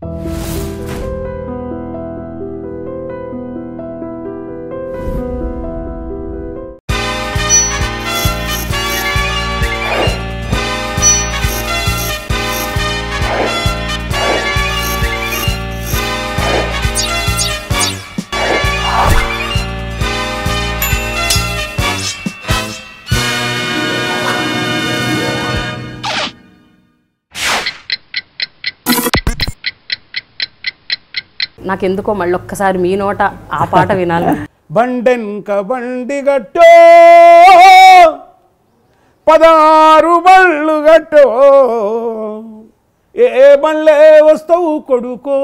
నాకెందుకో మళ్ళీ ఒక్కసారి మీ నోట ఆ పాట వినాలి బండెన్క బండి గట్టో పదారు బళ్ళు గట్టో ఏ బళ్ళే వస్తావు కొడుకో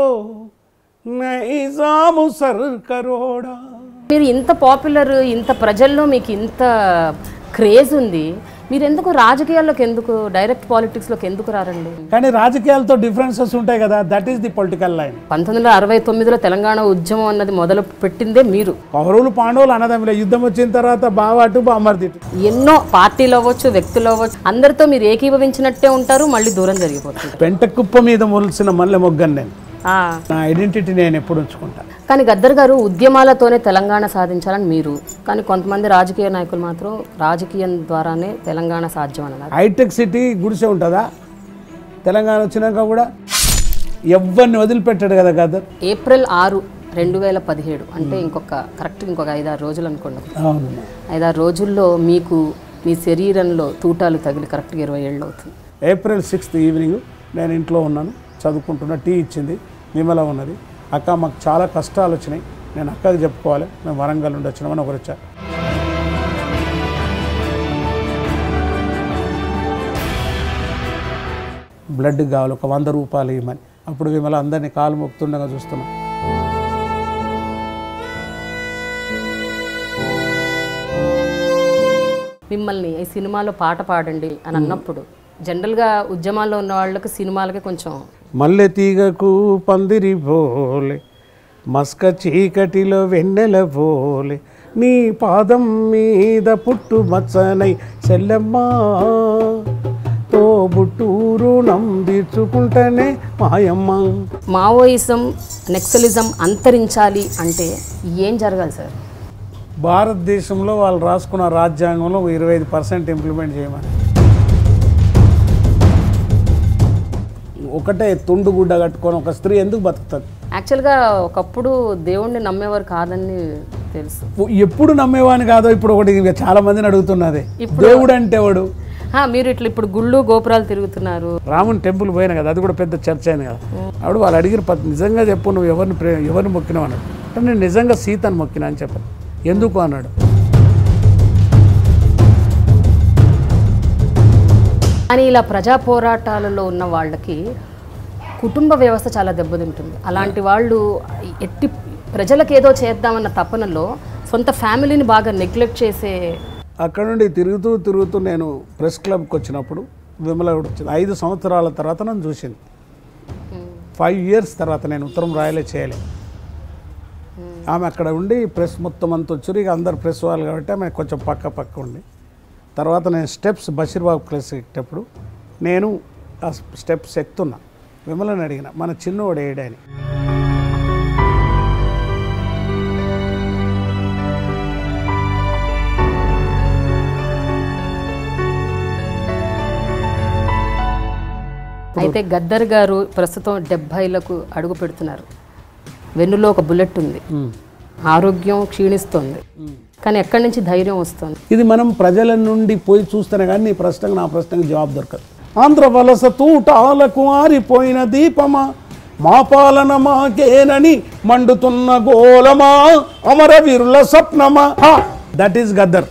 నైజాము సర్కరోడా మీరు ఇంత పాపులర్ ఇంత ప్రజల్లో మీకు ఇంత క్రేజ్ ఉంది మీరు ఎందుకు రాజకీయాల్లోకి ఎందుకు డైరెక్ట్ పాలిటిక్స్లోకి ఎందుకు రారండి కానీ రాజకీయాలతో డిఫరెన్సెస్ ఉంటాయి కదా that is the political line పంతొమ్మిది వందల అరవై తొమ్మిదిలో తెలంగాణ ఉద్యమం అన్నది మొదలు పెట్టిందే మీరు కౌరవులు పాండవులు అన్నదమ్ములే యుద్ధం వచ్చిన తర్వాత బావాటు బామర్ది ఇటు. ఎన్నో పార్టీలు అవ్వచ్చు వ్యక్తులు అవ్వచ్చు అందరితో మీరు ఏకీభవించినట్టే ఉంటారు మళ్ళీ దూరం జరిగిపోతుంటారు పెంట కుప్ప మీద మొలిసిన మల్లె మొగ్గను నేను ఆ, నా ఐడెంటిటీ నేను ఎప్పుడు ఉంచుకుంటా కానీ గద్దర్ గారు ఉద్యమాలతోనే తెలంగాణ సాధించాలని మీరు కానీ కొంతమంది రాజకీయ నాయకులు మాత్రం రాజకీయం ద్వారానే తెలంగాణ సాధ్యం అని అన్నారు హైటెక్ సిటీ గుడిసె ఉంటుందా తెలంగాణ వచ్చినాక కూడా ఎవరిని వదిలిపెట్టాడు కదా గదర్ ఏప్రిల్ ఆరు రెండు వేల పదిహేడు అంటే ఇంకొక కరెక్ట్ ఇంకొక ఐదారు రోజులు అనుకోండి అవును ఐదారు రోజుల్లో మీకు మీ శరీరంలో తూటాలు తగిలి కరెక్ట్గా ఇరవై ఏళ్ళు అవుతుంది ఏప్రిల్ సిక్స్త్ ఈవినింగ్ నేను ఇంట్లో ఉన్నాను చదువుకుంటున్నా టీ ఇచ్చింది విమల ఉన్నది అక్క మాకు చాలా కష్టాలు వచ్చినాయి నేను అక్కకి చెప్పుకోవాలి మేము వరంగల్ నుండి వచ్చినామని ఒకరు వచ్చారు బ్లడ్ కావాలి ఒక వంద రూపాయలు ఇవ్వమని అప్పుడు విమల అందరినీ కాలు మొక్కుతుండగా చూస్తున్నాం మిమ్మల్ని ఈ సినిమాలో పాట పాడండి అని అన్నప్పుడు జనరల్గా ఉద్యమాల్లో ఉన్న వాళ్ళకి సినిమాలకి కొంచెం మల్లె తీగకు పందిరి పోలే మస్క చీకటిలో వెన్నెల పోలే నీ పాదం మీద పుట్టు మచ్చనై చెల్లెమ్మా తో బుట్టూరు నందించుకుంటేనే మాయమ్మ మావోయిజం నెక్సలిజం అంతరించాలి అంటే ఏం జరగాలి సార్ భారతదేశంలో వాళ్ళు రాసుకున్న రాజ్యాంగంలో ఇరవై ఐదు పర్సెంట్ ఇంప్లిమెంట్ చేయమని ఒకటే తుండు గుడ్డ కట్టుకొని ఒక స్త్రీ ఎందుకు బతుకుతుంది యాక్చువల్గా ఒకప్పుడు దేవుణ్ణి నమ్మేవారు కాదని తెలుసు ఎప్పుడు నమ్మేవాని కాదో ఇప్పుడు ఒకటి ఇంకా చాలా మందిని అడుగుతున్నది దేవుడు అంటే వాడు ఆ, మీరు ఇట్లా ఇప్పుడు గుళ్ళు గోపురాలు తిరుగుతున్నారు రాముని టెంపుల్ పోయినా కదా అది కూడా పెద్ద చర్చ అయింది కదా అప్పుడు వాళ్ళు అడిగిన పద్ధతి నిజంగా చెప్పు నువ్వు ఎవరిని ప్రే ఎవరిని మొక్కినావు అన్నాడు అంటే నేను నిజంగా సీతను మొక్కినా అని చెప్పాను ఎందుకు అన్నాడు కానీ ఇలా ప్రజా పోరాటాలలో ఉన్న వాళ్ళకి కుటుంబ వ్యవస్థ చాలా దెబ్బతింటుంది అలాంటి వాళ్ళు ఎట్టి ప్రజలకు ఏదో చేద్దామన్న తపనలో సొంత ఫ్యామిలీని బాగా నెగ్లెక్ట్ చేసే అక్కడ నుండి తిరుగుతూ తిరుగుతూ నేను ప్రెస్ క్లబ్కి వచ్చినప్పుడు విమల కూడా వచ్చింది ఐదు సంవత్సరాల తర్వాత నన్ను చూసింది ఫైవ్ ఇయర్స్ తర్వాత నేను ఉత్తరం రాయలే చేయలే ఆమె అక్కడ ఉండి ప్రెస్ మొత్తం అంతా వచ్చారు ఇక అందరు ప్రెస్ వాళ్ళు కాబట్టి ఆమె కొంచెం పక్క పక్క ఉండి తర్వాత నేను స్టెప్స్ బషీర్బాబు క్లాస్ ఎక్కేటప్పుడు నేను ఆ స్టెప్స్ ఎక్కుతున్నా విమలని అడిగిన మన చిన్నోడు ఏడని అయితే గద్దర్ గారు ప్రస్తుతం డెబ్భైలకు అడుగు పెడుతున్నారు వెన్నులో ఒక బుల్లెట్ ఉంది ఆరోగ్యం క్షీణిస్తోంది కానీ ఎక్కడి నుంచి ధైర్యం వస్తుంది ఇది మనం ప్రజల నుండి పోయి చూస్తేనే కానీ నీ ప్రశ్నకు నా ప్రశ్నకు జవాబు దొరకదు ఆంధ్ర వలస తూటాలకు ఆరిపోయిన దీపమా మా పాలన మాకేనని మండుతున్న గోలమా అమరవీరుల స్వప్నమా దట్ ఈస్ గద్దర్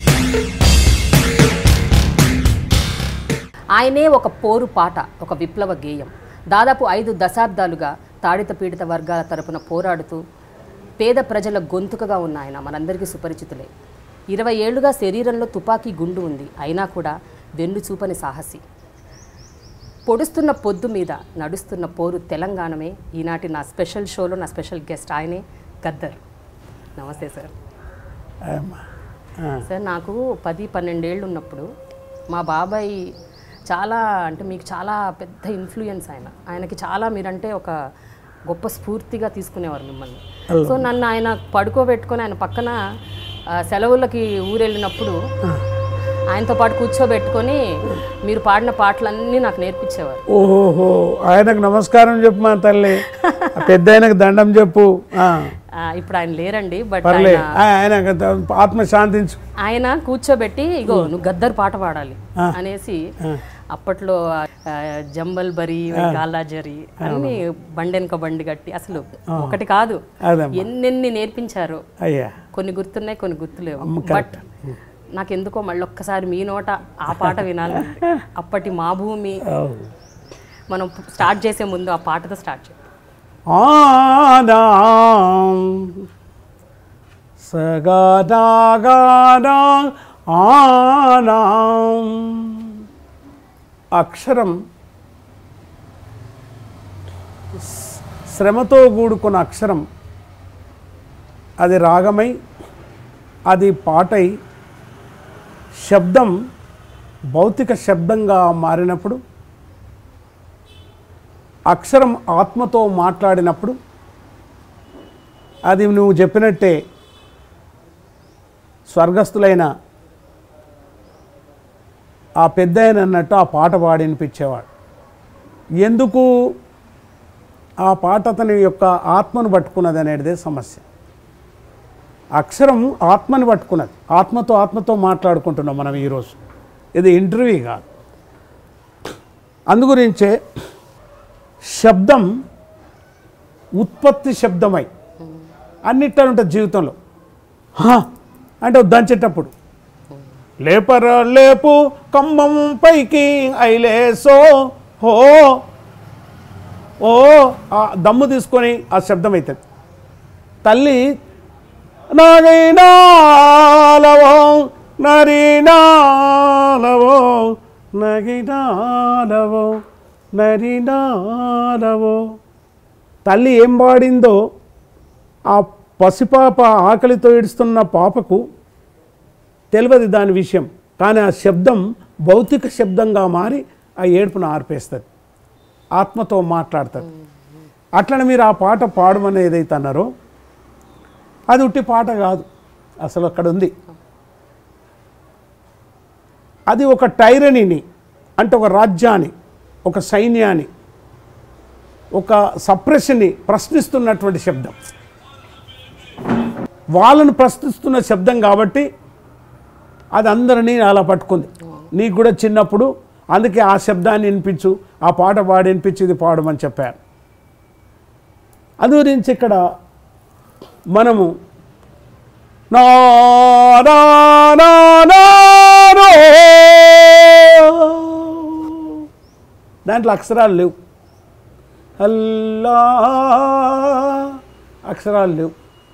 ఆయనే ఒక పోరు పాట ఒక విప్లవ గేయం దాదాపు ఐదు దశాబ్దాలుగా తాడిత పీడిత వర్గాల తరపున పోరాడుతూ పేద ప్రజల గొంతుకగా ఉన్న ఆయన మనందరికీ సుపరిచితులే ఇరవై ఏళ్లుగా శరీరంలో తుపాకీ గుండు ఉంది అయినా కూడా వెన్ను చూపని సాహసి పొడుస్తున్న పొద్దు మీద నడుస్తున్న పోరు తెలంగాణమే ఈనాటి నా స్పెషల్ షోలో నా స్పెషల్ గెస్ట్ ఆయనే గద్దర్ నమస్తే సార్ అమ్మా. ఆ. సార్ నాకు పది పన్నెండేళ్ళు ఉన్నప్పుడు మా బాబాయ్ చాలా అంటే మీకు చాలా పెద్ద ఇన్ఫ్లుయెన్స్ ఆయన ఆయనకి చాలా మీరంటే ఒక గొప్ప స్ఫూర్తిగా తీసుకునేవారు మిమ్మల్ని సో నన్ను ఆయన పడుకోబెట్టుకొని ఆయన పక్కన ఆ, సెలవులకి ఊరెళ్ళినప్పుడు ఆయనతో పాటు కూర్చోబెట్టుకొని మీరు పాడిన పాటలన్నీ నాకు నేర్పించేవారు ఓహోహో ఆయనకు నమస్కారం చెప్పు మా తల్లి ఆ పెద్ద ఆయనకు దండం చెప్పు ఆ, ఆ, ఇప్పుడు ఆయన లేరండి బట్ పర్లే ఆయన ఆ, ఆయనకు ద- ఆత్మ శాంతించు ఆయన కూర్చోబెట్టి ఇగో నువ్వు గద్దర్ పాట పాడాలి అనేసి అప్పట్లో ఆ, జంబల్ బరి గాలాజరి అన్ని బండెనక బండి కట్టి అసలు ఒకటి కాదు అదమ్మా ఎన్నెన్ని నేర్పించారో అయ్యా కొన్ని గుర్తున్నాయి కొన్ని గుర్తులేవు బట్ నాకెందుకో మళ్ళీ ఒక్కసారి మీ నోట ఆ పాట వినాలి అప్పటి మా భూమి అవును. మనం స్టార్ట్ చేసే ముందు ఆ పాటతో స్టార్ట్ చేయాలి ఆనాం సగదాగానా ఆనాం అక్షరం స్- శ్రమతో కూడుకున్న అక్షరం అది రాగమై అది పాటై శబ్దం భౌతిక శబ్దంగా మారినప్పుడు అక్షరం ఆత్మతో మాట్లాడినప్పుడు అది నువ్వు చెప్పినట్టే స్వర్గస్థులైన ఆ పెద్ద ఆయన అన్నట్టు ఆ పాట పాడి వినిపించేవాడు ఎందుకు ఆ పాట అతని యొక్క ఆత్మను పట్టుకున్నది అనేటిదే సమస్య అక్షరం ఆత్మని పట్టుకున్నది ఆత్మతో ఆత్మతో మాట్లాడుకుంటున్నాం మనం ఈరోజు ఇది ఇంటర్వ్యూ కాదు అందుగురించే శబ్దం ఉత్పత్తి శబ్దమై అన్నిట్లో ఉంటుంది జీవితంలో హా అంటే దంచేటప్పుడు లేపర లేపు కంబం పైకి ఐలేసో హో ఓ ఆ దమ్ము తీసుకొని ఆ శబ్దం అవుతుంది తల్లి నగినాలవో నరినాలవో నగినాలవో నరినాలవో తల్లి ఏం పాడిందో ఆ పసిపాప ఆకలితో ఏడుస్తున్న పాపకు తెలియదు దాని విషయం కానీ ఆ శబ్దం భౌతిక శబ్దంగా మారి ఆ ఏడుపును ఆర్పేస్తుంది ఆత్మతో మాట్లాడుతుంది అట్లనే మీరు ఆ పాట పాడమని ఏదైతే అన్నారో అది ఉట్టి పాట కాదు అసలు అక్కడ ఉంది అది ఒక టైరనీని అంటే ఒక రాజ్యాన్ని ఒక సైన్యాన్ని ఒక సప్రెషన్ని ప్రశ్నిస్తున్నటువంటి శబ్దం వాళ్ళను ప్రశ్నిస్తున్న శబ్దం కాబట్టి అది అందరినీ అలా పట్టుకుంది నీకు కూడా చిన్నప్పుడు అందుకే ఆ శబ్దాన్ని వినిపించు ఆ పాట పాడి వినిపించి ఇది పాడమని చెప్పారు అందు గురించి ఇక్కడ మనము నా నా నా నా నో. దాంట్లో అక్షరాలు లేవు అల్లా అక్షరాలు లేవు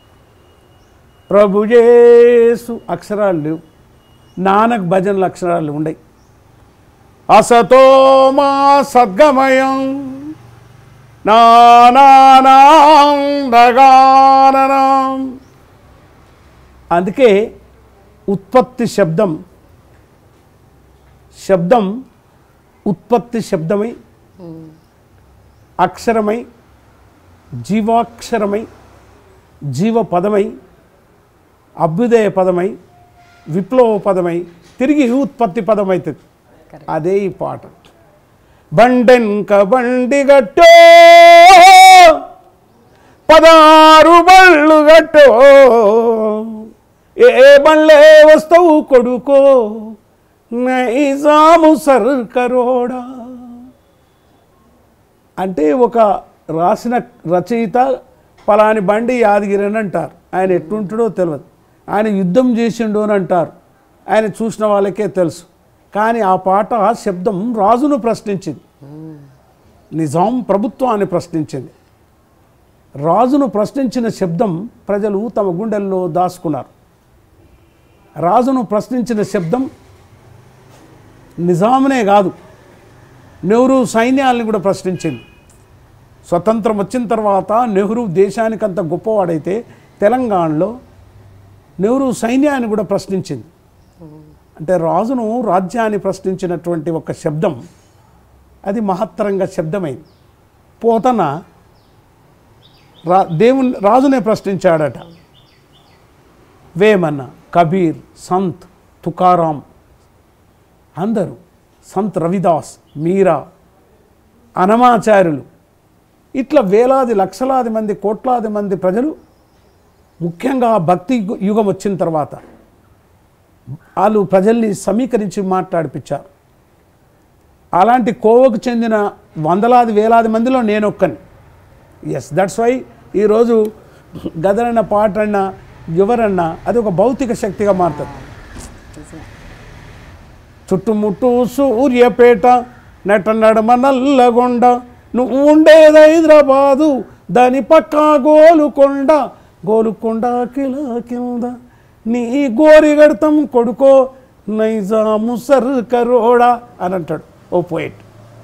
ప్రభుయేసు అక్షరాలు లేవు నానక్ భజనలు అక్షరాలు ఉండయి అసతో మా సద్గమయం నానానాం దగాననాం అందుకే ఉత్పత్తి శబ్దం శబ్దం ఉత్పత్తి శబ్దమై అక్షరమై జీవాక్షరమై జీవ పదమై అభ్యుదయ పదమై విప్లవ పదమై తిరిగి ఉత్పత్తి పదమవుతుంది Correct. అదే ఈ పాట బండెన్క బండి గట్టో పదారు బళ్ళు గట్టో ఏ బండ్లే వస్తావు కొడుకో నైజాము సర్కరోడా అంటే ఒక రాసిన రచయిత పలాని బండి యాదగిరి అని అంటారు ఆయన ఎట్టుంటాడో తెలియదు ఆయన యుద్ధం చేసిండు అని అంటారు ఆయన చూసిన వాళ్ళకే తెలుసు కానీ ఆ పాట శబ్దం రాజును ప్రశ్నించింది నిజాం ప్రభుత్వాన్ని ప్రశ్నించింది రాజును ప్రశ్నించిన శబ్దం ప్రజలు తమ గుండెల్లో దాచుకున్నారు రాజును ప్రశ్నించిన శబ్దం నిజామునే కాదు నెహ్రూ సైన్యాలను కూడా ప్రశ్నించింది స్వతంత్రం వచ్చిన తర్వాత నెహ్రూ దేశానికంత గొప్పవాడైతే తెలంగాణలో నెహ్రూ సైన్యాన్ని కూడా ప్రశ్నించింది అంటే రాజును రాజ్యాన్ని ప్రశ్నించినటువంటి ఒక శబ్దం అది మహత్తరంగా శబ్దమైంది పోతన రా దేవుని రాజునే ప్రశ్నించాడట వేమన్న కబీర్ సంత్ తుకారాం అందరూ సంత్ రవిదాస్ మీరా అనమాచార్యులు ఇట్లా వేలాది లక్షలాది మంది కోట్లాది మంది ప్రజలు ముఖ్యంగా భక్తి యుగ- యుగం వచ్చిన తర్వాత వాళ్ళు ప్రజల్ని సమీకరించి మాట్లాడిపించారు అలాంటి కోవకు చెందిన వందలాది వేలాది మందిలో నేను ఒక్కని ఎస్ దట్స్ వై ఈరోజు గదరన్న పాటన్న ఎవరన్నా అది ఒక భౌతిక శక్తిగా మారుతుంది నిజమే. చుట్టుముట్టు సూర్యపేట నట నడమ నల్లగొండ నువ్వు ఉండేది హైదరాబాదు దాని పక్క గోలుకొండ గోలుకొండ కిల కింద నీ గోరిగడతం కొడుకో నైజాము సర్కరోడా అని అంటాడు ఓ పోయిట్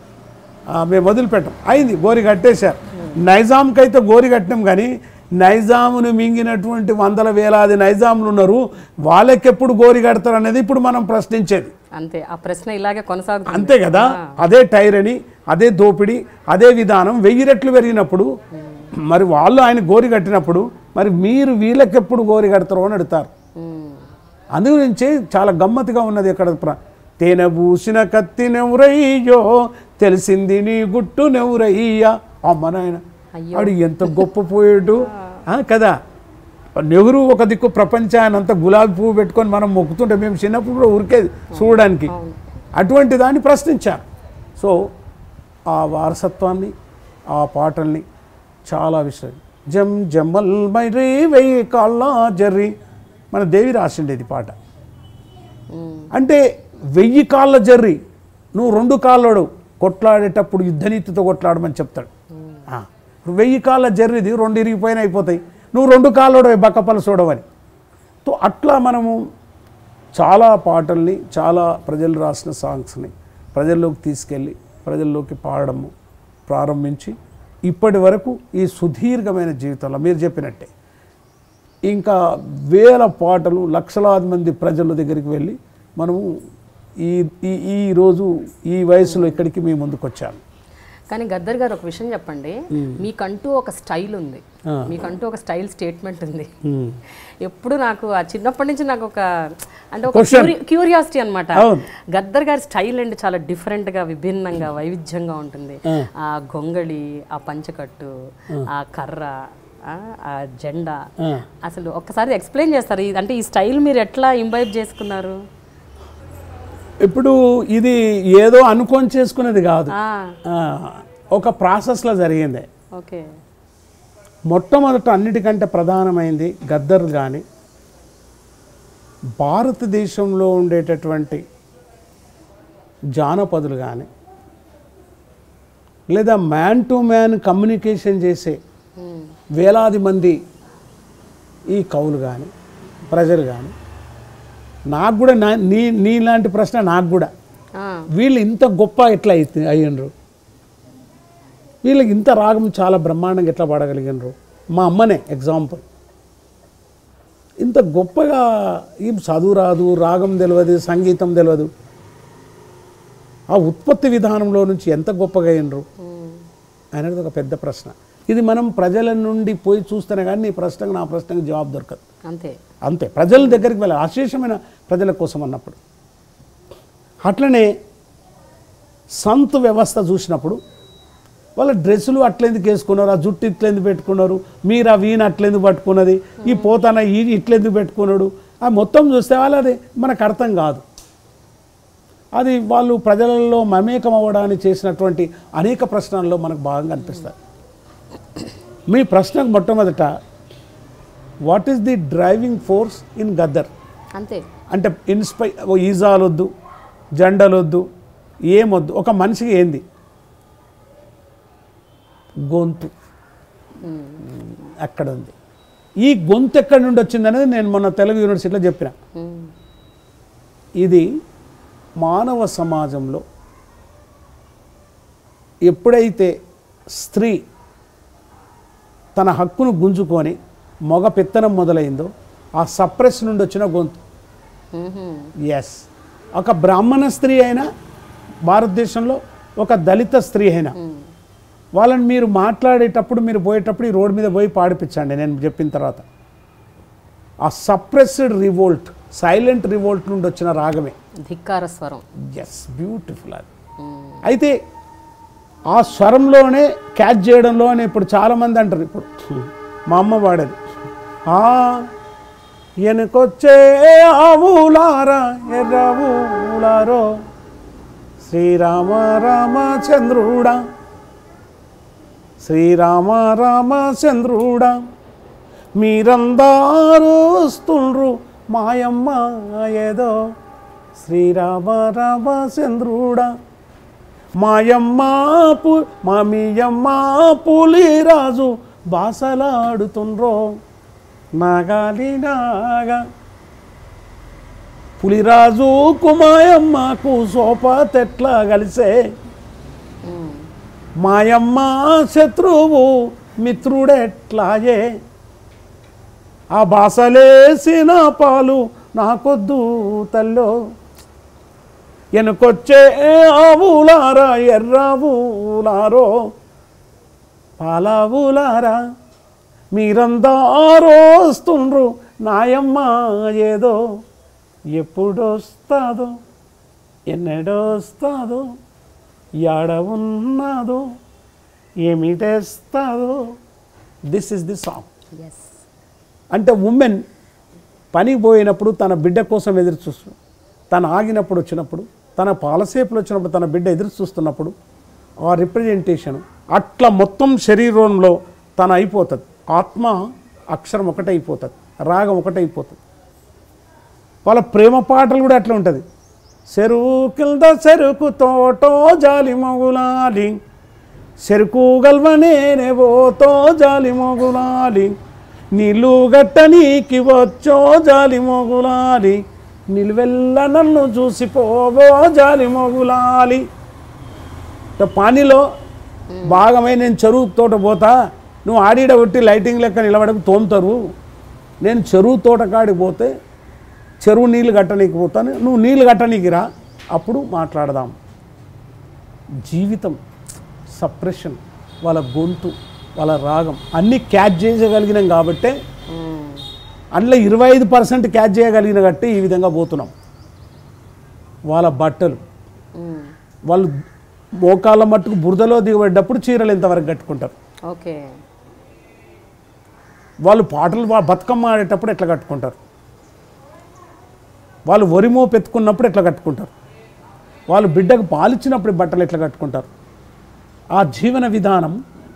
మేము వదిలిపెట్టాం అయింది గోరి కట్టేశారు నైజాంకి అయితే గోరి కట్టినాం కానీ నైజామును మింగినటువంటి వందల వేలాది నైజాములు ఉన్నారు వాళ్ళకెప్పుడు గోరి కడతారు అనేది ఇప్పుడు మనం ప్రశ్నించేది అంతే ఆ ప్రశ్న ఇలాగే కొనసాగుతుంది అంతే కదా అదే టైరని అదే దోపిడీ అదే విధానం వెయ్యి రెట్లు పెరిగినప్పుడు మరి వాళ్ళు ఆయన గోరి కట్టినప్పుడు మరి మీరు వీళ్ళకెప్పుడు గోరి కడతారో అని అడుగుతారు ఉమ్. అందు గురించి చాలా గమ్మత్తుగా ఉన్నది ఇక్కడ ప్ర- తేనె పూసిన కత్తి నెవరయ్యో తెలిసింది నీ గుట్టు నెవరయ్యా అమ్మ నాయన ఆడు ఎంత గొప్ప పోయాడు ఆ, కదా నెహ్రూ ఒక దిక్కు ప్రపంచాన్ని అంతా గులాబీ పువ్వు పెట్టుకొని మనం మొక్కుతుంటే మేము చిన్నప్పుడు కూడా ఉరికేది చూడడానికి అటువంటి దాన్ని ప్రశ్నించారు సో ఆ వారసత్వాన్ని ఆ పాటల్ని చాలా విషయం జం జమ్మల్ మైరీ వెయ్యి కాళ్ళ జర్రి మన దేవి రాసిండేది పాట ఉమ్. అంటే వెయ్యి కాళ్ళ జర్రి నువ్వు రెండు కాళ్ళోడు కొట్లాడేటప్పుడు యుద్ధనీతితో కొట్లాడమని చెప్తాడు ఆ, వెయ్యి కాళ్ళ జర్రిది రెండు ఇరిగిపోయిన అయిపోతాయి నువ్వు రెండు కాళ్ళోడు బక్కపల చూడవని తో అట్లా మనము చాలా పాటల్ని చాలా ప్రజలు రాసిన సాంగ్స్ని ప్రజల్లోకి తీసుకెళ్ళి ప్రజల్లోకి పాడడము ప్రారంభించి ఇప్పటి వరకు ఈ సుదీర్ఘమైన జీవితంలో మీరు చెప్పినట్టే ఇంకా వేల పాటలు లక్షలాది మంది ప్రజల దగ్గరికి వెళ్ళి మనము ఈ ఈ ఈ రోజు ఈ వయసులో ఇక్కడికి మీ ముందుకు వచ్చాను కానీ గద్దర్ గారు ఒక విషయం చెప్పండి మీకంటూ ఒక స్టైల్ ఉంది మీకంటూ ఒక స్టైల్ స్టేట్మెంట్ ఉంది ఎప్పుడు నాకు ఆ చిన్నప్పటి నుంచి నాకు ఒక అంటే ఒక క్యూరియాసిటీ అన్నమాట అవును. గద్దర్ గారి స్టైల్ అండి చాలా డిఫరెంట్ గా విభిన్నంగా వైవిధ్యంగా ఉంటుంది ఆ గొంగళి ఆ పంచకట్టు ఆ కర్ర ఆ, ఆ జెండా ఆ. అసలు ఒక్కసారి ఎక్స్ప్లెయిన్ చేస్తారు ఈ- అంటే ఈ స్టైల్ మీరు ఎట్లా ఇంబైబ్ చేసుకున్నారు ఇప్పుడు ఇది ఏదో అనుకొని చేసుకునేది కాదు ఆ, ఆ, ఒక ప్రాసెస్లో జరిగింది ఓకే మొట్టమొదట అన్నిటికంటే ప్రధానమైంది గద్దర్ కానీ భారతదేశంలో ఉండేటటువంటి జానపదులు కానీ లేదా మ్యాన్ టు మ్యాన్ కమ్యూనికేషన్ చేసే ఉమ్, వేలాది మంది ఈ కవులు కానీ ప్రజలు కానీ నాకు కూడా నా నీ నీలాంటి ప్రశ్న నాకు కూడా ఆ, వీళ్ళు ఇంత గొప్ప ఎట్లా అయితే అయ్యిండ్రు వీళ్ళకి ఇంత రాగం చాలా బ్రహ్మాండంగా ఎట్లా పాడగలిగినరు మా అమ్మనే ఎగ్జాంపుల్ ఇంత గొప్పగా ఏం చదువు రాదు రాగం తెలియదు సంగీతం తెలియదు ఆ ఉత్పత్తి విధానంలో నుంచి ఎంత గొప్పగా అయినరు ఉమ్, అనేది ఒక పెద్ద ప్రశ్న ఇది మనం ప్రజల నుండి పోయి చూస్తేనే కానీ నీ ప్రశ్నకు నా ప్రశ్నకు జవాబు దొరకదు అంతే అంతే ప్రజల దగ్గరికి వెళ్ళాలి అశేషమైన ప్రజల కోసం అన్నప్పుడు అట్లనే సంత్ వ్యవస్థ చూసినప్పుడు వాళ్ళ డ్రెస్సులు అట్లెందుకు వేసుకున్నారు ఆ జుట్టు ఇట్లెందుకు పెట్టుకున్నారు మీరు ఆ వీణ అట్లెందుకు పట్టుకున్నది ఈ పోతాన ఈ ఇట్లెందుకు పెట్టుకున్నాడు ఆ మొత్తం చూస్తే వాళ్ళది మనకు అర్థం కాదు అది వాళ్ళు ప్రజలలో మమేకం అవ్వడానికి చేసినటువంటి అనేక ప్రశ్నల్లో మనకు బాగా అనిపిస్తుంది మీ ప్రశ్నకు మొట్టమొదట what is the driving force in Gaddar అంతే అంటే ఇన్స్పై ఓ ఈజాలొద్దు జెండలొద్దు ఏమొద్దు ఒక మనిషికి ఏంది గొంతు అక్కడ ఉంది ఈ గొంతు ఎక్కడి నుండి వచ్చింది అనేది నేను మొన్న తెలుగు యూనివర్సిటీలో చెప్పిన ఉమ్, ఇది మానవ సమాజంలో ఎప్పుడైతే స్త్రీ తన హక్కును గుంజుకొని మగ పెత్తనం మొదలైందో ఆ సప్రెస్ నుండి వచ్చిన గొంతు ఉహుం, ఎస్ ఒక బ్రాహ్మణ స్త్రీ అయినా భారతదేశంలో ఒక దళిత స్త్రీ అయినా వాళ్ళని మీరు మాట్లాడేటప్పుడు మీరు పోయేటప్పుడు ఈ రోడ్డు మీద పోయి పాడిపించండి నేను చెప్పిన తర్వాత ఆ సప్రెస్డ్ రివోల్ట్ సైలెంట్ రివోల్ట్ నుండి వచ్చిన రాగమే ధిక్కార స్వరం ఎస్ బ్యూటిఫుల్ అది అయితే ఆ స్వరంలోనే క్యాచ్ చేయడంలోనే ఇప్పుడు చాలామంది అంటారు ఇప్పుడు మా అమ్మ వాడేది ఆ వెనుకొచ్చే ఆవులారా ఎర్రవులారో శ్రీరామ రామచంద్రుడా శ్రీరామ రామచంద్రుడా మీరందరూ వస్తుండ్రు మాయమ్మ ఏదో శ్రీరామ రామచంద్రుడా మాయమ్మ పు మామియమ్మ పులిరాజు బాసలాడుతుండ్రో నాగాలి నాగా పులిరాజు కుమాయమ్మకు సోపతెట్లా కలిసే మాయమ్మ శత్రువు మిత్రుడెట్లాయే ఆ బాసలేసిన పాలు నాకొద్దు తల్లో వెనుకొచ్చే ఆవులారా ఎర్రావులారో పాలావులారా మీరందరూ వస్తుండ్రు నాయమ్మ ఏదో ఎప్పుడొస్తాదో ఎన్నడొస్తాదో యాడ ఉన్నాదో ఏమిటేస్తాదో this is the song yes అంటే ఉమెన్ పనికి పోయినప్పుడు తన బిడ్డ కోసం ఎదురు చూస్తూ తను ఆగినప్పుడు వచ్చినప్పుడు తన పాలసేపులు వచ్చినప్పుడు తన బిడ్డ ఎదురు చూస్తున్నప్పుడు ఆ రిప్రజెంటేషన్ అట్లా మొత్తం శరీరంలో తను అయిపోతుంది ఆత్మ అక్షరం ఒకటే అయిపోతుంది రాగం ఒకటే అయిపోతుంది వాళ్ళ ప్రేమ పాటలు కూడా అట్లా ఉంటుంది చెరువు కింద చెరుకు తోటో జాలి మొగులాలి చెరుకు గల్వనేనే పోతో జాలి మొగులాలి నీళ్ళు గట్ట నీకి వచ్చో జాలి మొగులాలి నిలువెల్ల నన్ను చూసిపోవో జాలి మొగులాలి ఇట్లా పానీలో భాగమై నేను చెరువు తోట పోతా నువ్వు ఆడిడ కొట్టి లైటింగ్ లెక్క నిలబడకు తోముతారు నేను చెరువు తోట కాడికి పోతే చెరువు నీళ్ళు కట్టనీకి పోతాను నువ్వు నీళ్ళు కట్టనీకి రా అప్పుడు మాట్లాడదాం జీవితం సప్రెషన్ వాళ్ళ గొంతు వాళ్ళ రాగం అన్నీ క్యాచ్ చేయగలిగినాం కాబట్టే అందులో ఇరవై ఐదు పర్సెంట్ క్యాచ్ చేయగలిగిన కట్టి ఈ విధంగా పోతున్నాం వాళ్ళ బట్టలు వాళ్ళు మోకాళ్ళ మట్టుకు బురదలో దిగబడ్డప్పుడు చీరలు ఎంతవరకు కట్టుకుంటారు ఓకే వాళ్ళు పాటలు వా- బతుకమ్మ ఆడేటప్పుడు ఎట్లా కట్టుకుంటారు వాళ్ళు వరిమో పెట్టుకున్నప్పుడు ఎట్లా కట్టుకుంటారు వాళ్ళు బిడ్డకు పాలిచ్చినప్పుడు ఈ బట్టలు ఎట్లా కట్టుకుంటారు ఆ జీవన విధానం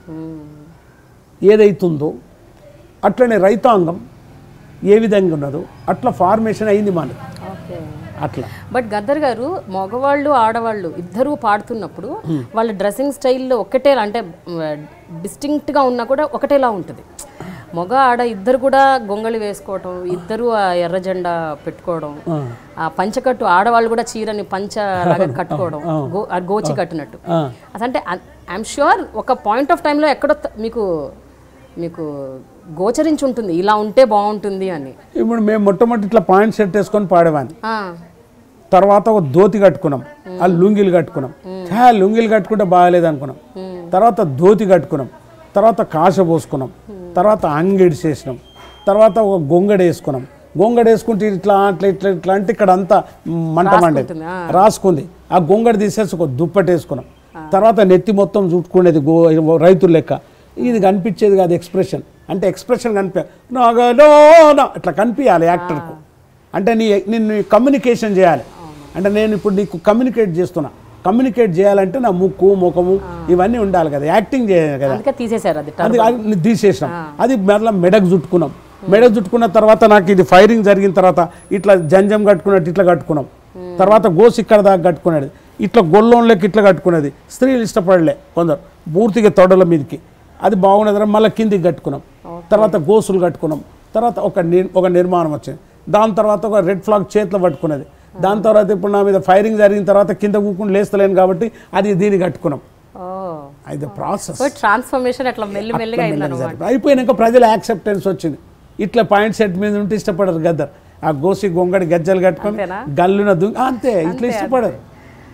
ఏదైతుందో అట్లనే రైతాంగం ఏ విధంగా ఉన్నదో అట్లా ఫార్మేషన్ అయింది మనకి ఓకే అట్లా బట్ గద్దర్ గారు మగవాళ్ళు ఆడవాళ్ళు ఇద్దరూ పాడుతున్నప్పుడు వాళ్ళ డ్రెస్సింగ్ స్టైల్లో ఒకటే అంటే డిస్టింక్ట్గా ఉన్నా కూడా ఒకటేలా ఉంటుంది మగ ఆడ ఇద్దరు కూడా గొంగళి వేసుకోవటం ఇద్దరు ఆ ఎర్ర జెండా పెట్టుకోవడం ఆ పంచకట్టు ఆడవాళ్ళు కూడా చీరని పంచ లాగా కట్టుకోవడం గో ఆ గోచి కట్టినట్టు ఆ. అదంటే ఐఎమ్ షూర్ ఒక పాయింట్ ఆఫ్ టైంలో ఎక్కడో త- మీకు మీకు గోచరించి ఉంటుంది ఇలా ఉంటే బాగుంటుంది అని ఇప్పుడు మేము మొట్టమొదటి ఇట్లా పాయింట్ సెట్ వేసుకొని పాడేవాడిని ఆ, తర్వాత ఒక ధోతి కట్టుకున్నాం ఆ లుంగిలు కట్టుకున్నాం హా లుంగిలు కట్టుకుంటే బాగాలేదు అనుకున్నాం తర్వాత ధోతి కట్టుకున్నాం తర్వాత కాశ పోసుకున్నాం తర్వాత అంగిడి చేసినాం తర్వాత ఒక గొంగడ వేసుకున్నాం గొంగడ వేసుకుంటే ఇట్లా అట్లా ఇట్లా ఇట్లా అంటే ఇక్కడ అంతా మంట మండేది రాసుకుంటుంది, ఆ. రాసుకుంది ఆ గొంగడ తీసేసి ఒక దుప్పటి వేసుకున్నాం తర్వాత నెత్తి మొత్తం చుట్టుకునేది గో రైతుల లెక్క ఇది కనిపించేది కాదు ఎక్స్ప్రెషన్ అంటే ఎక్స్ప్రెషన్ కనిపి నాగలో నా ఇట్లా కనిపించాలి యాక్టర్కు అంటే నీ నిన్ను కమ్యూనికేషన్ చేయాలి అంటే నేను ఇప్పుడు నీకు కమ్యూనికేట్ చేస్తున్నా కమ్యూనికేట్ చేయాలంటే నా ముక్కు ముఖము ఇవన్నీ ఉండాలి కదా యాక్టింగ్ చేయాలి కదా అందుకే తీసేశారు అది అది అది తీసేసినాం అది మరలా మెడకు చుట్టుకున్నాం మెడకు చుట్టుకున్న తర్వాత నాకు ఇది ఫైరింగ్ జరిగిన తర్వాత ఇట్లా జంజం కట్టుకున్నట్టు ఇట్లా కట్టుకున్నాం తర్వాత గోసి ఇక్కడ దాకా కట్టుకునేది ఇట్లా గొల్లంలోకి ఇట్లా కట్టుకునేది స్త్రీలు ఇష్టపడలే కొందరు పూర్తిగా తొడల మీదకి అది బాగున్నదని మళ్ళీ కిందికి కట్టుకున్నాం తర్వాత గోసులు కట్టుకున్నాం తర్వాత ఒక నిర్ ఒక నిర్మాణం వచ్చింది దాని తర్వాత ఒక రెడ్ ఫ్లాగ్ చేతిలో పట్టుకున్నది దాని తర్వాత ఇప్పుడు నా మీద ఫైరింగ్ జరిగిన తర్వాత కింద కూకుని లేస్తలేను కాబట్టి అది దీన్ని కట్టుకున్నాం ఓ అది ప్రాసెస్ సో ట్రాన్స్ఫర్మేషన్ అట్లా మెల్లి మెల్లిగా అయింది మెల్లగా జరిగింది. అయిపోయినాక ప్రజల యాక్సెప్టెన్స్ వచ్చింది ఇట్లా పాయింట్ సెట్ మీద ఉంటే ఇష్టపడరు గద్దర్ ఆ గోసి గొంగడి గజ్జలు కట్టుకొని అంతేనా? గల్లున దుంగ అంతే ఇట్లా ఇష్టపడరు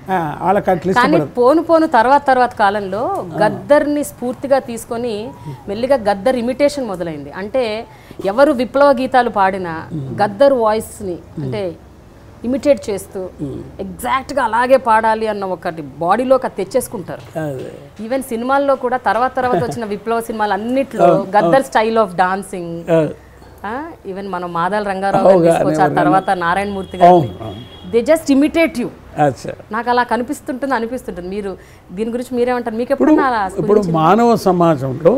ఆ, వాళ్ళకి అట్లా కానీ ఇష్టపడరు పోను పోను తర్వాత తర్వాత కాలంలో గద్దర్ని స్ఫూర్తిగా తీసుకొని మెల్లిగా గద్దర్ ఇమిటేషన్ మొదలైంది అంటే ఎవరు విప్లవ గీతాలు పాడినా గద్దర్ వాయిస్ని అంటే ఇమిటేట్ చేస్తూ ఎగ్జాక్ట్గా అలాగే పాడాలి అన్న ఒకటి బాడీలోకి అది తెచ్చేసుకుంటారు అదే. ఈవెన్ సినిమాల్లో కూడా తర్వాత తర్వాత వచ్చిన విప్లవ సినిమాలు అన్నిట్లో గద్దర్ స్టైల్ ఆఫ్ డాన్సింగ్ ఆ, ఈవెన్ మనం మాదాల రంగారావు గారిని తీసుకోవచ్చు ఆ తర్వాత నారాయణ మూర్తి గారిని అవును, అవును. దే జస్ట్ ఇమిటేట్ యూ అచ్చా నాకు అలా కనిపిస్తుంటుంది అనిపిస్తుంటుంది మీరు దీని గురించి మీరేమంటారు మీకు ఎప్పుడన్నా అలా ఇప్పుడు మానవ సమాజంలో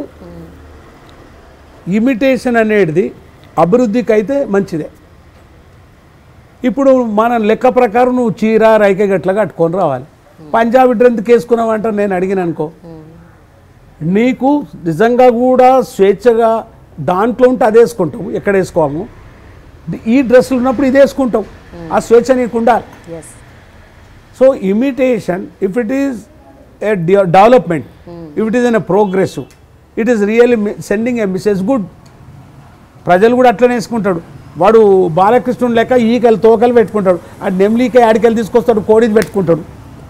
ఇమిటేషన్ అనేది అభివృద్ధికి అయితే మంచిదే ఇప్పుడు మన లెక్క ప్రకారం నువ్వు చీర రైక గట్ల కట్టుకొని రావాలి పంజాబీ డ్రెంత్ వేసుకున్నావంటే నేను అడిగిన అనుకో నీకు నిజంగా కూడా స్వేచ్ఛగా దాంట్లో ఉంటే అది వేసుకుంటావు ఎక్కడ వేసుకోము ఈ డ్రెస్సులు ఉన్నప్పుడు ఇది వేసుకుంటావు ఆ స్వేచ్ఛ నీకు ఉండాలి yes so imitation if it is a development if it is an progressive it is really sending a message good ప్రజలు కూడా అట్లనే వేసుకుంటాడు వాడు బాలకృష్ణుడు లెక్క ఈకలు తోకలు పెట్టుకుంటాడు ఆ నెమ్లీకే ఆడికలు తీసుకొస్తాడు కోడిది పెట్టుకుంటాడు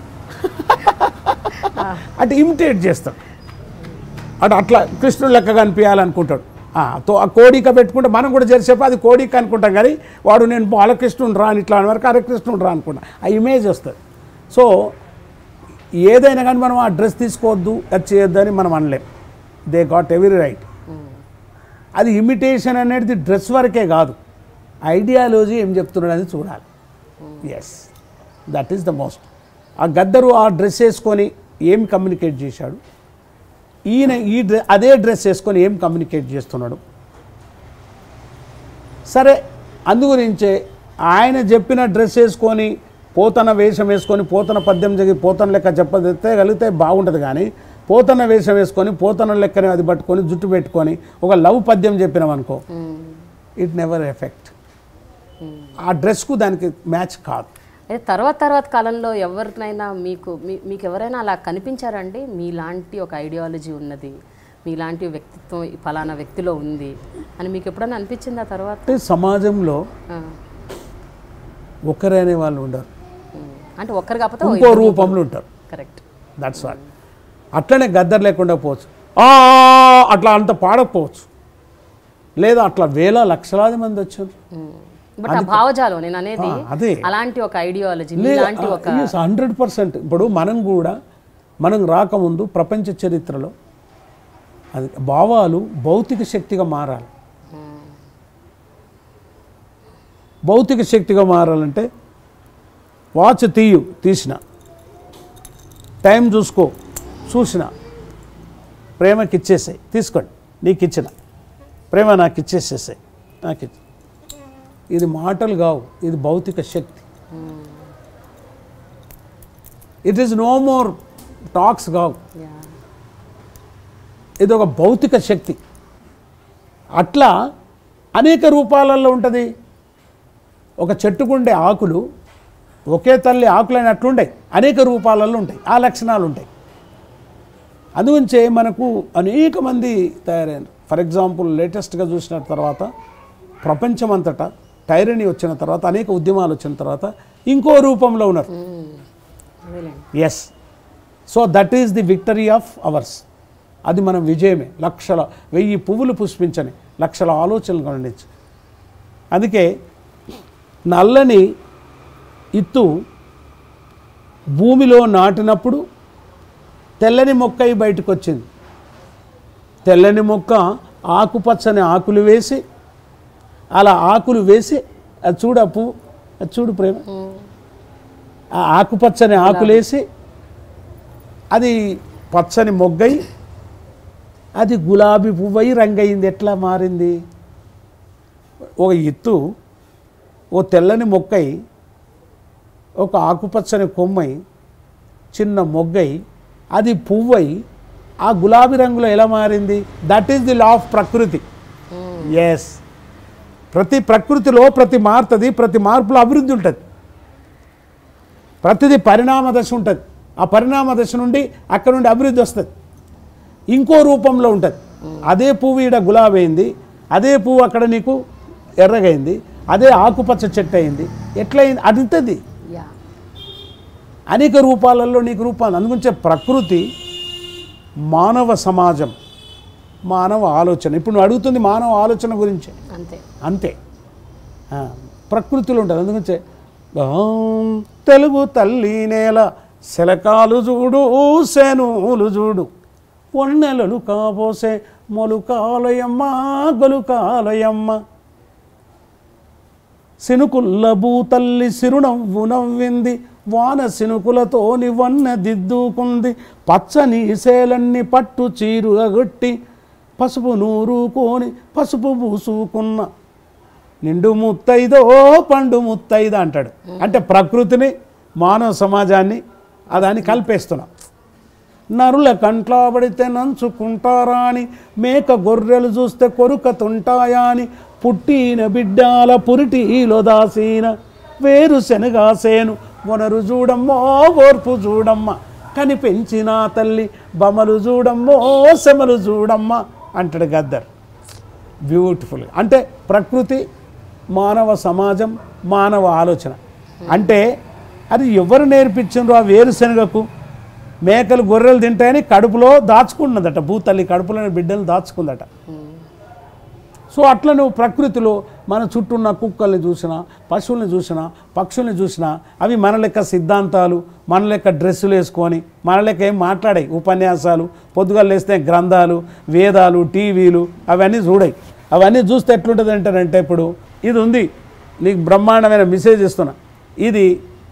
అంటే ఇమిటేట్ చేస్తాడు అటు అట్లా కృష్ణుడు లెక్క కనిపించాలనుకుంటాడు ఆ, తో ఆ కోడిక పెట్టుకుంటే మనం కూడా జరిసేపు అది కోడిక అనుకుంటాం కానీ వాడు నేను బాలకృష్ణుడు రా అని ఇట్లా అని వరకు అరే కృష్ణుడు రా అనుకుంటా ఆ ఇమేజ్ వస్తుంది సో ఏదైనా కానీ మనం ఆ డ్రెస్ తీసుకోవద్దు అది చేయొద్దని మనం అనలేం దే గాట్ ఎవరీ రైట్ అది ఇమిటేషన్ అనేది డ్రెస్ వరకే కాదు ఐడియాలజీ ఏం చెప్తున్నాడు అని చూడాలి yes that is the most ఆ గద్దరు ఆ డ్రెస్ వేసుకొని ఏం కమ్యూనికేట్ చేశాడు ఈయన ఈ డ్రె అదే డ్రెస్ వేసుకొని ఏం కమ్యూనికేట్ చేస్తున్నాడు సరే అందుగురించే ఆయన చెప్పిన డ్రెస్ వేసుకొని పోతన వేషం వేసుకొని పోతన పద్యం జరిగి పోతన లెక్క చెప్పదితే కలిగితే బాగుంటుంది కానీ పోతన వేషం వేసుకొని పోతన లెక్కనే అది పట్టుకొని జుట్టు పెట్టుకొని ఒక లవ్ పద్యం చెప్పినాం అనుకో ఇట్ నెవర్ ఎఫెక్ట్ ఆ డ్రెస్కు దానికి మ్యాచ్ కాదు అయితే తర్వాత తర్వాత కాలంలో ఎవరినైనా మీకు మీ- మీకు ఎవరైనా అలా కనిపించారండి మీలాంటి ఒక ఐడియాలజీ ఉన్నది మీలాంటి వ్యక్తిత్వం ఈ ఫలానా వ్యక్తిలో ఉంది అని మీకు ఎప్పుడైనా అనిపించిందా తర్వాత అంటే సమాజంలో ఆ. ఒకరనే వాళ్ళు ఉండరు ఉమ్. అంటే ఒక్కరు కాకపోతే ఇంకో రూపంలో ఉంటారు కరెక్ట్ దట్స్ వాట్ అట్లనే గద్దర్ లేకుండా పోవచ్చు ఆ అట్లా అంత పాడకపోవచ్చు లేదా అట్లా వేల లక్షలాది మంది వచ్చారు బట్ ఆ భావజాలం నేను అనేది ఆ, అదే అలాంటి ఒక ఐడియాలజీ మీలాంటి ఒక హండ్రెడ్ పర్సెంట్ ఇప్పుడు మనం కూడా మనం రాకముందు ప్రపంచ చరిత్రలో అది భావాలు భౌతిక శక్తిగా మారాలి భౌతిక శక్తిగా మారాలంటే వాచ్ తీయు తీసిన టైం చూసుకో చూసిన ప్రేమకి ఇచ్చేసాయి తీసుకోండి నీకు ఇచ్చిన ప్రేమ నాకు ఇచ్చేసేసాయి నాకు ఇచ్చి ఇది మాటలు కావు ఇది భౌతిక శక్తి it is no more talks కావు Yeah. ఇది ఒక భౌతిక శక్తి అట్లా అనేక రూపాలలో ఉంటుంది ఒక చెట్టుకుండే ఆకులు ఒకే తల్లి ఆకులని అట్లుంటాయి అనేక రూపాలలో ఉంటాయి ఆ లక్షణాలు ఉంటాయి అందుగురించే మనకు అనేక మంది తయారైనారు ఫర్ ఎగ్జాంపుల్ లేటెస్ట్గా చూసిన తర్వాత ప్రపంచమంతటా టైరనీ వచ్చిన తర్వాత అనేక ఉద్యమాలు వచ్చిన తర్వాత ఇంకో రూపంలో ఉన్నారు అదేలేండి yes so that is the victory of ours అది మనం విజయమే లక్షల వెయ్యి పువ్వులు పుష్పించని లక్షల ఆలోచనలు గమనించి అందుకే నల్లని ఇత్తు భూమిలో నాటినప్పుడు తెల్లని మొక్క అయి బయటకు వచ్చింది తెల్లని మొక్క ఆకుపచ్చని ఆకులు వేసి అలా ఆకులు వేసి అది చూడు ఆ పువ్వు అది చూడు ప్రేమ ఆ ఆకుపచ్చని ఆకులేసి అది పచ్చని మొగ్గై అది గులాబీ పువ్వై రంగయింది ఎట్లా మారింది ఒక ఎత్తు ఓ తెల్లని మొక్కై ఒక ఆకుపచ్చని కొమ్మై చిన్న మొగ్గై అది పువ్వై ఆ గులాబీ రంగులో ఎలా మారింది that is the law of ప్రకృతి ఎస్ ప్రతి ప్రకృతిలో ప్రతి మారుతుంది ప్రతి మార్పులో అభివృద్ధి ఉంటుంది ప్రతిదీ పరిణామ దశ ఉంటుంది ఆ పరిణామ దశ నుండి అక్కడ నుండి అభివృద్ధి వస్తుంది ఇంకో రూపంలో ఉంటుంది అదే పువ్వు ఈడ గులాబీ అయింది అదే పువ్వు అక్కడ నీకు ఎర్రగైంది అదే ఆకుపచ్చ చెట్టు అయింది ఎట్లయింది అది ఉంటుంది యా అనేక రూపాలలో నీకు రూపాలు అందుగురించే ప్రకృతి మానవ సమాజం మానవ ఆలోచన ఇప్పుడు నువ్వు అడుగుతుంది మానవ ఆలోచన గురించే అంతే అంతే ఆ, ప్రకృతిలో ఉంటుంది అందుగురించే ఆం, తెలుగు తల్లి నేల శలకాలు చూడు శనువులు చూడు వన్నెలలు కాబోసే మొలుకాలయమ్మ గొలుకాలయమ్మ సినుకుల్ల భూతల్లి సిరునవ్వు నవ్వింది వాన సినుకులతోని వన్న దిద్దుకుంది పచ్చని సేలన్ని పట్టు చీరుగొట్టి పసుపు నూరుకోని పసుపు పూసుకున్న నిండు ముత్తైదో పండు ముత్తైద అంటాడు అంటే ప్రకృతిని మానవ సమాజాన్ని అదాన్ని కలిపేస్తున్నాం నరుల కంట్లాబడితే నంచుకుంటారా అని మేక గొర్రెలు చూస్తే కొరుకతుంటాయా అని పుట్టిన బిడ్డాల పురిటిలో దాసిన వేరు శనగాసేను వనరు చూడమ్మో ఓర్పు చూడమ్మ కని పెంచిన తల్లి బమలు చూడమ్మో శమలు చూడమ్మ అంటాడు గద్దర్ బ్యూటిఫుల్ అంటే ప్రకృతి మానవ సమాజం మానవ ఆలోచన అంటే అది ఎవరు నేర్పించిండ్రు ఆ వేరుశనగకు మేకలు గొర్రెలు తింటాయని కడుపులో దాచుకున్నదట భూతల్లి కడుపులోని బిడ్డలు దాచుకుందట సో అట్లా నువ్వు ప్రకృతిలో మన చుట్టూ ఉన్న కుక్కల్ని చూసినా పశువుల్ని చూసినా పక్షుల్ని చూసినా అవి మన లెక్క సిద్ధాంతాలు మన లెక్క డ్రెస్సులు వేసుకొని మన లెక్క ఏం మాట్లాడాయి ఉపన్యాసాలు పొద్దుగా లేస్తే గ్రంథాలు వేదాలు టీవీలు అవన్నీ చూడాయి అవన్నీ చూస్తే ఎట్లుంటుంది అంటారంటే ఇప్పుడు ఇది ఉంది నీకు బ్రహ్మాండమైన మెసేజ్ ఇస్తున్నా ఇది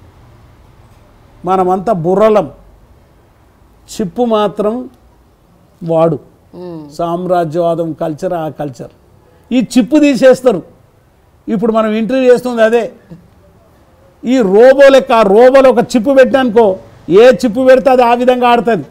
మనమంతా బుర్రలం చిప్పు మాత్రం వాడు సామ్రాజ్యవాదం కల్చర్ ఆ కల్చర్ ఈ చిప్పు తీసేస్తారు ఇప్పుడు మనం ఇంటర్వ్యూ చేస్తుంది అదే ఈ రోబో లెక్క ఆ రోబోలో ఒక చిప్పు పెట్టానుకో ఏ చిప్పు పెడితే అది ఆ విధంగా ఆడుతుంది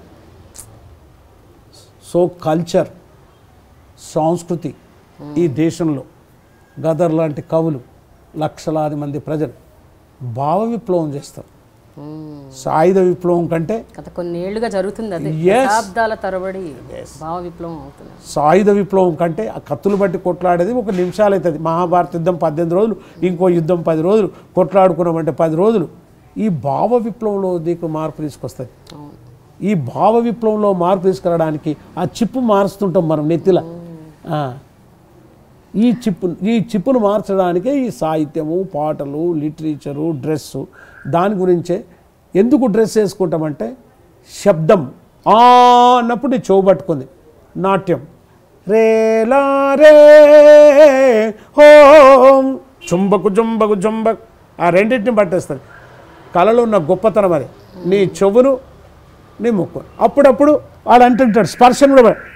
సో కల్చర్ సంస్కృతి ఈ దేశంలో గదర్ లాంటి కవులు లక్షలాది మంది ప్రజలు భావ విప్లవం చేస్తారు సాయుధ విప్లవం కంటే గత కొన్నేళ్లుగా జరుగుతుంది అది Yes. శతాబ్దాల తరబడి భావ విప్లవం అవుతుంది సాయుధ విప్లవం కంటే ఆ కత్తులు బట్టి కొట్లాడేది ఒక నిమిషాలు అవుతుంది మహాభారత యుద్ధం పద్దెనిమిది రోజులు ఇంకో యుద్ధం పది రోజులు కొట్లాడుకున్నామంటే పది రోజులు ఈ భావ విప్లవంలో నీకు మార్పు తీసుకొస్తుంది అవును ఈ భావ విప్లవంలో మార్పు తీసుకురావడానికి ఆ చిప్పు మారుస్తుంటాం మనం నెత్తిల ఆ. ఈ చిప్పు ఈ చిప్పును మార్చడానికే ఈ సాహిత్యము పాటలు లిటరేచరు డ్రెస్సు దాని గురించే ఎందుకు డ్రెస్ వేసుకుంటామంటే శబ్దం ఆ అన్నప్పుడు నీ చెవు పట్టుకుంది నాట్యం రేలా రే హోం చుంబకు జుంబకు జుంబక్ ఆ రెండింటిని పట్టేస్తుంది కళలో ఉన్న గొప్పతనం అది నీ చెవును నీ ముక్కు అప్పుడప్పుడు వాడు అంటుంటాడు స్పర్శను కూడా ప-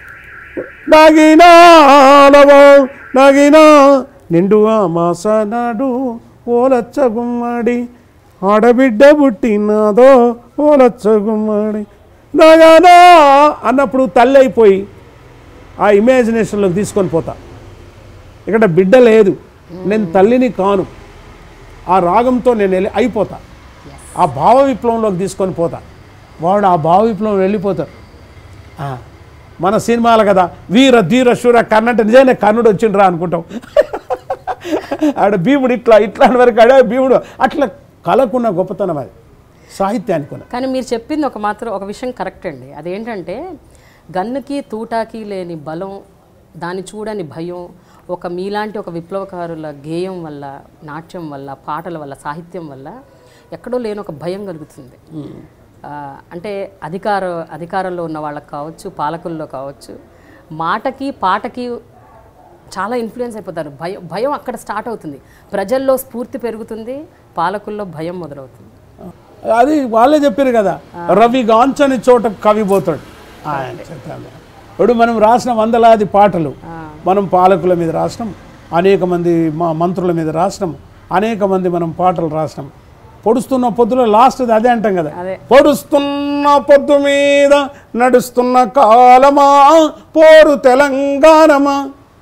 నగినాలవో నగినా నిండుగా మాసనాడు ఓలచ్చ గుమ్మడి ఆడబిడ్డ పుట్టినాదో ఓలచ్చ గుమ్మడి నగనా అన్నప్పుడు తల్లి అయిపోయి ఆ ఇమాజినేషన్లోకి తీసుకొని పోతా ఇక్కడ బిడ్డ లేదు నేను తల్లిని కాను ఆ రాగంతో నేను వెళ్ళి అయిపోతా ఆ భావ విప్లవంలోకి తీసుకొని పోతా వాడు ఆ భావ విప్లవం వెళ్ళిపోతాడు ఆ, మన సినిమాలు కదా వీర ధీర శూర కర్ణ అంటే నిజంగా కర్ణుడు వచ్చిండ్రా అనుకుంటాం ఆడ భీముడు ఇట్లా ఇట్లా అని వరకు ఆడ భీముడు అట్లా కళకున్న గొప్పతనం అది సాహిత్యానికి ఉన్న కానీ మీరు చెప్పింది ఒక మాత్రం ఒక విషయం కరెక్ట్ అండి అదేంటంటే గన్నుకి తూటాకి లేని బలం దాన్ని చూడని భయం ఒక మీలాంటి ఒక విప్లవకారుల గేయం వల్ల నాట్యం వల్ల పాటల వల్ల సాహిత్యం వల్ల ఎక్కడో లేని ఒక భయం కలుగుతుంది ఆ, అంటే అధికార అధికారంలో ఉన్న వాళ్ళకి కావచ్చు పాలకుల్లో కావచ్చు మాటకి పాటకి చాలా ఇన్ఫ్లుయెన్స్ అయిపోతారు భయం భయం అక్కడ స్టార్ట్ అవుతుంది ప్రజల్లో స్ఫూర్తి పెరుగుతుంది పాలకుల్లో భయం మొదలవుతుంది అది వాళ్ళే చెప్పారు కదా రవి గాంచని చోట కవి పోతాడు ఆయన చెప్పాను. ఇప్పుడు మనం రాసిన వందలాది పాటలు మనం పాలకుల మీద రాసినాం అనేక మంది మా మంత్రుల మీద రాసినాం అనేక మంది మనం పాటలు రాసినాం పొడుస్తున్న పొద్దులో లాస్ట్ అదే అంటాం కదా అదే. పొడుస్తున్న పొద్దు మీద నడుస్తున్న కాలమా పోరు తెలంగాణమా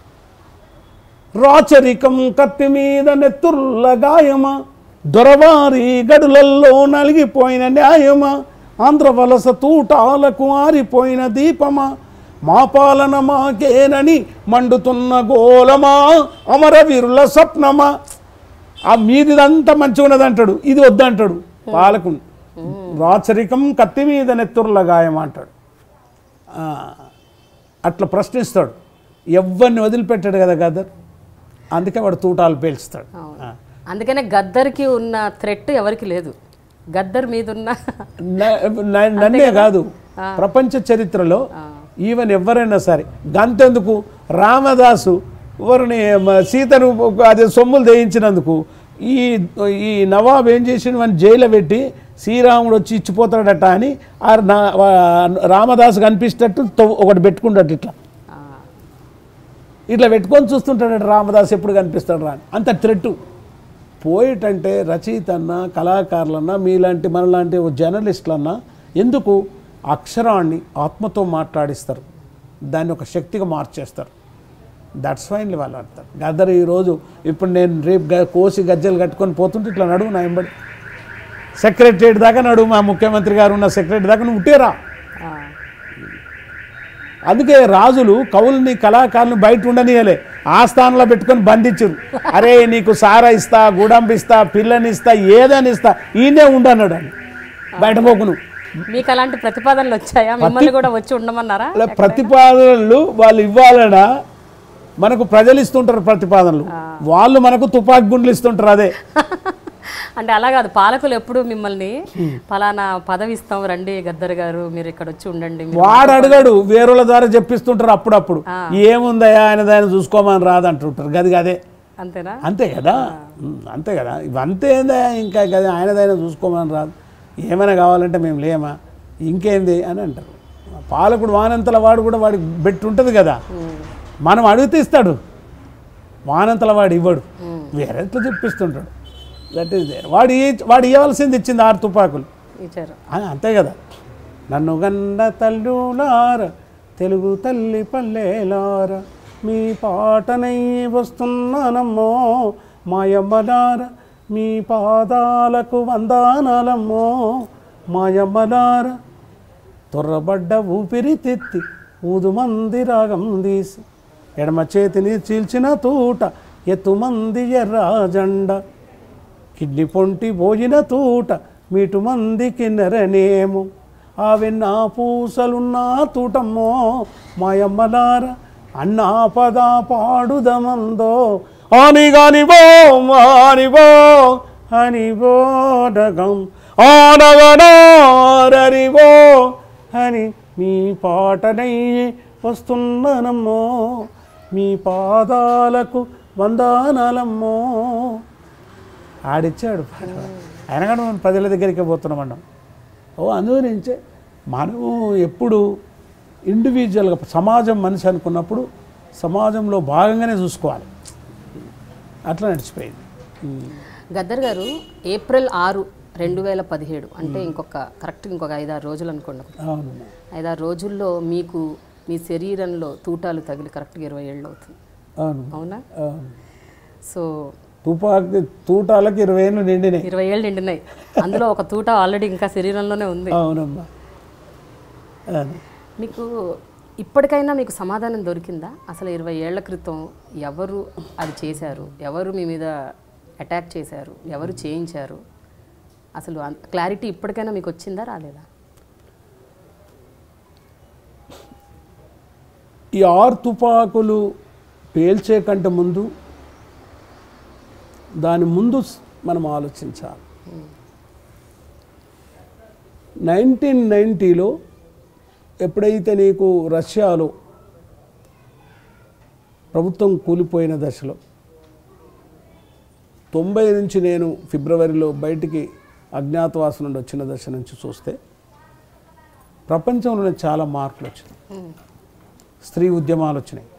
రాచరికం కత్తి మీద నెత్తుర్ల గాయమా దొరవారి గడులల్లో నలిగిపోయిన న్యాయమా ఆంధ్ర వలస తూటాలకు ఆరిపోయిన దీపమా మా పాలన మాకేనని మండుతున్న గోలమా అమరవీరుల స్వప్నమా ఆ మీదిదంతా మంచిగా ఉన్నది అంటాడు ఇది వద్దంటాడు పాలకు రాచరికం కత్తి మీద నెత్తురుల గాయం అంటాడు ఆ, అట్లా ప్రశ్నిస్తాడు ఎవరిని వదిలిపెట్టాడు కదా గదర్ అందుకే వాడు తూటాలు పేల్చుతాడు ఆ. అందుకనే గద్దర్కి ఉన్న థ్రెట్ ఎవరికి లేదు గద్దర్ మీద ఉన్న న- న- నన్నే కాదు ప్రపంచ చరిత్రలో ఈవెన్ ఎవరైనా సరే గంతెందుకు రామదాసు ఎవరిని మ- సీతను ఒక- అదే సొమ్ములు దేయించినందుకు ఈ ఈ నవాబ్ ఏం చేసిండు అని జైలు పెట్టి శ్రీరాముడు వచ్చి ఇచ్చిపోతాడట అని ఆ నా- వా- రామదాసు కనిపించేటట్టు తొ- ఒకటి పెట్టుకుంటాడు ఇట్లా ఆ, ఇట్లా పెట్టుకొని చూస్తుంటాడు రామదాస్ ఎప్పుడు కనిపిస్తాడు రా అని. అంత థ్రెట్ పోయిటంటే రచయితన్నా కళాకారులన్నా మీలాంటి మనలాంటి ఓ జర్నలిస్టులన్నా ఎందుకు అక్షరాన్ని ఆత్మతో మాట్లాడిస్తారు దాన్ని ఒక శక్తిగా మార్చేస్తారు దట్స్ ఫైన్లీ వాళ్ళు అంటారు గద్దరు ఈరోజు ఇప్పుడు నేను రేపు గ- కోసి గజ్జలు కట్టుకొని పోతుంటే ఇట్లా నడువు నా ఎంబడి సెక్రటరియట్ దాకా నడువు మా ముఖ్యమంత్రి గారు ఉన్న సెక్రటరీ దాకా నువ్వు ఉట్టేరా ఆ, అందుకే రాజులు కవుల్ని కళాకారులను బయట ఉండనియలే ఆ స్థానంలో పెట్టుకొని బంధించరు అరే నీకు సారా ఇస్తా గుడంబ ఇస్తా పిల్లని ఇస్తా ఏదని ఇస్తా ఈయనే ఉండన్నాడు అని బయట పోకును మీకు అలాంటి ప్రతిపాదనలు వచ్చాయా మిమ్మల్ని కూడా వచ్చి ఉండమన్నారా అలా ప్రతిపాదనలు వాళ్ళు ఇవ్వాలనా మనకు ప్రజలు ఇస్తుంటారు ప్రతిపాదనలు వాళ్ళు మనకు తుపాకి గుండ్లు ఇస్తుంటారు అదే అంటే అలా కాదు పాలకులు ఎప్పుడు మిమ్మల్ని ఫలానా పదవి ఇస్తాం రండి గద్దర్ గారు మీరు ఇక్కడ వచ్చి ఉండండి మీరు వాడు అడగడు వేరుల ద్వారా చెప్పిస్తుంటారు అప్పుడప్పుడు ఏముందయ్యా ఆయన దాన్ని చూసుకోమని రాదంటుంటారు గది గదే అంతేనా అంతే కదా ఉమ్, అంతే కదా ఇవంతే ఏందా ఇంకా కదా ఆయనదైనా చూసుకోమని రాదు ఏమైనా కావాలంటే మేము లేమా ఇంకేంది అని అంటారు పాలకుడు వానంతల వాడు కూడా వాడికి బెట్టి ఉంటుంది కదా మనం అడిగితే ఇస్తాడు వానంతల వాడు ఇవ్వడు వేరే ఎట్లా చెప్పిస్తుంటాడు దట్ ఈస్ దేర్ వాడు ఈ- వాడు ఇవ్వాల్సింది ఇచ్చింది ఆరు తుపాకులు ఇచ్చారు ఆ, అంతే కదా నన్ను గన్న తల్లులార తెలుగు తల్లి పల్లెలార మీ పాటనై వస్తున్నానమ్మో మాయమ్మలార మీ పాదాలకు వందానాలమ్మో మాయమ్మలార తొర్రబడ్డ ఊపిరి తెత్తి ఊదుమంది రాగం తీసి ఎడమ చేతిని చీల్చిన తూట ఎత్తుమంది ఎర్రాజండ కిడ్ని పొంటి పోయిన తూట మీటు మందికి నెరనేము ఆవెన్న పూసలున్నా తూటమ్మో మాయమ్మలార అన్నా పద పాడుదమందో ఆనిగానివో మానివో హనివో డగం ఆనగనారరివో అని మీ పాటనై వస్తున్నానమ్మో మీ పాదాలకు వందానాలమ్మో ఆడిచ్చాడు పాట ఆయన కూడా మనం ప్రజల దగ్గరికి పోతున్నాం అన్నాం ఓ అందుగురించే మనము ఎప్పుడు ఇండివిజువల్గా సమాజం మనిషి అనుకున్నప్పుడు సమాజంలో భాగంగానే చూసుకోవాలి అట్లా నడిచిపోయింది గద్దర్ గారు ఏప్రిల్ ఆరు రెండు వేల పదిహేడు అంటే ఇంకొక కరెక్ట్ ఇంకొక ఐదారు రోజులు అనుకోండి అవును ఐదారు రోజుల్లో మీకు మీ శరీరంలో తూటాలు తగిలి కరెక్ట్గా ఇరవై ఏళ్ళు అవుతుంది అవును అవునా అవును సో తుపాకి తూటాలకు ఇరవై ఏళ్ళు నిండినాయి ఇరవై ఏళ్ళు నిండినాయి అందులో ఒక తూట ఆల్రెడీ ఇంకా శరీరంలోనే ఉంది అవునమ్మా అవును మీకు ఇప్పటికైనా మీకు సమాధానం దొరికిందా అసలు ఇరవై ఏళ్ల క్రితం ఎవరు అది చేశారు ఎవరు మీ మీద అటాక్ చేశారు ఎవరు చేయించారు అసలు క్లారిటీ ఇప్పటికైనా మీకు వచ్చిందా రాలేదా ఈ ఆరు తుపాకులు పేల్చే కంటే ముందు దాని ముందు స్- మనం ఆలోచించాలి నైన్టీన్ నైంటీలో ఎప్పుడైతే నీకు రష్యాలో ప్రభుత్వం కూలిపోయిన దశలో తొంభై నుంచి నేను ఫిబ్రవరిలో బయటికి అజ్ఞాతవాసం నుండి వచ్చిన దశ నుంచి చూస్తే ప్రపంచంలోనే చాలా మార్పులు వచ్చినాయి స్త్రీ ఉద్యమాలు వచ్చినాయి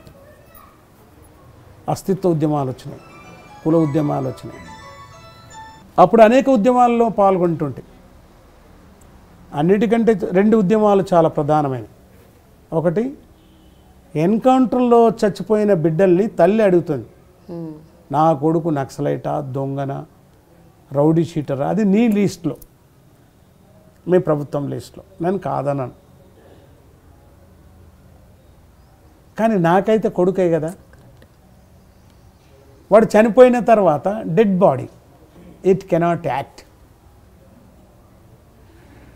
అస్తిత్వ ఉద్యమాలు వచ్చినాయి కుల ఉద్యమాలు వచ్చినాయి అప్పుడు అనేక ఉద్యమాల్లో పాల్గొంటుంటే అన్నిటికంటే రెండు ఉద్యమాలు చాలా ప్రధానమైనవి ఒకటి ఎన్కౌంటర్లో చచ్చిపోయిన బిడ్డల్ని తల్లి అడుగుతుంది హ్మ్. నా కొడుకు నక్సలైటా దొంగన రౌడీ షీటరా అది నీ లిస్ట్లో మీ ప్రభుత్వం లిస్ట్లో నేను కాదన్నాను కానీ నాకైతే కొడుకే కదా వాడు చనిపోయిన తర్వాత dead body it cannot act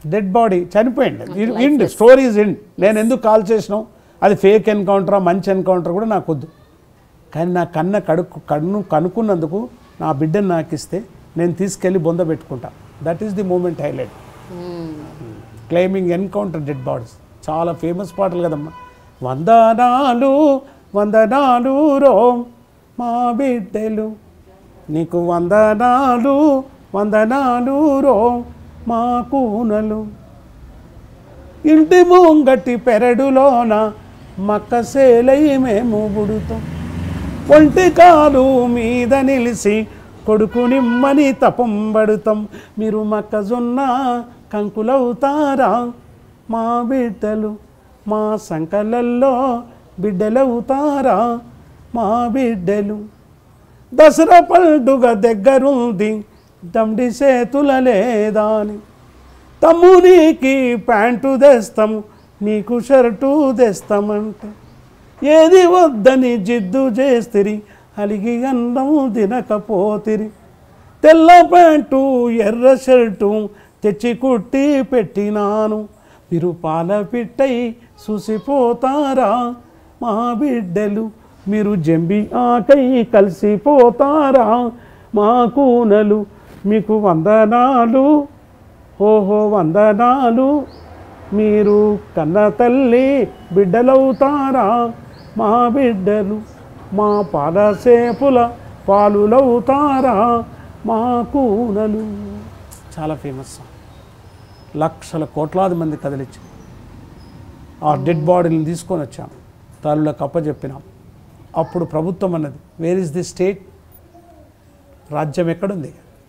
dead body చనిపోయింది ఇండ్ స్టోరీస్ ఇండ్ నేను ఎందుకు కాల్ చేసినావు అది ఫేక్ ఎన్కౌంటరా మంచి ఎన్కౌంటర్ కూడా నాకు వద్దు కానీ నా కన్న కడుక్కు కన్ను కనుక్కున్నందుకు నా బిడ్డను నాకు ఇస్తే నేను తీసుకెళ్ళి బొంద పెట్టుకుంటా that is the moment highlight climbing encounter dead bodies చాలా ఫేమస్ పాటలు కదమ్మా వందనాలు వందనాలు రో మా బిడ్డలు నీకు వందనాలు వందనాలు రో మా కూనలు ఇంటి ముంగటి పెరడులోన మక్కసేలై మేము బుడుతాం ఒంటి కాలు మీద నిలిసి కొడుకు నిమ్మని తపంబడుతాం మీరు మొక్కజొన్న కంకులవుతారా మా బిడ్డలు మా సంకలల్లో బిడ్డలవుతారా మా బిడ్డలు దసరా పండుగ దగ్గరుంది దమ్డి చేతుల లేదా అని తమ్మునికి ప్యాంటు తెస్తాము నీకు షర్టు తెస్తామంటే ఏది వద్దని జిద్దు చేస్తిరి అలిగి అన్నం తినకపోతిరి తెల్ల ప్యాంటు ఎర్ర షర్టు తెచ్చి కుట్టి పెట్టినాను మీరు పాల పిట్టై చూసిపోతారా మా బిడ్డలు మీరు జంబి ఆకై కలిసిపోతారా మా కూనలు మీకు వందనాలు ఓహో వందనాలు మీరు కన్న తల్లి బిడ్డలవుతారా మా బిడ్డలు మా పాదసేపుల పాలులవుతారా మా కూనలు చాలా ఫేమస్ సాంగ్ లక్షల కోట్లాది మంది కదిలించాం ఆ డెడ్ బాడీని తీసుకొని వచ్చాం తల్లులకు అప్పచెప్పినాం అప్పుడు ప్రభుత్వం అన్నది వేర్ ఇస్ ది స్టేట్ రాజ్యం ఎక్కడుంది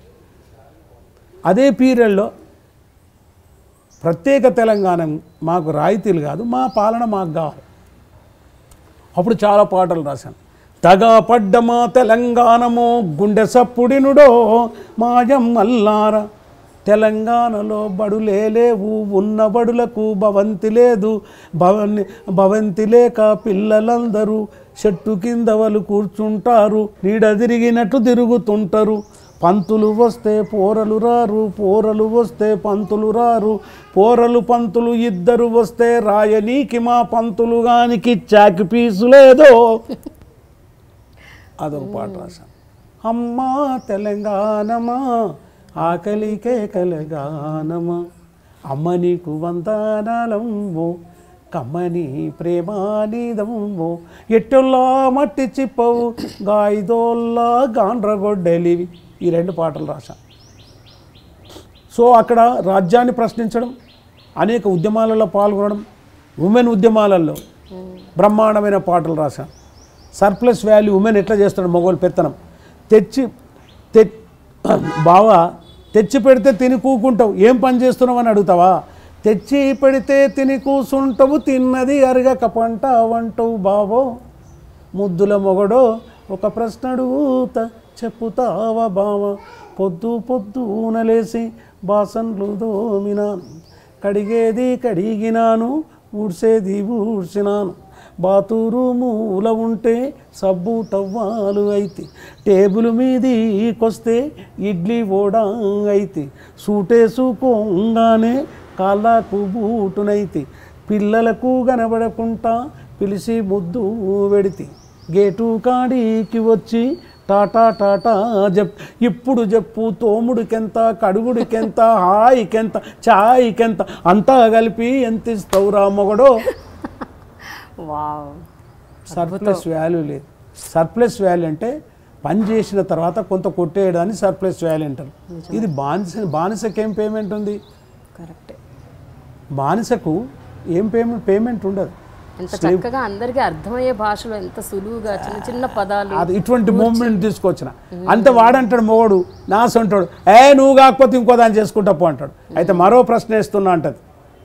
అదే పీరియడ్లో ప్రత్యేక తెలంగాణ మాకు రాయితీలు కాదు మా పాలన మాకు కావాలి అప్పుడు చాలా పాటలు రాశాను తగా పడ్డమా తెలంగాణమో గుండె సప్పుడినుడో మాయం మల్లార తెలంగాణలో బడులే లేవు ఉన్న బడులకు భవంతి లేదు భవన్ భవంతి లేక పిల్లలందరూ చెట్టు కింద వాళ్ళు కూర్చుంటారు నీడ తిరిగినట్టు తిరుగుతుంటారు పంతులు వస్తే పోరలు రారు పోరలు వస్తే పంతులు రారు పోరలు పంతులు ఇద్దరు వస్తే రాయనీకి మా పంతులు గానికి చాకి పీసు లేదో అదొక పాట రాశాను అమ్మా తెలంగాణమా ఆకలికే కలగానమా అమ్మ నీకు వందనాలమ్మో కమ్మని ప్రేమానిదమ్మో ఎట్టొల్లా మట్టి చిప్పవు గాయిదోల్లా గాండ్రగొడ్డలివి ఈ రెండు పాటలు రాశాను సో అక్కడ రాజ్యాన్ని ప్రశ్నించడం అనేక ఉద్యమాలలో పాల్గొనడం ఉమెన్ ఉద్యమాలలో బ్రహ్మాండమైన పాటలు రాశాను సర్ప్లస్ వాల్యూ ఉమెన్ ఎట్లా చేస్తాడు మగవాళ్ళు పెత్తనం తెచ్చి తె బావా తెచ్చి పెడితే తిని కూకుంటావు ఏం పని చేస్తున్నావు అని అడుగుతావా తెచ్చి పెడితే తిని కూసుంటావు తిన్నది అరగక పంట వంటవు బావో ముద్దుల మొగడో ఒక ప్రశ్న అడుగుతా చెప్పుతావా బావ పొద్దు పొద్దున లేసి బాసన్లు దోమినాను కడిగేది కడిగినాను ఊడ్సేది ఊడ్చినాను బాతురూముల ఉంటే సబ్బు టవ్వాలు అయితే టేబుల్ మీదికొస్తే ఇడ్లీ ఓడా అయితే సూటేసుకోగానే కాళ్ళకు బూటునైతే పిల్లలకు కనబడకుండా పిలిచి ముద్దు వెడితి గేటు కాడికి వచ్చి టాటా టాటా చెప్ ఇప్పుడు చెప్పు తోముడికెంత కడుగుడికెంత హాయికెంత చాయ్కెంత అంతా కలిపి ఎంత ఇస్తావురా మొగడో వావ్ సర్ప్లస్ వాల్యూ లేదు సర్ప్లస్ వాల్యూ అంటే పని చేసిన తర్వాత కొంత కొట్టేయడాన్ని సర్ప్లస్ వాల్యూ అంటారు ఇది బానిస బానిసకి ఏం పేమెంట్ ఉంది కరెక్టే బానిసకు ఏం పేమెంట్ పేమెంట్ ఉండదు ఎంత చక్కగా అందరికీ అర్థమయ్యే భాషలో ఎంత సులువుగా చిన్న చిన్న పదాలు అది ఇటువంటి మూమెంట్ తీసుకొచ్చిన అంతే వాడంటాడు మొగడు నాసు అంటాడు ఏ నువ్వు కాకపోతే ఇంకో దాన్ని చేసుకుంటా పో అంటాడు అయితే మరో ప్రశ్న వేస్తున్నా అంటది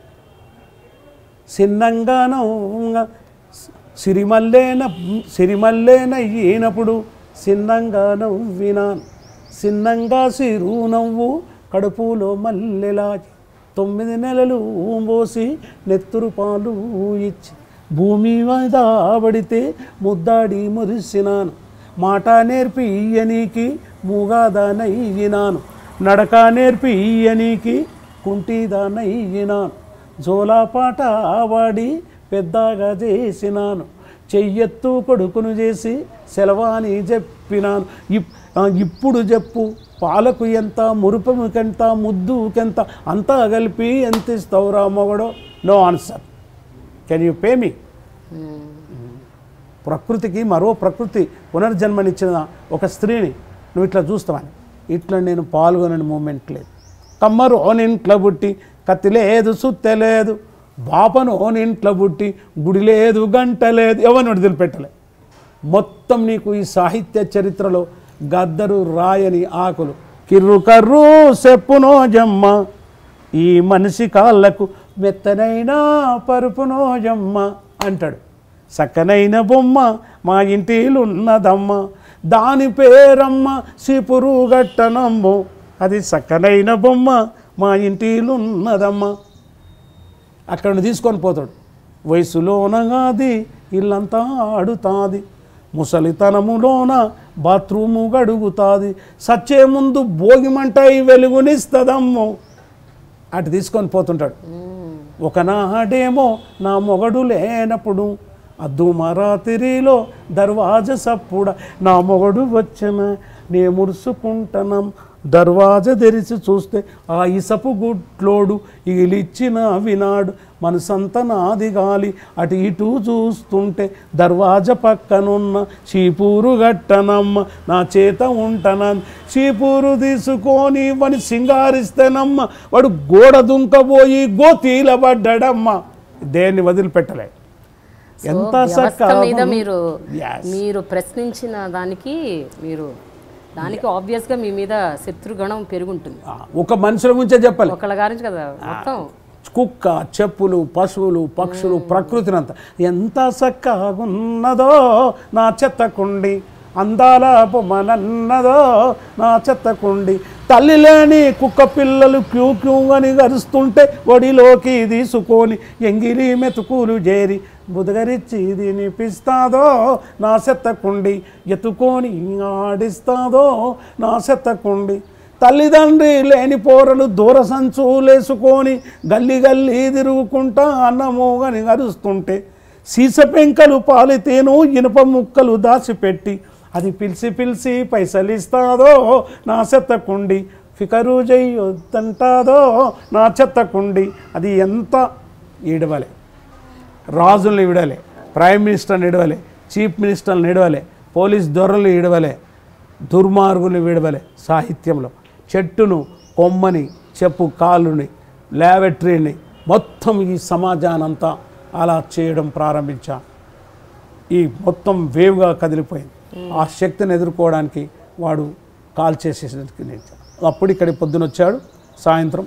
సిన్నంగానో సిరిమల్లేన సిరిమల్లేన ఈనప్పుడు సిన్నంగా నవ్వినాను సిన్నంగా సిరు నవ్వు కడుపులో మల్లెలాగి తొమ్మిది నెలలు మోసి నెత్తురు పాలు ఇచ్చి భూమి మీద పడితే ముద్దాడి మురిసినాను మాట నేర్పి ఇయ్యనీకి మూగాదానయ్యినాను నడక నేర్పి ఇయ్యనీకి కుంటిదానయ్యినాను జోలాపాట ఆవాడి పెద్దగా చేసినాను చెయ్యెత్తు కొడుకును చేసి సెలవాని చెప్పినాను ఇప్- ఆ, ఇప్పుడు చెప్పు పాలకు ఎంత మురుపముకెంత ముద్దుకెంత అంతా కలిపి ఎంత ఇస్తావురా మొగడో no answer can you pay me ప్రకృతికి మరో ప్రకృతి పునర్జన్మనిచ్చిన ఒక స్త్రీని నువ్వు ఇట్లా చూస్తావని ఇట్లా నేను పాల్గొనని మూమెంట్ లేదు కమ్మరు ఓనింట్లో పుట్టి కత్తి లేదు సుత్తె లేదు బాపను ఓనింట్లో పుట్టి గుడి లేదు గంట లేదు ఎవరిని వదిలిపెట్టలే మొత్తం నీకు ఈ సాహిత్య చరిత్రలో గద్దరు రాయని ఆకులు కిర్రు కర్రు సెప్పునో జమ్మ ఈ మనిషి కాళ్ళకు మెత్తనైన పరుపునో జమ్మ అంటాడు సక్కనైన బొమ్మ మా ఇంటిలున్నదమ్మ దాని పేరమ్మ సిపురు గట్టనమ్ము అది సక్కనైన బొమ్మ మా ఇంటిలున్నదమ్మ అక్కడ నుండి తీసుకొని పోతాడు వయసులోనగాది ఇల్లంతా ఆడుతాది ముసలితనములోన బాత్రూము గడుగుతాది సచ్చే ముందు భోగిమంటాయి వెలుగునిస్తదమ్మో అటు తీసుకొని పోతుంటాడు ఒకనాడేమో నా మొగడు లేనప్పుడు అద్దుమరాతిరిలో దర్వాజ సప్పుడ నా మొగడు వచ్చిన నే మురుసుకుంటనం దర్వాజ తెరిచి చూస్తే ఆ ఇసపు గుట్లోడు ఈలిచ్చిన వినాడు మనసంత నాది గాలి అటు ఇటు చూస్తుంటే దర్వాజ పక్కనున్న చీపూరు గట్టనమ్మ నా చేత ఉంటనన్ చీపూరు తీసుకొని వని సింగారిస్తేనమ్మ వాడు గోడ దుంకబోయి గోతీల పడ్డాడమ్మ దేన్ని వదిలిపెట్టలే ఎంత వ్యవస్థ మీద చక్కగా మీరు Yes. మీరు ప్రశ్నించిన దానికి మీరు దానికి ఆబ్వియస్ గా మీ మీద శత్రుగణం పెరుగుంటుంది ఆ, ఒక మనుషుల గురించే చెప్పాలి ఒకళ్ళ గురించి కదా మొత్తం కుక్క చెప్పులు పశువులు పక్షులు ప్రకృతినంత ఎంత చక్కగున్నదో నా చెత్తకుండి అందాల బొమ్మనన్నదో నా చెత్తకుండి తల్లి లేని కుక్క పిల్లలు క్యూ క్యూ అని గరుస్తుంటే ఒడిలోకి తీసుకొని ఎంగిలి మెతుకులు చేరి బుదగరిచ్చి తినిపిస్తాదో నా చెత్తకుండి ఎత్తుకొని ఆడిస్తాదో నా చెత్తకుండి తల్లిదండ్రి లేని పోరలు దూర సంచులేసుకొని గల్లి గల్లి తిరుగుకుంటా అన్నమోగని అరుస్తుంటే సీస పెంకలు పాలితేను ఇనుప ముక్కలు దాచిపెట్టి అది పిలిచి పిలిచి పైసలు ఇస్తాదో నా చెత్తకుండి ఫికరు చెయ్యొద్దంటాదో నా చెత్తకుండి అది ఎంత ఈడవలే రాజుల్ని విడవలే ప్రైమ్ మినిస్టర్ని ఇడవలే చీఫ్ మినిస్టర్ని ఇడవలే పోలీస్ దొరలు ఇడవలే దుర్మార్గుని విడవలే సాహిత్యంలో చెట్టును కొమ్మని చెప్పు కాలుని ల్యాబెటరీని మొత్తం ఈ సమాజానంతా అలా చేయడం ప్రారంభించా ఈ మొత్తం వేవ్గా కదిలిపోయింది ఆ శక్తిని ఎదుర్కోవడానికి వాడు కాల్ చేసేసరికి నిలిచాడు. అప్పుడు ఇక్కడికి పొద్దున వచ్చాడు సాయంత్రం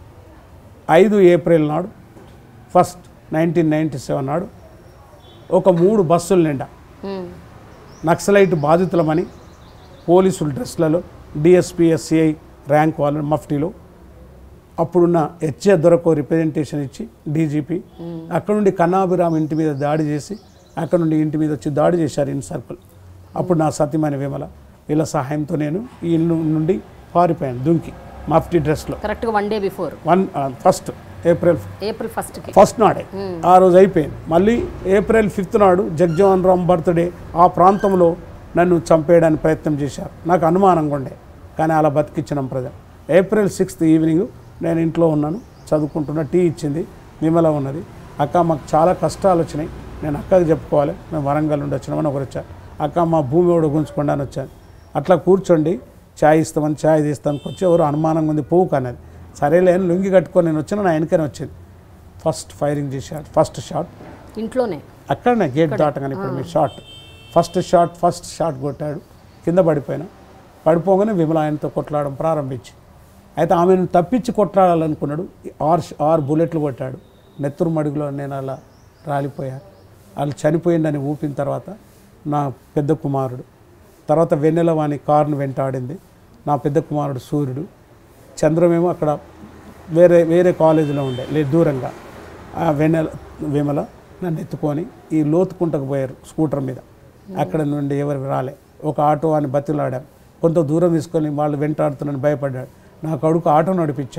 ఐదు ఏప్రిల్ నాడు ఫస్ట్ నైన్టీన్ నైంటీ సెవెన్ నాడు ఒక మూడు బస్సుల నిండా ఉమ్, నక్సలైట్ బాధితులమని పోలీసుల డ్రెస్లలో డిఎస్పిఎస్సిఐ ర్యాంక్ వాళ్ళ మఫ్టీలో అప్పుడున్న హెచ్ఏ దొరకు రిప్రజెంటేషన్ ఇచ్చి డీజీపీ అక్కడ నుండి కన్నాభిరామ్ ఇంటి మీద దాడి చేసి అక్కడ నుండి ఇంటి మీద వచ్చి దాడి చేశారు ఇన్ సర్కిల్ అప్పుడు నా సత్యమైన విమల వీళ్ళ సహాయంతో నేను ఈ ఇల్లు నుండి పారిపోయాను దుంకి మఫ్టీ డ్రెస్లో కరెక్ట్గా one day before one first April April ఫస్ట్కి ఫస్ట్ నాడే ఆ రోజు అయిపోయింది మళ్ళీ ఏప్రిల్ ఫిఫ్త్ నాడు జగ్జీవన్ రామ్ బర్త్డే ఆ ప్రాంతంలో నన్ను చంపేయడానికి ప్రయత్నం చేశారు నాకు అనుమానంగా ఉండే కానీ అలా బతికించినాం ప్రజలు ఏప్రిల్ సిక్స్త్ ఈవినింగ్ నేను ఇంట్లో ఉన్నాను చదువుకుంటున్న టీ ఇచ్చింది విమల ఉన్నది అక్క మాకు చాలా కష్టాలు వచ్చినాయి నేను అక్కకి చెప్పుకోవాలి మేము వరంగల్ నుండి వచ్చినామని ఒకరు వచ్చారు అక్క మా భూమి కూడా గుంజుకోండి అని వచ్చాను అట్లా కూర్చోండి ఛాయ్ ఇస్తామని ఛాయ్ తీస్తానికి వచ్చి ఎవరు అనుమానంగా ఉంది పోవు కన్నది సరేలే అని లుంగి కట్టుకొని నేను వచ్చిన నా వెనకనే వచ్చింది ఫస్ట్ ఫైరింగ్ చేశాడు ఫస్ట్ షాట్ ఇంట్లోనే అక్కడనే గేట్ దాటగానే ఇప్పుడు మీ shot first shot first shot కొట్టాడు కింద పడిపోయినా పడిపోగానే విమల ఆయనతో కొట్లాడడం ప్రారంభించి అయితే ఆమెను తప్పించి కొట్లాడాలనుకున్నాడు ఆరు ఆరు బుల్లెట్లు కొట్టాడు నెత్తురు మడుగులో నేను అలా రాలిపోయాను వాళ్ళు చనిపోయిందని ఊపిన తర్వాత నా పెద్ద కుమారుడు తర్వాత వెన్నెల వాని కారును వెంటాడింది నా పెద్ద కుమారుడు సూర్యుడు చంద్రమేమో అక్కడ వేరే వేరే కాలేజీలో ఉండే లేదు దూరంగా ఆ వెన్నెల విమల నన్ను ఎత్తుకొని ఈ లోతుకుంటకు పోయారు స్కూటర్ మీద అక్కడ నుండి ఎవరు రాలే ఒక ఆటో అని బతిలాడాం కొంత దూరం తీసుకొని వాళ్ళు వెంటాడుతున్నాను భయపడ్డాడు నా కొడుకు ఆటో నడిపించాడు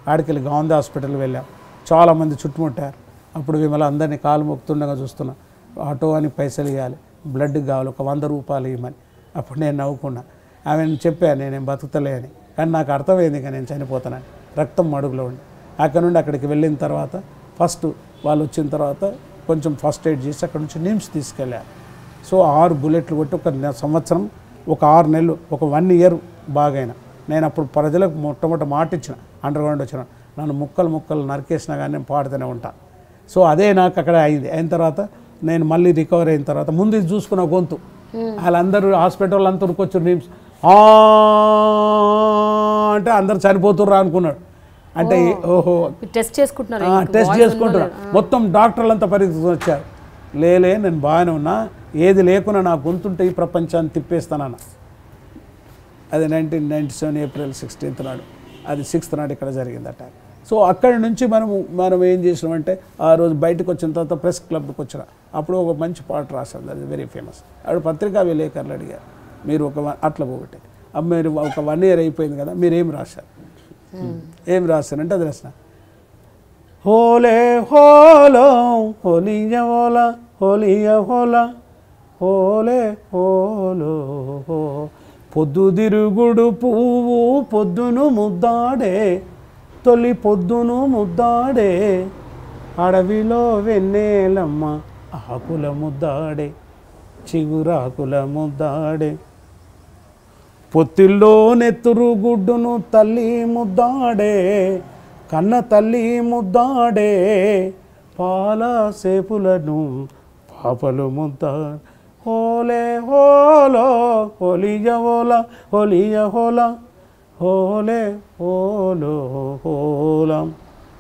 ఆడికెళ్ళి గాంధీ హాస్పిటల్ వెళ్ళాం చాలామంది చుట్టుముట్టారు అప్పుడు విమల అందరినీ కాలు మొక్కుతుండగా చూస్తున్నా ఆటో అని పైసలు ఇవ్వాలి బ్లడ్ కావాలి ఒక వంద రూపాయలు ఇవ్వమని అప్పుడు నేను నవ్వుకున్నా ఆమె చెప్పాను నేనేం బతుకుతలే అని కానీ నాకు అర్థమైంది ఇంకా నేను చనిపోతానని రక్తం మడుగులో ఉండి అక్కడ నుండి అక్కడికి వెళ్ళిన తర్వాత ఫస్ట్ వాళ్ళు వచ్చిన తర్వాత కొంచెం ఫస్ట్ ఎయిడ్ చేసి అక్కడ నుంచి నిమ్స్ తీసుకెళ్ళారు సో ఆరు బుల్లెట్లు కొట్టి ఒక నె- సంవత్సరం ఒక ఆరు నెలలు ఒక వన్ ఇయర్ బాగైన నేను అప్పుడు ప్రజలకు మొట్టమొదటి మాట ఇచ్చిన అండర్ గ్రౌండ్ వచ్చిన నన్ను ముక్కలు ముక్కలు నరికేసినా కానీ నేను పాడుతూనే ఉంటాను సో అదే నాకు అక్కడ అయింది అయిన తర్వాత నేను మళ్ళీ రికవర్ అయిన తర్వాత ముందు ఇది చూసుకున్న గొంతు వాళ్ళందరూ హాస్పిటల్ అంతా ఉరుకొచ్చారు నిమ్స్ "ఆ" అంటే అందరు చనిపోతుర్రా అనుకున్నాడు అంటే ఓహో మీరు టెస్ట్ చేసుకుంటున్నారు ఆ, టెస్ట్ చేసుకుంటున్నా మొత్తం డాక్టర్లు అంతా పరీక్ష వచ్చారు లేలే నేను బాగానే ఉన్నా ఏది లేకున్నా నా గొంతుంటే ఈ ప్రపంచాన్ని తిప్పేస్తానన్న అది nineteen ninety seven April sixteenth నాడు అది సిక్స్త్ నాడు ఇక్కడ జరిగింది అటాక్ సో అక్కడి నుంచి మనము మనం ఏం చేసినామంటే ఆ రోజు బయటకు వచ్చిన తర్వాత ప్రెస్ క్లబ్కి వచ్చిన అప్పుడు ఒక మంచి పాట రాశాను అది వెరీ ఫేమస్ అప్పుడు పత్రికా విలేకరులు అడిగారు మీరు ఒక వ- అట్లా పోగొట్టే అమ్మ మీరు ఒక వన్ ఇయర్ అయిపోయింది కదా మీరు ఏం రాశారు ఏం రాశారంటే అది రాసిన హోలే హోలో హోలియ హోల హోలియ హోల హోలే హోలో హో. పొద్దుదిరుగుడు పువ్వు పొద్దును ముద్దాడే తొలి పొద్దును ముద్దాడే అడవిలో వెన్నెలమ్మ ఆకుల ముద్దాడే చిగురాకుల ముద్దాడే పొత్తిల్లో నెత్తురు గుడ్డును తల్లి ముద్దాడే కన్న తల్లి ముద్దాడే పాల సేపులను పాపలు ముద్దా హోలే హోలో హోలియ హోల హోలియ హోల హోలే హోలో హోలం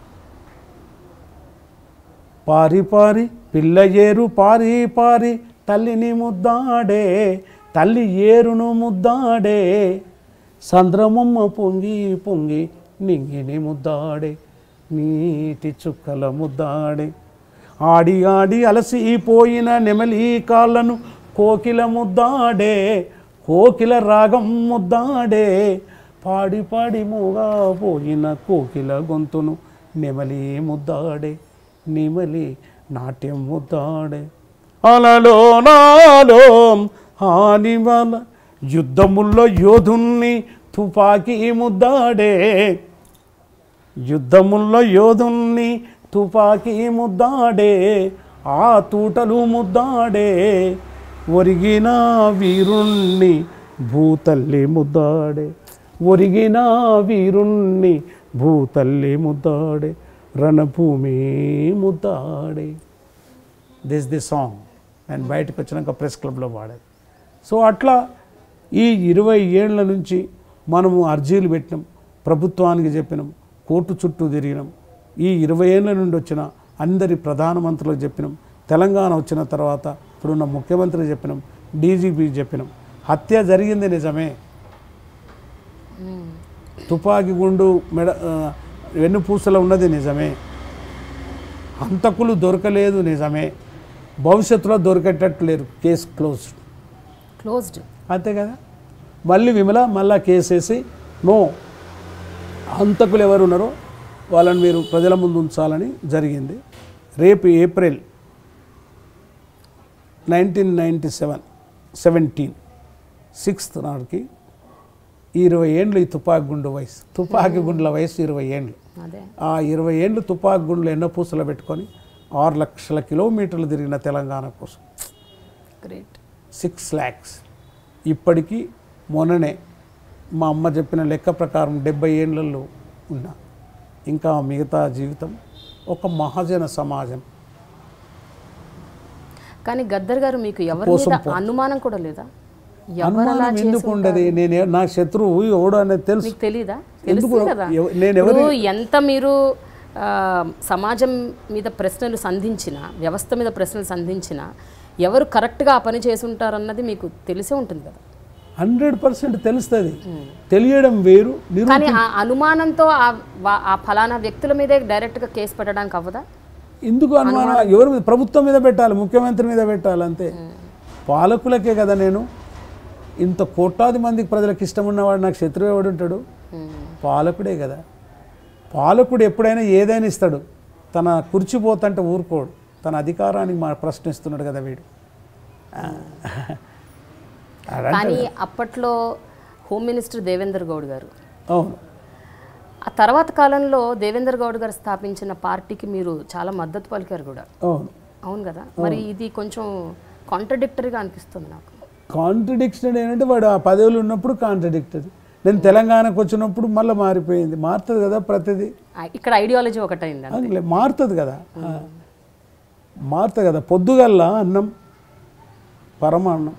పారి పారి పిల్ల ఏరు పారి పారి తల్లిని ముద్దాడే తల్లి ఏరును ముద్దాడే సంద్రమమ్మ పొంగి పొంగి నింగిని ముద్దాడే నీటి చుక్కల ముద్దాడే ఆడి ఆడి అలసిపోయిన నెమలి కాళ్ళను కోకిల ముద్దాడే కోకిల రాగం ముద్దాడే పాడి పాడి మూగా పోయిన కోకిల గొంతును నెమలి ముద్దాడే నెమలి నాట్యం ముద్దాడే అలలో నాలో హానివల యుద్ధముల్లో యోధుణ్ణి తుపాకీ ముద్దాడే యుద్ధముల్లో యోధుణ్ణి తుపాకీ ముద్దాడే ఆ తూటలు ముద్దాడే ఒరిగిన వీరుణ్ణి భూతల్లి ముద్దాడే ఒరిగిన వీరుణ్ణి భూతల్లి ముద్దాడే రణభూమి ముద్దాడే దిస్ ది సాంగ్ నేను బయటకు వచ్చినాక ప్రెస్ క్లబ్లో పాడేది సో అట్లా ఈ ఇరవై ఏళ్ళ నుంచి మనము అర్జీలు పెట్టినాం ప్రభుత్వానికి చెప్పినాం కోర్టు చుట్టూ తిరిగినాం ఈ ఇరవై ఏళ్ళ నుండి వచ్చిన అందరి ప్రధానమంత్రులకు చెప్పినాం తెలంగాణ వచ్చిన తర్వాత ఇప్పుడున్న ముఖ్యమంత్రికి చెప్పినాం డీజీపీకి చెప్పినాం హత్య జరిగింది నిజమే తుపాకీ గుండు మెడ ఆ, వెన్నుపూసలో ఉన్నది నిజమే హంతకులు దొరకలేదు నిజమే భవిష్యత్తులో దొరికేటట్టు లేరు కేసు క్లోజ్డ్ క్లోజ్డ్ అంతే కదా మళ్ళీ విమల మళ్ళా కేసేసి నో హంతకులు ఎవరు ఉన్నారో వాళ్ళని మీరు ప్రజల ముందు ఉంచాలని జరిగింది రేపు April nineteen ninety seven seventeen sixth నాడుకి ఇరవై ఏండ్లు ఈ తుపాకి గుండు వయసు తుపాకి గుండ్ల వయసు ఇరవై ఏండ్లు అదే ఆ ఇరవై ఏండ్లు తుపాకి గుండ్లు ఎన్నో పూసలు పెట్టుకొని ఆరు లక్షల కిలోమీటర్లు తిరిగిన తెలంగాణ కోసం గ్రేట్ సిక్స్ ల్యాక్స్ ఇప్పటికీ మొన్ననే మా అమ్మ చెప్పిన లెక్క ప్రకారం డెబ్బై ఏళ్ళల్లో ఉన్నా ఇంకా మిగతా జీవితం ఒక మహాజన సమాజం కానీ గద్దర్ గారు మీకు ఎవరి కోసం మీద అనుమానం కూడా లేదా ఎవరు అలా అనుమానం ఎందుకు ఉండదు నేను నా శత్రువు ఎవడు అనేది తెలుసు మీకు తెలీదా ఎందుకు తెలుసు కదా ఎవ- నేను ఎవరి ఇప్పుడు ఎంత మీరు ఆ, సమాజం మీద ప్రశ్నలు సంధించిన వ్యవస్థ మీద ప్రశ్నలు సంధించిన ఎవరు కరెక్ట్గా ఆ పని చేసి ఉంటారన్నది మీకు తెలిసే ఉంటుంది కదా హండ్రెడ్ పర్సెంట్ తెలుస్తుంది తెలియడం వేరు నిరు కానీ ఆ అనుమానంతో ఆ వా- ఆ ఫలానా వ్యక్తుల మీదే డైరెక్ట్గా కేసు పెట్టడానికి అవ్వదా ఎందుకు అనుమానం ఎవరి మీద ప్రభుత్వం మీద పెట్టాలి ముఖ్యమంత్రి మీద పెట్టాలి అంతే పాలకులకే కదా నేను ఇంత కోట్లాది మందికి ప్రజలకు ఇష్టం ఉన్నవాడు నాకు శత్రువు ఎవడు ఉంటాడు పాలకుడే కదా పాలకుడు ఎప్పుడైనా ఏదైనా ఇస్తాడు తన కుర్చిపోతంటే ఊరుకోడు తన అధికారాన్ని మా ప్రశ్నిస్తున్నాడు కదా వీడు ఆ. అదంటే- కానీ అప్పట్లో హోమ్ మినిస్టర్ దేవేందర్ గౌడ్ గారు అవును ఆ తర్వాత కాలంలో దేవేందర్ గౌడ్ గారు స్థాపించిన పార్టీకి మీరు చాలా మద్దతు పలికారు కూడా అవును అవును కదా మరి ఇది కొంచెం కాంట్రడిక్టరీగా అనిపిస్తుంది నాకు కాంట్రడిక్షన్ ఏంటంటే వాడు ఆ పదవులు ఉన్నప్పుడు కాంట్రడిక్టరీ నేను తెలంగాణకు వచ్చినప్పుడు మళ్ళీ మారిపోయింది మారుతుంది కదా ప్రతిదీ ఆ, ఇక్కడ ఐడియాలజీ ఒకటైంది అందులో మారుతుంది కదా ఆ. మారుతుంది కదా పొద్దుగల్లా అన్నం పరమాన్నం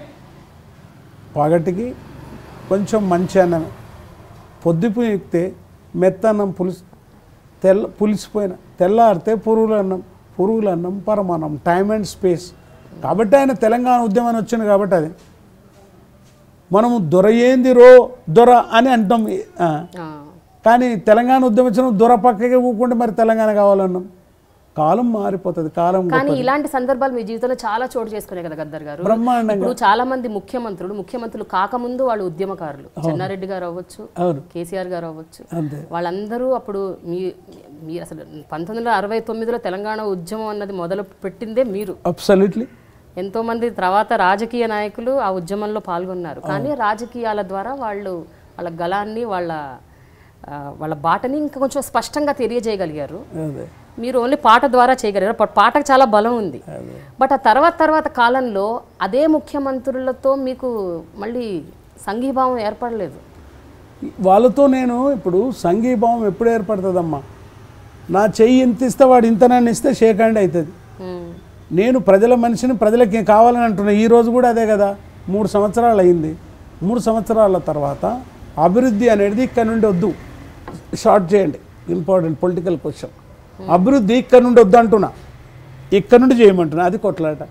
పగటికి కొంచెం మంచి అన్నం పొద్దుపోయితే మెత్త అన్నం పులుసు తెల్ల పులిసిపోయిన తెల్లారితే పురుగుల అన్నం పురుగుల అన్నం పరమాన్నం టైమ్ అండ్ స్పేస్ కాబట్టి ఆయన తెలంగాణ ఉద్యమం వచ్చింది కాబట్టి అది మనము దొర ఏంది రో దొర అని అంటాం ఆ. ఆ, కానీ తెలంగాణ ఉద్యమం వచ్చిన దొర పక్కకే ఊకుంటే మరి తెలంగాణ కావాలన్నాం కాలం మారిపోతుంది కాలం కానీ ఇలాంటి సందర్భాలు మీ జీవితంలో చాలా చోటు చేసుకునే కదా గద్దర్ గారు బ్రహ్మాండంగా ఇప్పుడు చాలా మంది ముఖ్యమంత్రులు ముఖ్యమంత్రులు కాకముందు వాళ్ళు ఉద్యమకారులు చెన్నారెడ్డి గారు అవ్వచ్చు అవును కేసీఆర్ గారు అవ్వచ్చు అంతే వాళ్ళందరూ అప్పుడు మీ మీరు అసలు పంతొమ్మిది వందల అరవై తొమ్మిదిలో తెలంగాణ ఉద్యమం అన్నది మొదలు పెట్టిందే మీరు అబ్సల్యూట్లీ ఎంతో మంది తర్వాత రాజకీయ నాయకులు ఆ ఉద్యమంలో పాల్గొన్నారు కానీ రాజకీయాల ద్వారా వాళ్ళు వాళ్ళ గలాన్ని వాళ్ళ ఆ, వాళ్ళ బాటని ఇంకా కొంచెం స్పష్టంగా తెలియజేయగలిగారు అదే మీరు ఓన్లీ పాట ద్వారా చేయగలిగారు బట్ పాటకు చాలా బలం ఉంది బట్ ఆ తర్వాత తర్వాత కాలంలో అదే ముఖ్యమంత్రులతో మీకు మళ్ళీ సంఘీభావం ఏర్పడలేదు వాళ్ళతో నేను ఇప్పుడు సంఘీభావం ఎప్పుడు ఏర్పడుతుందమ్మా నా చెయ్యి ఇంత ఇస్తే వాడు ఇంత నన్ను ఇస్తే షేక్ హ్యాండ్ అవుతుంది ఉమ్, నేను ప్రజల మనిషిని ప్రజలకి కావాలని అంటున్నా ఈ రోజు కూడా అదే కదా మూడు సంవత్సరాలు అయింది మూడు సంవత్సరాల తర్వాత అభివృద్ధి అనేది ఇక్కడ నుండి వద్దు షార్ట్ చేయండి ఇంపార్టెంట్ పొలిటికల్ క్వశ్చన్ అభివృద్ధి ఇక్కడ నుండి వద్దు అంటున్నా ఇక్కడ నుండి చేయమంటున్నా అది కొట్లాట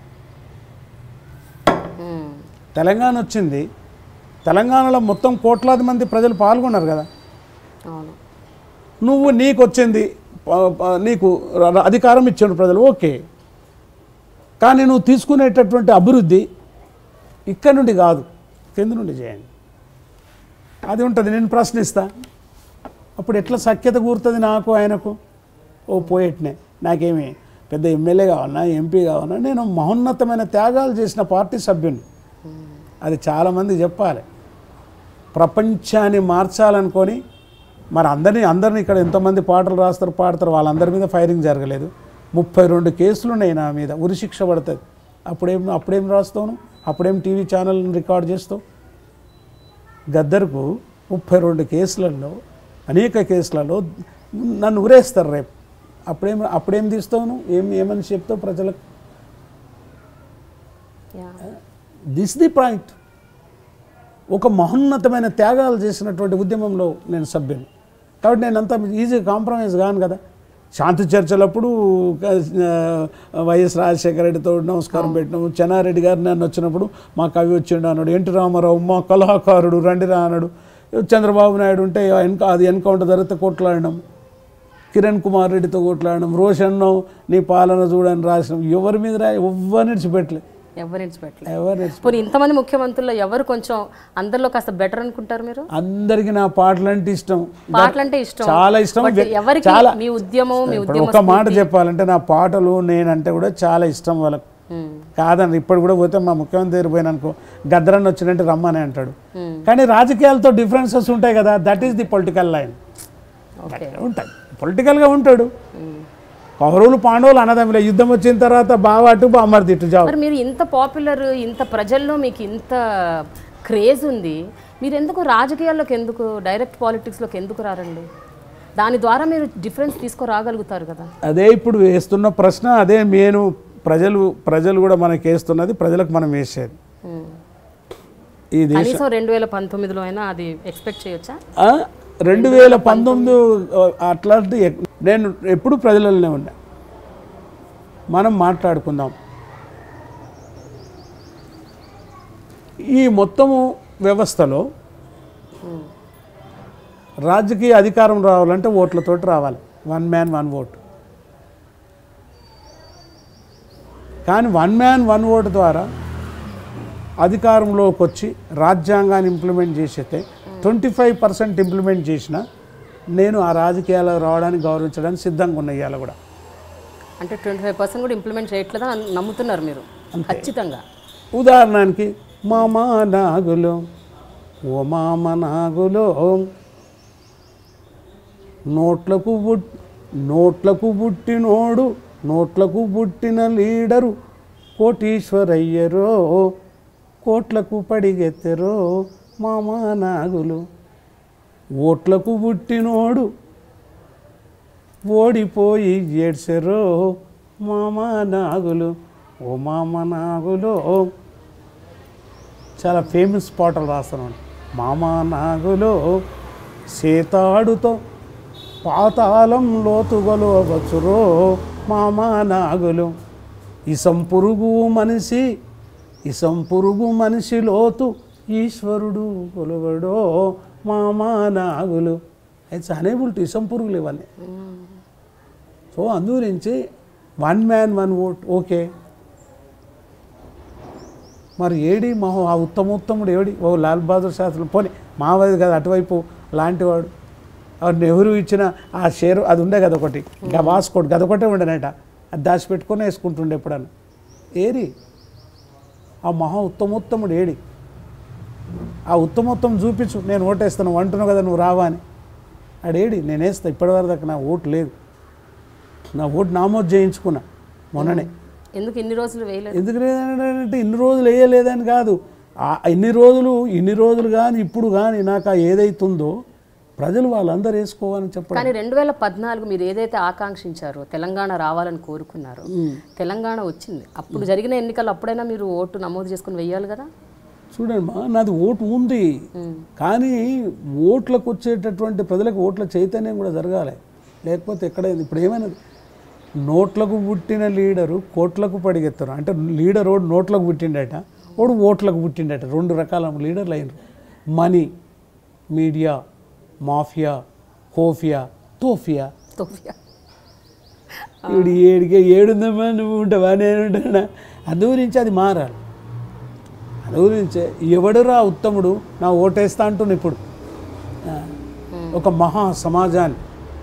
ఉమ్, తెలంగాణ వచ్చింది తెలంగాణలో మొత్తం కోట్లాది మంది ప్రజలు పాల్గొన్నారు కదా అవును నువ్వు నీకు వచ్చింది ప- ప- నీకు ర- అధికారం ఇచ్చాడు ప్రజలు ఓకే కానీ నువ్వు తీసుకునేటటువంటి అభివృద్ధి ఇక్కడ నుండి కాదు కింద నుండి చేయండి అది ఉంటుంది నేను ప్రశ్నిస్తా అప్పుడు ఎట్లా సఖ్యత కూరుతుంది నాకు ఆయనకు ఓ పోయేట్నే నాకేమి పెద్ద ఎమ్మెల్యే కావాలన్నా ఎంపీ కావాలన్నా నేను మహోన్నతమైన త్యాగాలు చేసిన పార్టీ సభ్యుని అది చాలామంది చెప్పాలి ప్రపంచాన్ని మార్చాలనుకొని మరి అందరినీ అందరినీ ఇక్కడ ఎంతమంది పాటలు రాస్తారు పాడతారు వాళ్ళందరి మీద ఫైరింగ్ జరగలేదు ముప్పై రెండు కేసులు ఉన్నాయి నా మీద ఉరిశిక్ష పడుతుంది అప్పుడేం అప్పుడేం రాస్తావు అప్పుడేం టీవీ ఛానల్ రికార్డ్ చేస్తావు గద్దర్కు ముప్పై రెండు కేసులలో అనేక కేసులలో నన్ను ఉరేస్తారు రేపు అప్పుడేం అప్పుడేం తీస్తావు నువ్వు ఏం ఏమని చెప్తావు ప్రజలకు యా దిస్ ది పాయింట్ ఒక మహోన్నతమైన త్యాగాలు చేసినటువంటి ఉద్యమంలో నేను సభ్యుని కాబట్టి నేను అంత ఈజీగా కాంప్రమైజ్ కాను కదా శాంతి చర్చలప్పుడు ఆ, వైఎస్ రాజశేఖర రెడ్డితో నమస్కారం పెట్టినాము చెన్నారెడ్డి గారు నన్ను వచ్చినప్పుడు మా కవి వచ్చిండు అన్నాడు ఎన్టీ రామారావు మా కళాకారుడు రండి రా అన్నాడు చంద్రబాబు నాయుడు ఉంటే ఎన్క అది ఎన్కౌంటర్ జరిగితే కొట్లాడినాం కిరణ్ కుమార్ రెడ్డితో కొట్లాడినాం రోషన్ నీ పాలన చూడని రాసినాం ఎవరి మీద రా ఎవరిని విడిచిపెట్టలే ఎవరు పెట్టలేదు ఎవరిని పోనీ ఇంతమంది ముఖ్యమంత్రుల్లో ఎవరు కొంచెం అందరిలో కాస్త బెటర్ అనుకుంటారు మీరు అందరికి నా పాటలు అంటే ఇష్టం పాటలంటే ఇష్టం చాలా ఇష్టం బట్ వె- ఎవరికి చాలా మీ ఉద్యమం మీ ఇప్పుడు ఉద్యమ ఒక మాట చెప్పాలంటే నా పాటలు నేనంటే కూడా చాలా ఇష్టం వాళ్ళకు ఉమ్, కాదండి ఇప్పుడు కూడా పోతే మా ముఖ్యమంత్రి దగ్గర పోయిన అనుకో గద్దరన్న వచ్చినట్టు రమ్మని అంటాడు Hmm. కానీ రాజకీయాలతో డిఫరెన్సెస్ ఉంటాయి కదా that is the political line okay ఉంటాయి పొలిటికల్గా ఉంటాడు ఉమ్. కౌరవులు పాండవులు అన్నదమ్ములే యుద్ధం వచ్చిన తర్వాత బావ అటు బామ్మర్ది ఇటు జాబ్ మరి మీరు ఇంత పాపులర్ ఇంత ప్రజల్లో మీకు ఇంత క్రేజ్ ఉంది మీరు ఎందుకు రాజకీయాల్లోకి ఎందుకు డైరెక్ట్ పాలిటిక్స్లోకి ఎందుకు రారండి దాని ద్వారా మీరు డిఫరెన్స్ తీసుకురాగలుగుతారు కదా అదే ఇప్పుడు వేస్తున్న ప్రశ్న అదే నేను ప్రజలు ప్రజలు కూడా మనకి వేస్తున్నది ప్రజలకు మనం వేసేది ఉమ్. ఈ దేశ కనీసం రెండు వేల పంతొమ్మిదిలో అయినా అది ఎక్స్పెక్ట్ చేయొచ్చా ఆ, రెండు వేల పంతొమ్మిది అట్లాంటి ఎక్- నేను ఎప్పుడు ప్రజలలోనే ఉన్నా మనం మాట్లాడుకుందాం ఈ మొత్తము వ్యవస్థలో రాజకీయ అధికారం రావాలంటే ఓట్లతోటి రావాలి వన్ మ్యాన్ వన్ ఓట్ కానీ వన్ మ్యాన్ వన్ ఓట్ ద్వారా అధికారంలోకి వచ్చి రాజ్యాంగాన్ని ఇంప్లిమెంట్ చేసేస్తే ట్వంటీ ఫైవ్ పర్సెంట్ ఇంప్లిమెంట్ చేసిన నేను ఆ రాజకీయాలకు రావడానికి గౌరవించడానికి సిద్ధంగా ఉన్న ఇవాళ కూడా అంటే ట్వంటీ ఫైవ్ పర్సెంట్ కూడా ఇంప్లిమెంట్ చేయట్లేదని అన్- నమ్ముతున్నారు మీరు ఖచ్చితంగా ఉదాహరణకి మామ నాగులు ఓ మామ నాగులో నోట్లకు బుట్ నోట్లకు పుట్టినోడు నోట్లకు పుట్టిన లీడరు కోటీశ్వరయ్యరో కోట్లకు పడిగెత్తెరో మామ నాగులు ఓట్లకు పుట్టినోడు ఓడిపోయి ఏడ్సెరో మామ నాగులు ఓ మామ నాగులో చాలా ఫేమస్ పాటలు రాస్తున్నాడు మామ నాగులో సీతాడుతో పాతాళం లోతుగలో వచ్చురో మామ నాగులు ఇసం పురుగు మనిషి ఇసం పురుగు మనిషి లోతు ఈశ్వరుడు కొలవడో మామ నాగులు ఇట్స్ అనేబుల్ టు ఇసం పురుగులు ఇవన్నీ సో అందు గురించి one man one vote okay మరి ఏడి మా ఆ ఉత్తమోత్తముడు ఏడి ఓ లాల్ బహదూర్ శాస్త్రి పోనీ మావది కదా అటువైపు లాంటివాడు ఆ నెహ్రూ ఇచ్చిన ఆ షేరు అది ఉండే కదా ఒకటి గవాస్కోట్ గదొకటే ఉండేనట అది దాచిపెట్టుకొని వేసుకుంటుండే ఎప్పుడన్నా ఏరి ఆ మహా ఉత్తమోత్తముడు ఏడి ఆ ఉత్తమోత్తం చూపించు నేను ఓటేస్తాను అంటున్నావు కదా నువ్వు రావా అని ఆడేడి నేను వేస్తా ఇప్పటివరకు దాకా నా ఓటు లేదు నా ఓటు నామోదు చేయించుకున్నా మొన్ననే ఎందుకు ఇన్ని రోజులు వేయలేదు ఎందుకు లేదంటే ఇన్ని రోజులు వేయలేదని కాదు ఆ ఇన్ని రోజులు ఇన్ని రోజులు కానీ ఇప్పుడు కానీ నాకు ఆ ఏదైతుందో ప్రజలు వాళ్ళందరూ వేసుకోవాలని చెప్పడం కానీ రెండు వేల పద్నాలుగు మీరు ఏదైతే ఆకాంక్షించారో తెలంగాణ రావాలని కోరుకున్నారో తెలంగాణ వచ్చింది అప్పుడు జరిగిన ఎన్నికల్లో అప్పుడైనా మీరు ఓటు నమోదు చేసుకుని వెయ్యాలి కదా చూడండి మా నాది ఓటు ఉంది కానీ ఓట్లకు వచ్చేటటువంటి ప్రజలకు ఓట్ల చైతన్యం కూడా జరగాలి లేకపోతే ఎక్కడ ఇప్పుడు ఏమైనది నోట్లకు పుట్టిన లీడరు కోట్లకు పడిగెత్తారు అంటే లీడర్ ఓడు నోట్లకు పుట్టిండట ఓడు ఓట్లకు పుట్టిండట రెండు రకాల లీడర్లు అయినరు మనీ మీడియా మాఫియా కోఫియా తోఫియా తోఫియా ఇప్పుడు ఏడికే ఏడుందమ్మా నువ్వు ఉంటావా నేను ఉంటానా అందు గురించి అది మారాలి అందు గురించే ఎవడురా ఉత్తముడు నా ఓటేస్తా అంటున్నా ఇప్పుడు ఆ, ఒక మహా సమాజాన్ని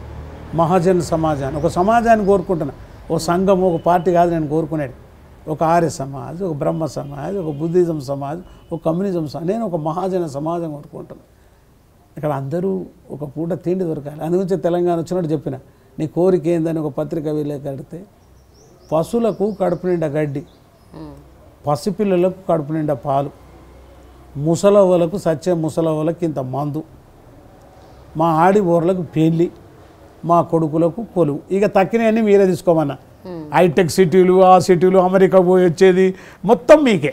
మహాజన సమాజాన్ని ఒక సమాజాన్ని కోరుకుంటున్నా ఒక సంఘం ఒక పార్టీ కాదు నేను కోరుకునేది ఒక ఆర్య సమాజ్ ఒక బ్రహ్మ సమాజ్ ఒక బుద్ధిజం సమాజ్ ఒక కమ్యూనిజం సమాజ్ నేను ఒక మహాజన సమాజం కోరుకుంటున్నాను ఇక్కడ అందరూ ఒక పూట తిండి దొరకాలి అందుగురించి తెలంగాణ వచ్చినట్టు చెప్పిన నీ కోరిక ఏందని ఒక పత్రిక విలేకడితే పశువులకు కడుపు నిండా గడ్డి పసిపిల్లలకు కడుపు నిండా పాలు ముసలవ్వలకు సచ్చే ముసలవ్వలకు ఇంత మందు మా ఆడి ఊర్లకు పెళ్ళి మా కొడుకులకు కొలువు ఇక తక్కినవన్నీ మీరే తీసుకోమన్నా హైటెక్ సిటీలు ఆ సిటీలు అమెరికా పోయి వచ్చేది మొత్తం మీకే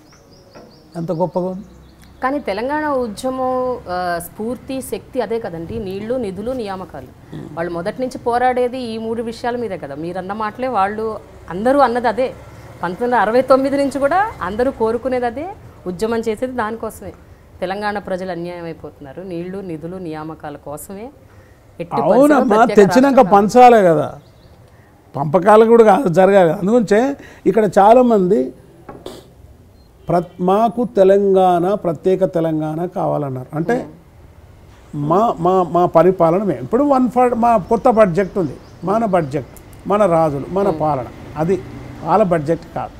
ఎంత గొప్పగా ఉంది కానీ తెలంగాణ ఉద్యమం ఆ, స్ఫూర్తి శక్తి అదే కదండి నీళ్లు నిధులు నియామకాలు వాళ్ళు మొదటి నుంచి పోరాడేది ఈ మూడు విషయాల మీదే కదా మీరు అన్న మాటలే వాళ్ళు అందరూ అన్నది అదే పంతొమ్మిది వందల అరవై తొమ్మిది నుంచి కూడా అందరూ కోరుకునేది అదే ఉద్యమం చేసేది దానికోసమే తెలంగాణ ప్రజలు అన్యాయం అయిపోతున్నారు నీళ్లు నిధులు నియామకాల కోసమే ఎట్టి పరిస్థితుల్లో అవునమ్మా ప్రత్యేక తెచ్చినాక పంచాలే కదా పంపకాలు కూడా కాదు జరగాలి కదా. అందుగురించే ఇక్కడ చాలామంది ప్ర మాకు తెలంగాణ ప్రత్యేక తెలంగాణ కావాలన్నారు అంటే మా మా మా పరిపాలన మేము ఇప్పుడు వన్ ఫర్ మా కొత్త బడ్జెట్ ఉంది మన బడ్జెట్ మన రాజులు మన పాలన అది వాళ్ళ బడ్జెట్ కాదు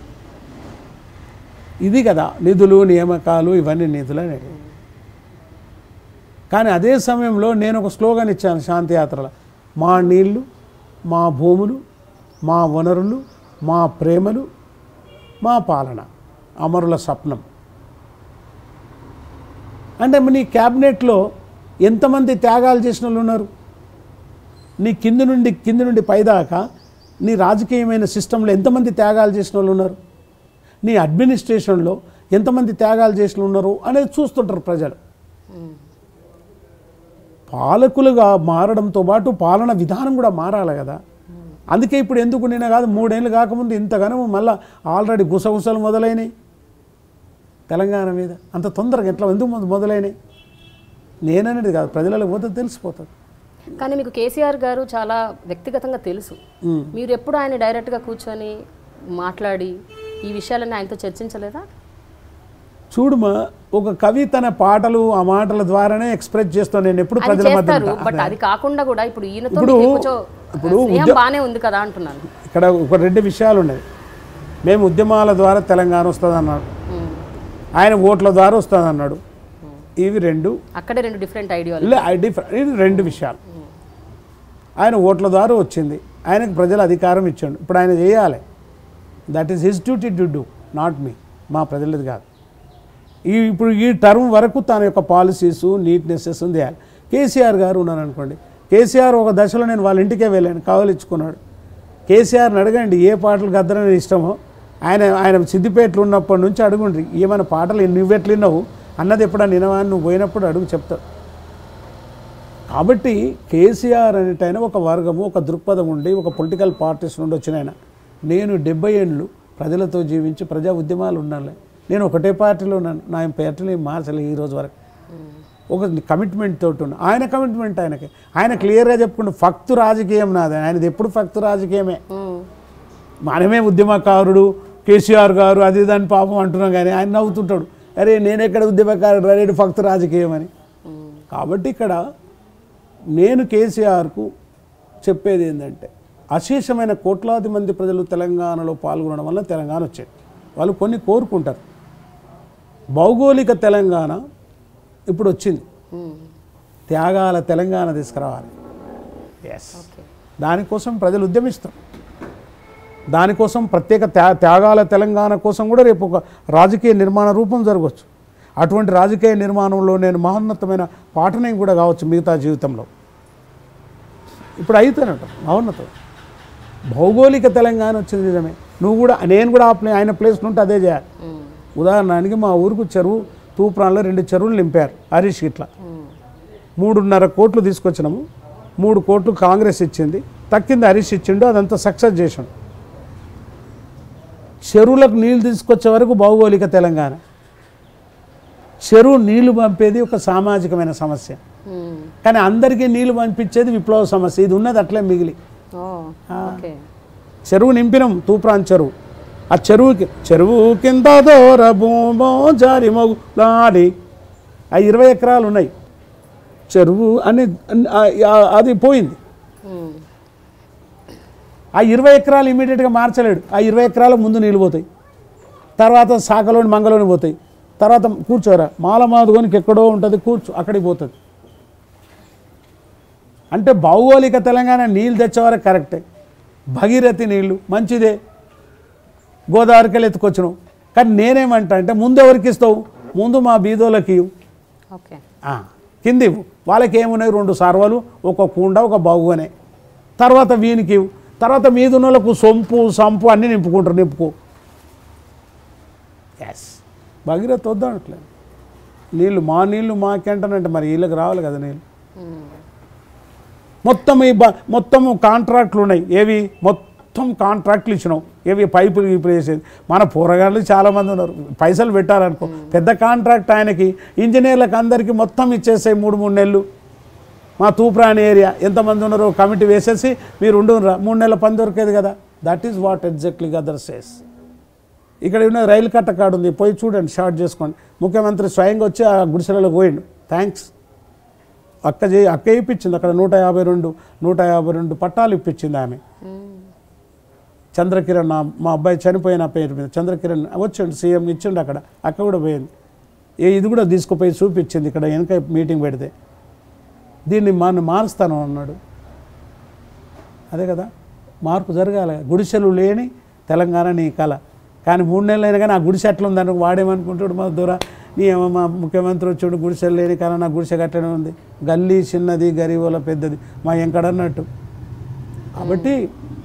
ఇది కదా నిధులు నియామకాలు ఇవన్నీ నిధులు అనేవి కానీ అదే సమయంలో నేను ఒక స్లోగన్ ఇచ్చాను శాంతియాత్రలో మా నీళ్ళు మా భూములు మా వనరులు మా ప్రేమలు మా పాలన అమరుల స్వప్నం అంటే నీ క్యాబినెట్లో ఎంతమంది త్యాగాలు చేసిన వాళ్ళు ఉన్నారు నీ కింది నుండి కింది నుండి పైదాకా నీ రాజకీయమైన సిస్టంలో ఎంతమంది త్యాగాలు చేసిన వాళ్ళు ఉన్నారు నీ అడ్మినిస్ట్రేషన్లో ఎంతమంది త్యాగాలు చేసిన వాళ్ళు ఉన్నారు అనేది చూస్తుంటారు ప్రజలు పాలకులుగా మారడంతో పాటు పాలన విధానం కూడా మారాలి కదా అందుకే ఇప్పుడు ఎందుకు నేను కాదు మూడేళ్ళు కాకముందు ఇంతగానో మళ్ళీ ఆల్రెడీ గుసగుసలు మొదలైనవి తెలంగాణ మీద అంత తొందరగా ఎట్లా ఎందుకు మొద- మొదలైనవి నేననేది కాదు ప్రజలకు పోతే తెలిసిపోతుంది కానీ మీకు కేసీఆర్ గారు చాలా వ్యక్తిగతంగా తెలుసు ఉమ్. మీరు ఎప్పుడు ఆయన డైరెక్ట్గా కూర్చొని మాట్లాడి ఈ విషయాలన్నీ ఆయనతో చర్చించలేదా చూడుమా ఒక కవి తన పాటలు ఆ మాటల ద్వారానే ఎక్స్ప్రెస్ చేస్తాను నేను ఎప్పుడు అది ప్రజల మధ్య చేస్తారు ఉంటా. బట్ అది కాకుండా కూడా ఇప్పుడు ఈయనతో ఇప్పుడు- మీకు కొంచెం ఇప్పుడు స్నేహం బానే ఉంది కదా అంటున్నాను ఇక్కడ ఒక రెండు విషయాలు ఉన్నాయి మేము ఉద్యమాల ద్వారా తెలంగాణ వస్తుంది అన్నాడు ఉమ్. ఆయన ఓట్ల ద్వారా వస్తుంది అన్నాడు ఇవి రెండు అక్కడే రెండు డిఫరెంట్ ఐడియాలు లే, ఐ డిఫ- ఇది రెండు విషయాలు ఆయన ఓట్ల ద్వారా వచ్చింది ఆయనకు ప్రజలు అధికారం ఇచ్చాడు ఇప్పుడు ఆయన చేయాలి that is his duty to do not మీ మా ప్రజలది కాదు ఈ ఇప్పుడు ఈ టర్మ్ వరకు తన యొక్క పాలసీస్ నీట్నెసెస్ చేయాలి కేసీఆర్ గారు ఉన్నారు అనుకోండి కేసీఆర్ ఒక దశలో నేను వాళ్ళ ఇంటికే వెళ్ళాను కావలిచ్చుకున్నాడు కేసీఆర్ని అడగండి ఏ పాటలు గద్దరని ఇష్టమో ఆయన ఆయన సిద్దిపేటలో ఉన్నప్పటి నుంచి అడుగుండ్రి ఏమైనా పాటలు నువ్వెట్లు విన్నావు అన్నది ఎప్పుడన్నా వినవా అని నువ్వు పోయినప్పుడు అడుగు చెప్తావు కాబట్టి కేసీఆర్ అనేటైన ఒక వర్గము ఒక దృక్పథం ఉండి ఒక పొలిటికల్ పార్టీస్ నుండి వచ్చిన ఆయన నేను డెబ్బై ఏళ్ళు ప్రజలతో జీవించి ప్రజా ఉద్యమాలు ఉన్నాను నేను ఒకటే పార్టీలో ఉన్నాను నా పార్టీని మార్చలే ఈ రోజు వరకు ఒక కమిట్మెంట్ తోటి ఉన్నా ఆయన కమిట్మెంట్ ఆయనకి ఆయన క్లియర్గా చెప్పుకుంటూ ఫక్తు రాజకీయం నాది ఆయనది ఎప్పుడు ఫక్తు రాజకీయమే ఉమ్. మనమే ఉద్యమకారుడు కేసీఆర్ గారు అది దాని పాపం అంటున్నాం కానీ ఆయన నవ్వుతుంటాడు అరే నేను ఎక్కడ ఉద్యమకారుడు రేడు ఫక్తు రాజకీయం అని ఉమ్. కాబట్టి ఇక్కడ నేను కేసీఆర్కు చెప్పేది ఏంటంటే అశేషమైన కోట్లాది మంది ప్రజలు తెలంగాణలో పాల్గొనడం వల్ల తెలంగాణ వచ్చేది వాళ్ళు కొన్ని కోరుకుంటారు భౌగోళిక తెలంగాణ ఇప్పుడు వచ్చింది ఉమ్. త్యాగాల తెలంగాణ తీసుకురావాలి ఎస్ ఓకే దానికోసం ప్రజలు ఉద్యమిస్తారు దానికోసం ప్రత్యేక త్యా త్యాగాల తెలంగాణ కోసం కూడా రేపు ఒక రాజకీయ నిర్మాణ రూపం జరగవచ్చు అటువంటి రాజకీయ నిర్మాణంలో నేను మహోన్నతమైన పాటనే కూడా కావచ్చు మిగతా జీవితంలో ఇప్పుడు అయితేనట మహోన్నతం భౌగోళిక తెలంగాణ వచ్చింది నిజమే నువ్వు కూడా నేను కూడా ఆ ప్లే ఆయన ప్లేస్ నుండి అదే చేయాలి ఉమ్. ఉదాహరణకి మా ఊరుకు చెరువు తూప్రాన్లో రెండు చెరువులు నింపారు హరీష్ ఇట్లా ఉమ్. మూడున్నర కోట్లు తీసుకొచ్చినాము మూడు కోట్లు కాంగ్రెస్ ఇచ్చింది తక్కింది హరీష్ ఇచ్చిండు అదంతా సక్సెస్ చేసాడు చెరువులకు నీళ్లు తీసుకొచ్చే వరకు భౌగోళిక తెలంగాణ చెరువు నీళ్లు పంపేది ఒక సామాజికమైన సమస్య ఉమ్. కానీ అందరికీ నీళ్లు పంపించేది విప్లవ సమస్య ఇది ఉన్నది అట్లే మిగిలి ఓ ఓకే చెరువు నింపినాం తూప్రాన్ చెరువు ఆ చెరువుకి చెరువు కింద దూర భూమో జారి మొగులాడి ఆ ఇరవై ఎకరాలు ఉన్నాయి చెరువు అని ఆ- ఆ- అది పోయింది ఉమ్. ఆ ఇరవై ఎకరాలు ఇమీడియట్గా మార్చలేడు ఆ ఇరవై ఎకరాల ముందు నీళ్ళు పోతాయి తర్వాత శాఖలోని మంగలోని పోతాయి తర్వాత కూర్చోరా మాలమాదుగోనికి ఎక్కడో ఉంటుంది కూర్చో అక్కడికి పోతుంది అంటే భౌగోళిక తెలంగాణ నీళ్ళు తెచ్చేవారు కరెక్టే భగీరథి నీళ్ళు మంచిదే గోదావరికెళ్ళి ఎత్తుకొచ్చినావు కానీ నేనేమంటా అంటే ముందు ఎవరికి ఇస్తావు ముందు మా బీదోలకి ఇవ్వు. ఓకే ఆ, కింది ఇవ్వు. వాళ్ళకి ఏమున్నాయి రెండు సర్వలు ఒక కుండ ఒక బాగునే తర్వాత వీనికి ఇవ్వు. తర్వాత మీదున్న వాళ్ళకు సొంపు సంపు అన్నీ నింపుకుంటారు నింపుకో ఎస్ భగీరథ వద్దనట్లేదు నీళ్ళు మా నీళ్ళు మాకేంటనంటే మరి వీళ్ళకి రావాలి కదా నీళ్ళు ఉమ్. మొత్తం ఈ బ మొత్తం కాంట్రాక్ట్లు ఉన్నాయి ఏవి మొత్తం కాంట్రాక్ట్లు ఇచ్చినాం ఏవి పైపులు గీపులు వేసేది మన పోరగాళ్ళు చాలామంది ఉన్నారు పైసలు పెట్టారనుకో పెద్ద కాంట్రాక్ట్ ఆయనకి ఇంజనీర్లకు అందరికీ మొత్తం ఇచ్చేసాయి మూడు మూడు నెలలు మా తూప్రాని ఏరియా ఎంతమంది ఉన్నారో కమిటీ వేసేసి మీరు ఉండురా మూడు నెలల పని దొరికేది కదా that is what exactly Gaddar says ఇక్కడ ఉన్న రైలు కట్ట కాడు ఉంది పోయి చూడండి షార్ట్ చేసుకోండి ముఖ్యమంత్రి స్వయంగా వచ్చి ఆ గుడిసెలలో పోయిండు థ్యాంక్స్ అక్క చే అక్క ఇప్పించింది అక్కడ నూట యాభై రెండు నూట యాభై రెండు పట్టాలు ఇప్పించింది ఆమె ఉమ్. చంద్రకిరణ్ నా మా అబ్బాయి చనిపోయిన పేరు మీద చంద్రకిరణ్ వచ్చిండు సీఎం ఇచ్చిండు అక్కడ అక్క కూడా పోయింది ఏ ఇది కూడా తీసుకుపోయి చూపించింది ఇక్కడ వెనక మీటింగ్ పెడితే దీన్ని మన మారుస్తాను అన్నాడు అదే కదా మార్పు జరగాలి గుడిసెలు లేని తెలంగాణ నీ కళ కానీ మూడు నెలలు అయినా కానీ ఆ గుడిసె ఎట్లా ఉందని వాడేమనుకుంటాడు మా దూర నీ ఏమో మా ముఖ్యమంత్రి వచ్చాడు గుడిసెలు లేని కానీ నా గుడిసె కట్టడం ఉంది గల్లీ చిన్నది గరీబుల పెద్దది మా ఎంకడన్నట్టు కాబట్టి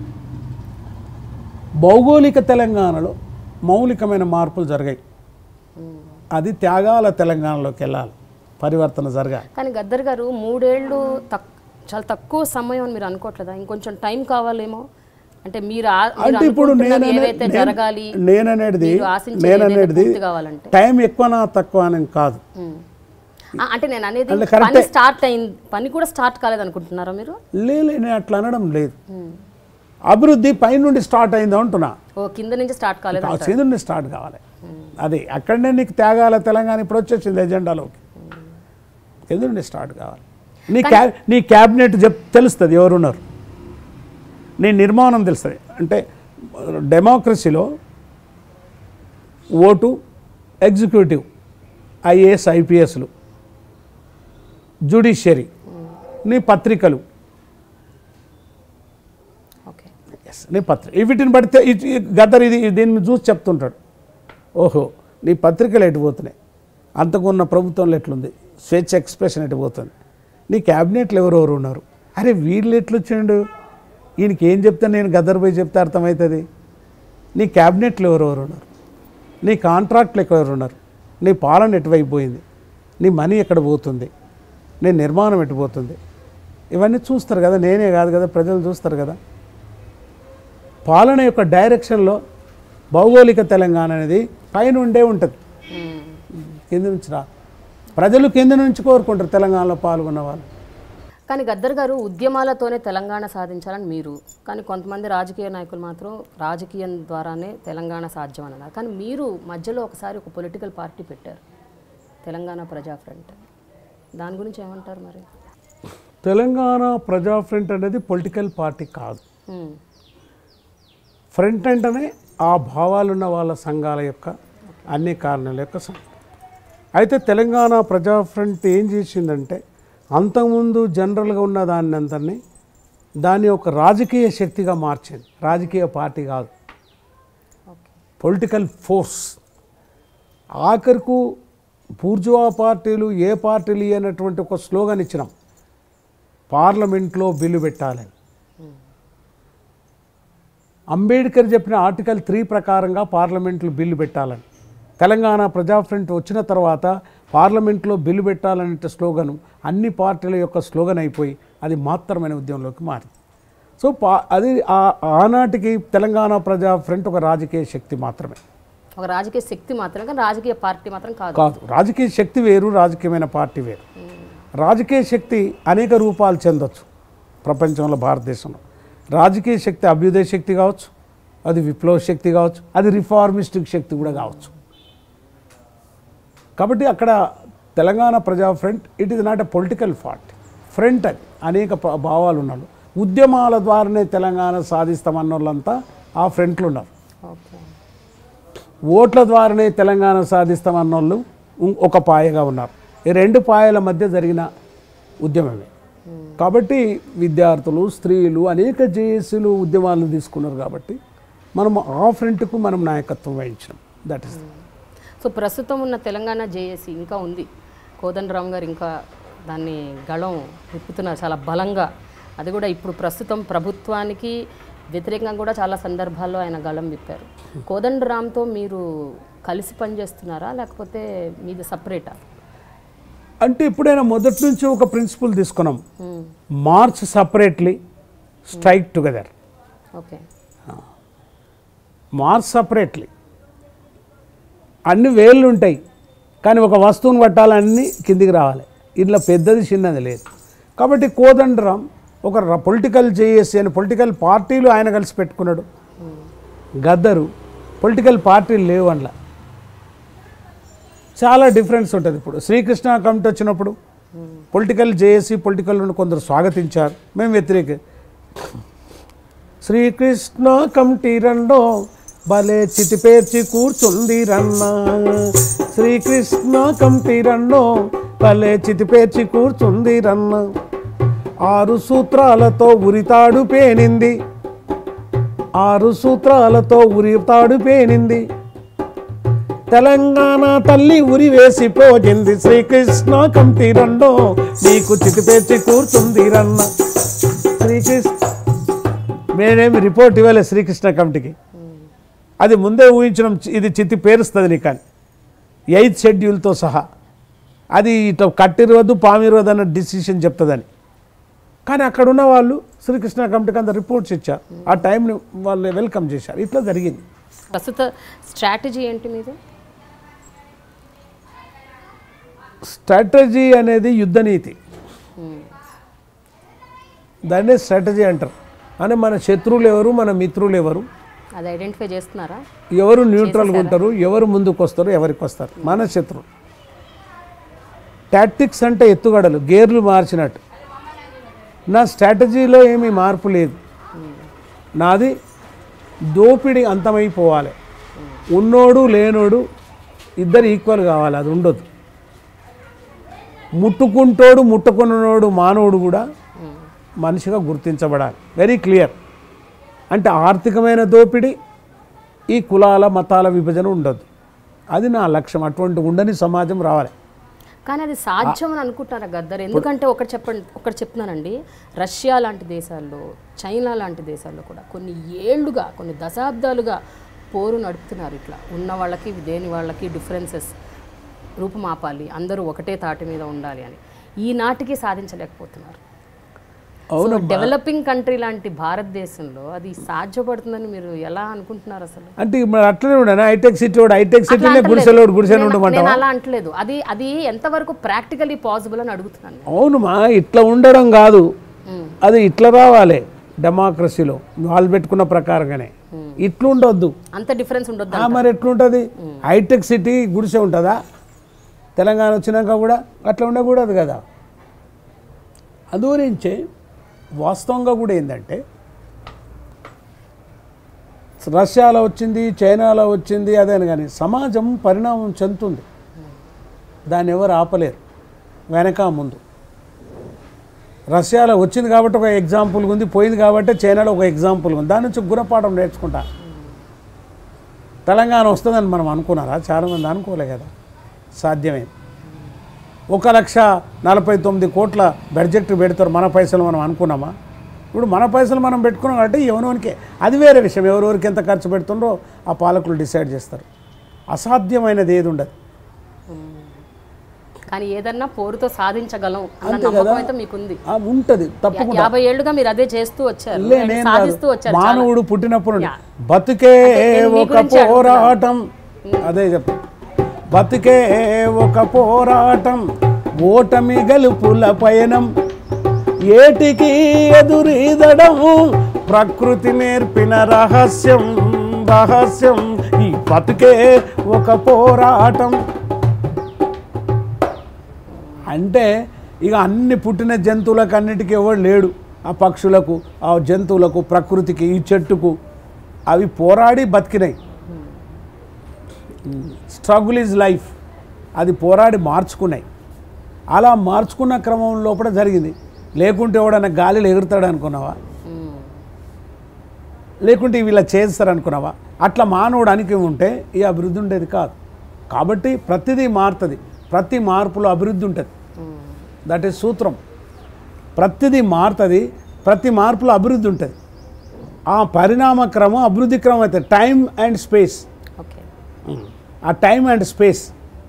భౌగోళిక తెలంగాణలో మౌలికమైన మార్పులు జరిగాయి అది త్యాగాల తెలంగాణలోకి వెళ్ళాలి పరివర్తన జరగాలి కానీ గద్దర్ గారు మూడేళ్ళు తక్ చాలా తక్కువ సమయం అని మీరు అనుకోవట్లేదా ఇంకొంచెం టైం కావాలేమో అంటే మీరు ఆ- మీరు అంటే ఇప్పుడు అనుకుంటున్నవి నేను ఏవైతే జరగాలి నేననేది మీరు ఆశించేది నేననేది ఏదైతే పూర్తి కావాలంటే టైం ఎక్కువనా తక్కువ అని కాదు ఉమ్. ఆ, అంటే నేను అనేది అంటే పని కరెక్టే. స్టార్ట్ అయింది పని కూడా స్టార్ట్ కాలేదు అనుకుంటున్నారా మీరు లేదు నేను అట్లా అనడం లేదు ఉమ్. అభివృద్ధి పైనుండి స్టార్ట్ అయిందో అంటున్నా ఓ కింద నుంచి స్టార్ట్ కాలేదు ఆ కింద నుండి స్టార్ట్ కావాలి అది అక్కడనే నీకు త్యాగాల తెలంగాణ ఇప్పుడు వచ్చేసింది ఎజెండాలోకి కింద నుండి స్టార్ట్ కావాలి నీ క్యా నీ క్యాబినెట్ చెప్ తెలుస్తుంది ఎవరున్నారు నీ నిర్మాణం తెలుస్తుంది అంటే డెమోక్రసీలో ఓటు ఎగ్జిక్యూటివ్ ఐఏఎస్ ఐపీఎస్లు జ్యుడిషియరీ నీ పత్రికలు ఓకే ఎస్ నీ పత్రిక వీటిని పడితే ఇ- ఈ గద్దర్ ఇది దీన్ని మీద చూసి చెప్తుంటాడు ఓహో నీ పత్రికలు ఎటు పోతున్నాయి అంతకున్న ప్రభుత్వంలో ఎట్లుంది స్వేచ్ఛ ఎక్స్ప్రెషన్ ఎటు పోతుంది నీ క్యాబినెట్లు ఎవరెవరు ఉన్నారు అరే వీళ్ళు ఎట్లొచ్చిండు ఈయనకి ఏం చెప్తే నేను గద్దర్ పోయి చెప్తే అర్థమవుతుంది నీ క్యాబినెట్లు ఎవరెవరు ఉన్నారు నీ కాంట్రాక్ట్లు ఎవరు ఉన్నారు నీ పాలన ఎటువైపు పోయింది నీ మనీ ఎక్కడ పోతుంది నీ నిర్మాణం ఎటు పోతుంది ఇవన్నీ చూస్తారు కదా నేనే కాదు కదా ప్రజలు చూస్తారు కదా పాలన యొక్క డైరెక్షన్లో భౌగోళిక తెలంగాణ అనేది పైన ఉండే ఉంటుంది కింద నుంచి రా ప్రజలు కింద నుంచి కోరుకుంటారు తెలంగాణలో పాల్గొన్న వాళ్ళు కానీ గద్దర్ గారు ఉద్యమాలతోనే తెలంగాణ సాధించాలని మీరు కానీ కొంతమంది రాజకీయ నాయకులు మాత్రం రాజకీయం ద్వారానే తెలంగాణ సాధ్యం అని అన్నారు కానీ మీరు మధ్యలో ఒకసారి ఒక పొలిటికల్ పార్టీ పెట్టారు తెలంగాణ ప్రజా ఫ్రంట్ దాని గురించి ఏమంటారు మరి తెలంగాణ ప్రజా ఫ్రంట్ అనేది పొలిటికల్ పార్టీ కాదు ఉమ్, ఫ్రంట్ అంటేనే ఆ భావాలున్న వాళ్ళ సంఘాల యొక్క అన్ని కారణాల యొక్క సంఘం అయితే తెలంగాణ ప్రజా ఫ్రంట్ ఏం చేసిందంటే అంతకుముందు జనరల్గా ఉన్న దాన్ని అంతని దాన్ని ఒక రాజకీయ శక్తిగా మార్చింది రాజకీయ పార్టీ కాదు ఓకే పొలిటికల్ ఫోర్స్ ఆఖరుకు బూర్జువా పార్టీలు ఏ పార్టీలు అన్నటువంటి ఒక స్లోగన్ ఇచ్చినాం పార్లమెంట్లో బిల్లు పెట్టాలని అంబేద్కర్ చెప్పిన ఆర్టికల్ త్రీ ప్రకారంగా పార్లమెంట్లో బిల్లు పెట్టాలని తెలంగాణ ప్రజా ఫ్రంట్ వచ్చిన తర్వాత పార్లమెంట్లో బిల్లు పెట్టాలనే స్లోగన్ అన్ని పార్టీల యొక్క స్లోగన్ అయిపోయి అది మాత్రమైన ఉద్యమంలోకి మారింది సో పా అది ఆ- ఆనాటికి తెలంగాణ ప్రజా ఫ్రంట్ ఒక రాజకీయ శక్తి మాత్రమే ఒక రాజకీయ శక్తి మాత్రమే కానీ రాజకీయ పార్టీ మాత్రం కాదు కాదు రాజకీయ శక్తి వేరు రాజకీయమైన పార్టీ వేరు రాజకీయ శక్తి అనేక రూపాలు చెందొచ్చు ప్రపంచంలో భారతదేశంలో రాజకీయ శక్తి అభ్యుదయ శక్తి కావచ్చు అది విప్లవ శక్తి కావచ్చు అది రిఫార్మిస్టిక్ శక్తి కూడా కావచ్చు కాబట్టి అక్కడ తెలంగాణ ప్రజా front it is not a political party front అది అనేక ప- భావాలు ఉన్నారు ఉద్యమాల ద్వారానే తెలంగాణ సాధిస్తామన్న వాళ్ళంతా ఆ ఫ్రంట్లు ఉన్నారు ఓకే ఓట్ల ద్వారానే తెలంగాణ సాధిస్తామన్న వాళ్ళు ఉం- ఒక పాయగా ఉన్నారు ఈ రెండు పాయల మధ్య జరిగిన ఉద్యమమే కాబట్టి విద్యార్థులు స్త్రీలు అనేక జేఏసీలు ఉద్యమాలను తీసుకున్నారు కాబట్టి మనం ఆ ఫ్రంట్కు మనం నాయకత్వం వహించినాం దట్ ఇస్ సో ప్రస్తుతం ఉన్న తెలంగాణ జేఏసీ ఇంకా ఉంది కోదండరామ్ గారు ఇంకా దాన్ని గళం విప్పుతున్నారు చాలా బలంగా అది కూడా ఇప్పుడు ప్రస్తుతం ప్రభుత్వానికి వ్యతిరేకంగా కూడా చాలా సందర్భాల్లో ఆయన గళం విప్పారు కోదండరామ్తో మీరు కలిసి పనిచేస్తున్నారా లేకపోతే మీది సపరేటా అంటే ఇప్పుడైనా మొదటి నుంచి ఒక ప్రిన్సిపల్ తీసుకున్నాం march separately strike together okay march separately అన్ని వేళ్ళు ఉంటాయి కానీ ఒక వస్తువును పట్టాలన్నీ కిందికి రావాలి ఇట్లా పెద్దది చిన్నది లేదు కాబట్టి కోదండరాం ఒక పొలిటికల్ జేఏసీ అని పొలిటికల్ పార్టీలు ఆయన కలిసి పెట్టుకున్నాడు గద్దరు పొలిటికల్ పార్టీలు లేవు అందులో చాలా డిఫరెన్స్ ఉంటుంది ఇప్పుడు శ్రీకృష్ణ కమిటీ వచ్చినప్పుడు పొలిటికల్ జేఏసీ పొలిటికల్ కొందరు స్వాగతించారు మేము వ్యతిరేక శ్రీకృష్ణ కమిటీ రండో భలే చితిపేర్చి కూర్చుంది రన్న శ్రీకృష్ణ కమిటీ రండో భలే చితిపేర్చి కూర్చుంది రన్న ఆరు సూత్రాలతో ఉరితాడు పేనింది ఆరు సూత్రాలతో ఉరితాడు పేనింది తెలంగాణ తల్లి ఉరి వేసి పోగింది శ్రీకృష్ణ కమిటీ రండో నీకు చితిపేర్చి కూర్చుంది రన్న శ్రీకృష్ణ మేమేమి రిపోర్ట్ ఇవ్వలే శ్రీకృష్ణ కమిటీకి అది ముందే ఊహించడం ఇది చిత్తి పేరుస్తుంది నీకు అని ఎయిత్ షెడ్యూల్తో సహా అది ఇటు కట్టిరవద్దు పామిరవద్దు అన్న డిసిషన్ చెప్తుందని కానీ అక్కడ ఉన్న వాళ్ళు శ్రీకృష్ణ కమిటీకి అంత రిపోర్ట్స్ ఇచ్చారు ఆ టైంని వాళ్ళు వెల్కమ్ చేశారు ఇట్లా జరిగింది ప్రస్తుత స్ట్రాటజీ ఏంటి మీది స్ట్రాటజీ అనేది యుద్ధ నీతి దాన్నే స్ట్రాటజీ అంటారు అని మన శత్రువులు ఎవరు మన మిత్రులు ఎవరు అది ఐడెంటిఫై చేస్తున్నారా ఎవరు న్యూట్రల్గా ఉంటారు ఎవరు ముందుకు వస్తారు ఎవరికి వస్తారు మన శత్రువు టాక్టిక్స్ అంటే ఎత్తుగడలు గేర్లు మార్చినట్టు నా స్ట్రాటజీలో ఏమీ మార్పు లేదు నాది దోపిడీ అంతమైపోవాలి ఉన్నోడు లేనోడు ఇద్దరు ఈక్వల్ కావాలి అది ఉండదు ముట్టుకుంటోడు ముట్టుకున్నోడు మానవుడు కూడా మనిషిగా గుర్తించబడాలి వెరీ క్లియర్ అంటే ఆర్థికమైన దోపిడీ ఈ కులాల మతాల విభజన ఉండదు అది నా లక్ష్యం అటువంటి ఉండని సమాజం రావాలి కానీ అది సాధ్యం అని అనుకుంటున్నారా గద్దర్ ఎందుకంటే ఒకటి చెప్పండి ఒకటి చెప్తున్నానండి రష్యా లాంటి దేశాల్లో చైనా లాంటి దేశాల్లో కూడా కొన్ని ఏళ్లుగా కొన్ని దశాబ్దాలుగా పోరు నడుపుతున్నారు ఇట్లా ఉన్న వాళ్ళకి దేని వాళ్ళకి డిఫరెన్సెస్ రూపుమాపాలి అందరూ ఒకటే తాటి మీద ఉండాలి అని ఈనాటికి సాధించలేకపోతున్నారు అవును డెవలపింగ్ కంట్రీ లాంటి భారతదేశంలో అది సాధ్యపడుతుందని మీరు ఎలా అనుకుంటున్నారు అసలు అంటే మరి అట్లనే ఉండను హైటెక్ సిటీ వాడు హైటెక్ అట్లా సిటీనే అంటలేదు. గుడిసెలోడు గుడిసెలు నేను- ఉండమంటావా నేను అలా అంటలేదు అది అది ఎంతవరకు ప్రాక్టికలీ పాసిబుల్ అని అడుగుతున్నాను నేను. అవునుమా ఇట్లా ఉండడం కాదు మ్మ్. అది ఇట్లా రావాలి డెమోక్రసీలో వాళ్ళు పెట్టుకున్న ప్రకారంగానే ఇట్లా ఉండొద్దు అంత డిఫరెన్స్ ఉండొద్దు ఆ, మరి ఎట్లుంటుంది హైటెక్ సిటీ గుడిసె ఉంటుందా తెలంగాణ వచ్చినాక కూడా అట్లా ఉండకూడదు కదా అందుగురించే వాస్తవంగా కూడా ఏంటంటే రష్యాలో వచ్చింది చైనాలో వచ్చింది అదే అని కానీ సమాజం పరిణామం చెందుతుంది దాన్ని ఎవరు ఆపలేరు వెనక ముందు రష్యాలో వచ్చింది కాబట్టి ఒక ఎగ్జాంపుల్ ఉంది పోయింది కాబట్టి చైనాలో ఒక ఎగ్జాంపుల్ ఉంది దాని నుంచి గుణపాఠం నేర్చుకుంటా తెలంగాణ వస్తుందని మనం అనుకున్నారా చాలామంది అనుకోలే కదా సాధ్యమైంది ఒక లక్ష నలభై తొమ్మిది కోట్ల బడ్జెట్ పెడతారు మన పైసలు మనం అనుకున్నామా ఇప్పుడు మన పైసలు మనం పెట్టుకున్నాం కాబట్టి ఎవరికి అది వేరే విషయం ఎవరెవరికి ఎంత ఖర్చు పెడుతుండ్రో ఆ పాలకులు డిసైడ్ చేస్తారు అసాధ్యమైనది ఏది ఉండదు కానీ ఏదన్నా పోరుతో సాధించగలం అన్న అంతే నమ్మకం కదా. అయితే మీకుంది ఆ, ఉంటది తప్పకుండా యాభై ఏళ్ళుగా మీరు అదే చేస్తూ వచ్చారు లే, and నేను సాధిస్తూ కాదు. వచ్చారు మానవుడు పుట్టినప్పుడు నుండి యా. బతుకే నేను మీ ఒక గురించి పోరాటం అదే చెప్ప బతుకే ఒక పోరాటం ఓటమి గెలుపుల పయనం ఏటికి ఎదురీదడం ప్రకృతి నేర్పిన రహస్యం రహస్యం ఈ బతుకే ఒక పోరాటం అంటే ఇక అన్ని పుట్టిన జంతువులకు అన్నిటికీ ఎవడు లేడు ఆ పక్షులకు ఆ జంతువులకు ప్రకృతికి ఈ చెట్టుకు అవి పోరాడి బతికినాయి స్ట్రగుల్ ఈజ్ లైఫ్ అది పోరాడి మార్చుకున్నాయి అలా మార్చుకున్న క్రమం లోపల జరిగింది లేకుంటే ఎవడన్నా గాలిలో ఎగురుతాడు అనుకున్నావా మ్మ్. లేకుంటే ఇవి ఇలా చేస్తారు అనుకున్నావా అట్లా మానవుడానికి ఉంటే ఈ అభివృద్ధి ఉండేది కాదు కాబట్టి ప్రతిదీ మారుతుంది ప్రతి మార్పులో అభివృద్ధి ఉంటుంది మ్మ్. దట్ ఈస్ సూత్రం ప్రతిదీ మారుతుంది ప్రతి మార్పులో అభివృద్ధి ఉంటుంది ఆ పరిణామ క్రమం అభివృద్ధి క్రమం అవుతుంది టైం అండ్ స్పేస్ ఓకే ఆ టైం అండ్ స్పేస్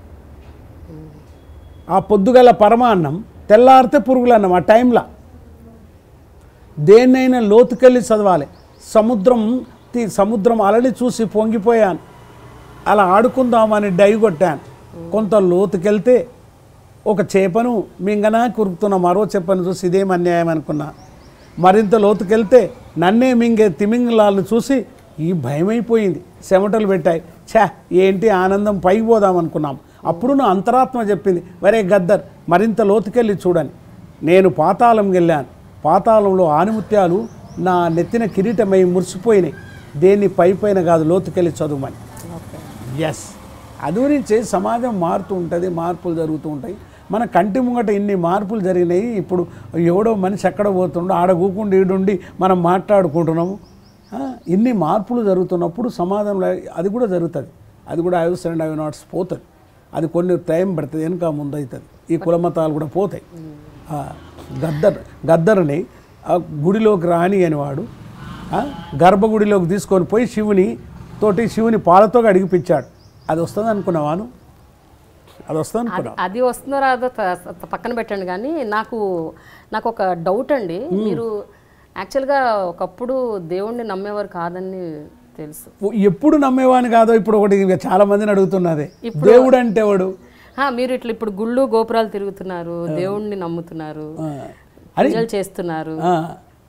ఆ పొద్దుగల పరమాన్నం తెల్లారితే పురుగులన్నం ఆ టైంలో దేన్నైనా లోతుకెళ్ళి చదవాలి సముద్రం తి- సముద్రం అలలి చూసి పొంగిపోయాను అలా ఆడుకుందామని డై కొట్టాను కొంత లోతుకెళ్తే ఒక చేపను మింగన కురుకుతున్న మరో చేపను చూసి ఇదేం అన్యాయం అనుకున్నా మరింత లోతుకెళ్తే నన్నే మింగే తిమింగలాలను చూసి ఈ భయమైపోయింది చెమటలు పెట్టాయి ఛా ఏంటి ఆనందం పైకి పోదాం అనుకున్నాం అప్పుడు నా అంతరాత్మ చెప్పింది వరే గద్దర్ మరింత లోతుకెళ్ళి చూడని నేను పాతాళం వెళ్ళాను పాతాళంలో ఆనిముత్యాలు నా నెత్తిన కిరీటమై మురిసిపోయినాయి దేన్ని పై పైన కాదు లోతుకెళ్ళి చదువుమని ఓకే ఎస్ అది గురించి సమాజం మారుతూ ఉంటుంది మార్పులు జరుగుతూ ఉంటాయి మన కంటి ముంగట ఇన్ని మార్పులు జరిగినాయి ఇప్పుడు ఎవడో మనిషి ఎక్కడ పోతుండో ఆడ కూకుండా ఈడుండి మనం మాట్లాడుకుంటున్నాము ఆ, ఇన్ని మార్పులు జరుగుతున్నప్పుడు సమాజంలో అది కూడా జరుగుతుంది అది కూడా ఐవ్స్ అండ్ ఐవ్ నాట్స్ పోతుంది అది కొన్ని టైం పడుతుంది వెనుక ముందు అవుతుంది ఈ కులమతాలు కూడా పోతాయి ఆ, గద్దర్ గద్దర్ని ఆ గుడిలోకి రాని అనేవాడు ఆ, గర్భగుడిలోకి తీసుకొని పోయి శివుని తోటి శివుని పాలతో అడిగిపించాడు అది వస్తుంది అనుకున్నావాను అది వస్తుంది అనుకున్నావు అది వస్తుందో రాదో త- త- పక్కన పెట్టండి కానీ నాకు నాకు ఒక డౌట్ అండి మీరు యాక్చువల్గా ఒకప్పుడు దేవుణ్ణి నమ్మేవారు కాదని తెలుసు ఎప్పుడు నమ్మేవాని కాదో ఇప్పుడు ఒకటి ఇంకా చాలా మందిని అడుగుతున్నది దేవుడు అంటే వాడు ఆ, మీరు ఇట్లా ఇప్పుడు గుళ్ళు గోపురాలు తిరుగుతున్నారు దేవుణ్ణి నమ్ముతున్నారు ఆ, పూజలు చేస్తున్నారు ఆ,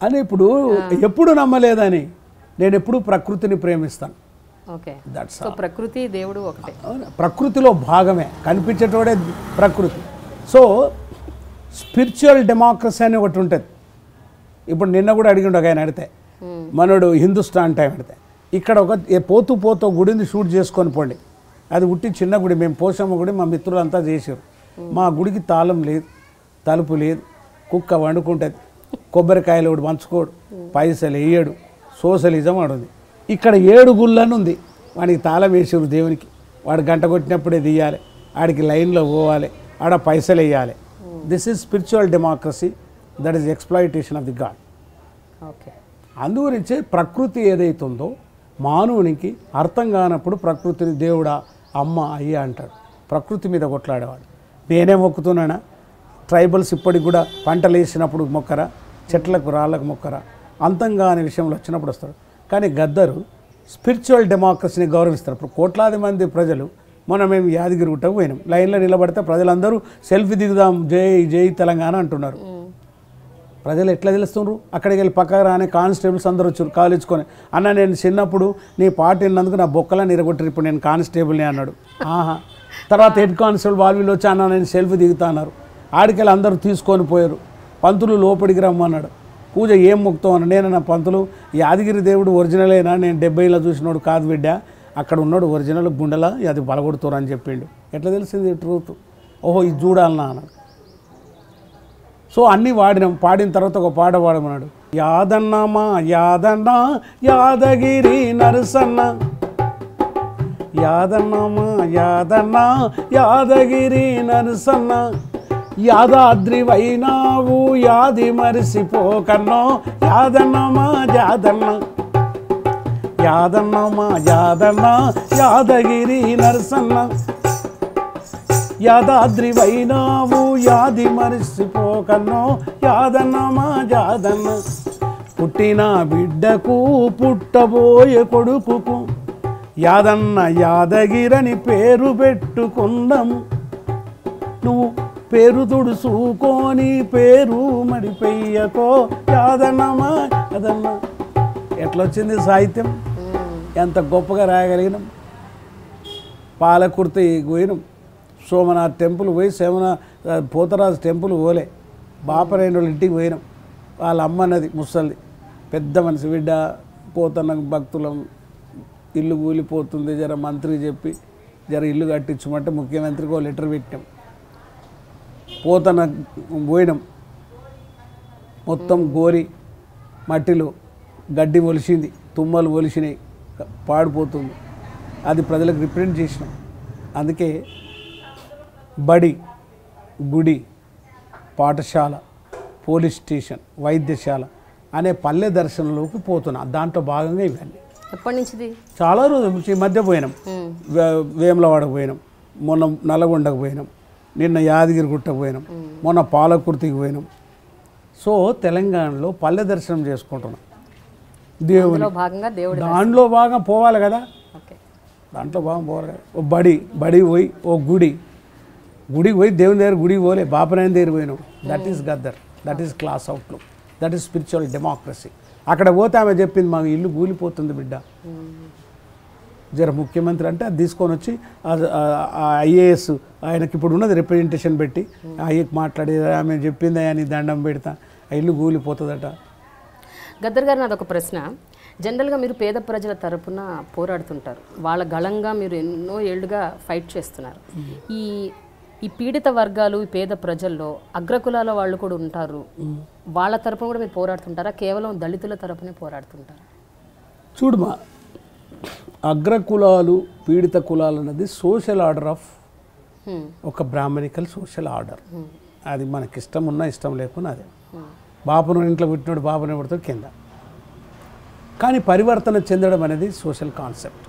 అని ఇప్పుడు ఎప్పుడు నమ్మలేదని నేను ఎప్పుడు ప్రకృతిని ప్రేమిస్తాను ఓకే దట్స్ సో ప్రకృతి దేవుడు ఒకటే అవునా? ప్రకృతిలో భాగమే కనిపించేటోడే ప్రకృతి సో స్పిరిచువల్ డెమోక్రసీ అని ఒకటి ఉంటుంది ఇప్పుడు నిన్న కూడా అడిగిండు ఒక ఆయన అడితే మనోడు హిందుస్థాన్ టైం అడితే ఇక్కడ ఒక ఏ పోతూ పోతూ గుడిని షూట్ చేసుకొని పోండి అది ఉట్టి చిన్న గుడి మేము పోషమ్మ గుడి మా మిత్రులంతా చేసారు మా గుడికి తాళం లేదు తలుపు లేదు కుక్క వండుకుంటుంది కొబ్బరికాయలు ఒకటి పంచుకోడు పైసలు వేయడు సోషలిజం ఆడుంది ఇక్కడ ఏడు గుళ్ళని ఉంది వానికి తాళం వేసారు దేవునికి వాడు గంట కొట్టినప్పుడే తీయాలి ఆడికి లైన్లో పోవాలి ఆడ పైసలు వేయాలి this is spiritual democracy that is exploitation of the god okay అందుగురించే ప్రకృతి ఏదైతుందో మానవునికి అర్థం కానప్పుడు ప్రకృతిని దేవుడా అమ్మ అయ్య అంటాడు ప్రకృతి మీద కొట్లాడేవాడు నేనే మొక్కుతున్నానా ట్రైబల్స్ ఇప్పటికి కూడా పంటలు వేసినప్పుడు మొక్కరా చెట్లకు రాళ్ళకు మొక్కరా అంతం కాని విషయంలో వచ్చినప్పుడు వస్తారు కానీ గద్దరు స్పిరిచువల్ డెమోక్రసీని గౌరవిస్తారు ఇప్పుడు కోట్లాది మంది ప్రజలు మొన్న మేము యాదగిరి గుట్టకు పోయినాం లైన్లో నిలబడితే ప్రజలందరూ సెల్ఫీ దిగుదాం జై జై తెలంగాణ అంటున్నారు ప్రజలు ఎట్లా తెలుస్తున్నారు అక్కడికి వెళ్ళి పక్కకు రాని కానిస్టేబుల్స్ అందరూ వచ్చారు కాలేజ్కొని అన్న నేను చిన్నప్పుడు నీ పాట విన్నందుకు నా బొక్కలను ఇరగొట్టారు ఇప్పుడు నేను కానిస్టేబుల్ని అన్నాడు ఆహా తర్వాత హెడ్ కానిస్టేబుల్ వాళ్ళు వీళ్ళు వచ్చి అన్న నేను సెల్ఫీ దిగుతా అన్నారు ఆడికెళ్ళి అందరూ తీసుకొని పోయారు పంతులు లోపలికి రమ్మన్నాడు పూజ ఏం ముక్తాం అన్న నేను నా పంతులు యాదగిరి దేవుడు ఒరిజినలేనా నేను డెబ్బైలో చూసినోడు కాదు బిడ్డ అక్కడ ఉన్నాడు ఒరిజినల్ గుండెల అది బలగొడుతురు అని చెప్పిండు ఎట్లా తెలిసింది ట్రూత్ ఓహో ఇది చూడాలన్నా అన్నాడు సో అన్నీ వాడినాం పాడిన తర్వాత ఒక పాట పాడమన్నాడు యాదన్నమా యాదన్న యాదగిరి నరసన్న యాదన్నమా యాదన్న యాదగిరి నరసన్న యాదాద్రి వైనావు యాది మరిసిపోకన్నో యాదన్నమా యాదన్న యాదన్నమా యాదన్న యాదగిరి నరసన్న యాదాద్రి వైనావు యాది మరిసిపోకన్నో యాదన్నమా యాదన్న పుట్టిన బిడ్డకు పుట్టబోయే కొడుకుకు యాదన్న యాదగిరని పేరు పెట్టుకుందాము నువ్వు పేరు తుడుచుకొని పేరు మడిపెయ్యకో యాదన్నమా యాదన్న ఎట్లొచ్చింది సాహిత్యం ఎంత గొప్పగా రాయగలిగినాం పాలకుర్తి పోయినాం సోమనాథ్ టెంపుల్ పోయి సోమనా పోతరాజు టెంపుల్ పోలే బాపరేణి వాళ్ళ ఇంటికి పోయినాం వాళ్ళ అమ్మన్నది ముసలిది పెద్ద మనిషి బిడ్డ పోతన్న భక్తులం ఇల్లు కూలిపోతుంది జర మంత్రి చెప్పి జర ఇల్లు కట్టించమంటే ముఖ్యమంత్రికి ఒక లెటర్ పెట్టాం పోతన పోయినాం మొత్తం గోరి మట్టిలో గడ్డి ఒలిసింది తుమ్మలు ఒలిసినాయి పాడిపోతుంది అది ప్రజలకు రిప్రజెంట్ చేసినాం అందుకే బడి గుడి పాఠశాల పోలీస్ స్టేషన్ వైద్యశాల అనే పల్లె దర్శనంలోకి పోతున్నా దాంట్లో భాగంగా ఇవన్నీ ఎప్పటి నుంచిది చాలా రోజుల నుంచి ఈ మధ్య పోయినాం వే- వేములవాడకు పోయినాం మొన్న నల్లగొండకు పోయినాం నిన్న యాదగిరి గుట్టకు పోయినాం మొన్న పాలకుర్తికి పోయినాం సో తెలంగాణలో పల్లె దర్శనం చేసుకుంటున్నాం దేవుని అందులో భాగంగా దేవుడి దాంట్లో భాగం పోవాలి కదా ఓకే దాంట్లో భాగం పోవాలి కదా ఓ బడి బడి పోయి ఓ గుడి గుడికి పోయి దేవుని దగ్గర గుడికి పోలే బాపనాయన దగ్గర పోయినాం that is Gaddar that is class outlook that is spiritual democracy అక్కడ పోతే ఆమె చెప్పింది మా ఇల్లు కూలిపోతుంది బిడ్డ జర ముఖ్యమంత్రి అంటే అది తీసుకొని వచ్చి ఐఏఎస్ ఆయనకి ఇప్పుడు ఉన్నది రిప్రజెంటేషన్ పెట్టి అయ్యకి మాట్లాడి ఆమె చెప్పింది అని దండం పెడతా ఆ ఇల్లు కూలిపోతుందట గద్దర్ గారు నాదొక ప్రశ్న జనరల్గా మీరు పేద ప్రజల తరపున పోరాడుతుంటారు వాళ్ళ గళంగా మీరు ఎన్నో ఏళ్ళుగా ఫైట్ చేస్తున్నారు ఈ ఈ పీడిత వర్గాలు ఈ పేద ప్రజల్లో అగ్రకులాల వాళ్ళు కూడా ఉంటారు వాళ్ళ తరపున కూడా మీరు పోరాడుతుంటారా కేవలం దళితుల తరపునే పోరాడుతుంటారా చూడుమా అగ్రకులాలు పీడిత కులాలు అన్నది సోషల్ ఆర్డర్ ఆఫ్ హ్మ్. ఒక బ్రాహ్మణికల్ సోషల్ ఆర్డర్ అది మనకి ఇష్టం ఉన్నా ఇష్టం లేకున్నా అదే బాపును ఇంట్లో పుట్టినోడు బాబుని పుడతాడు కింద కానీ పరివర్తన చెందడం అనేది సోషల్ కాన్సెప్ట్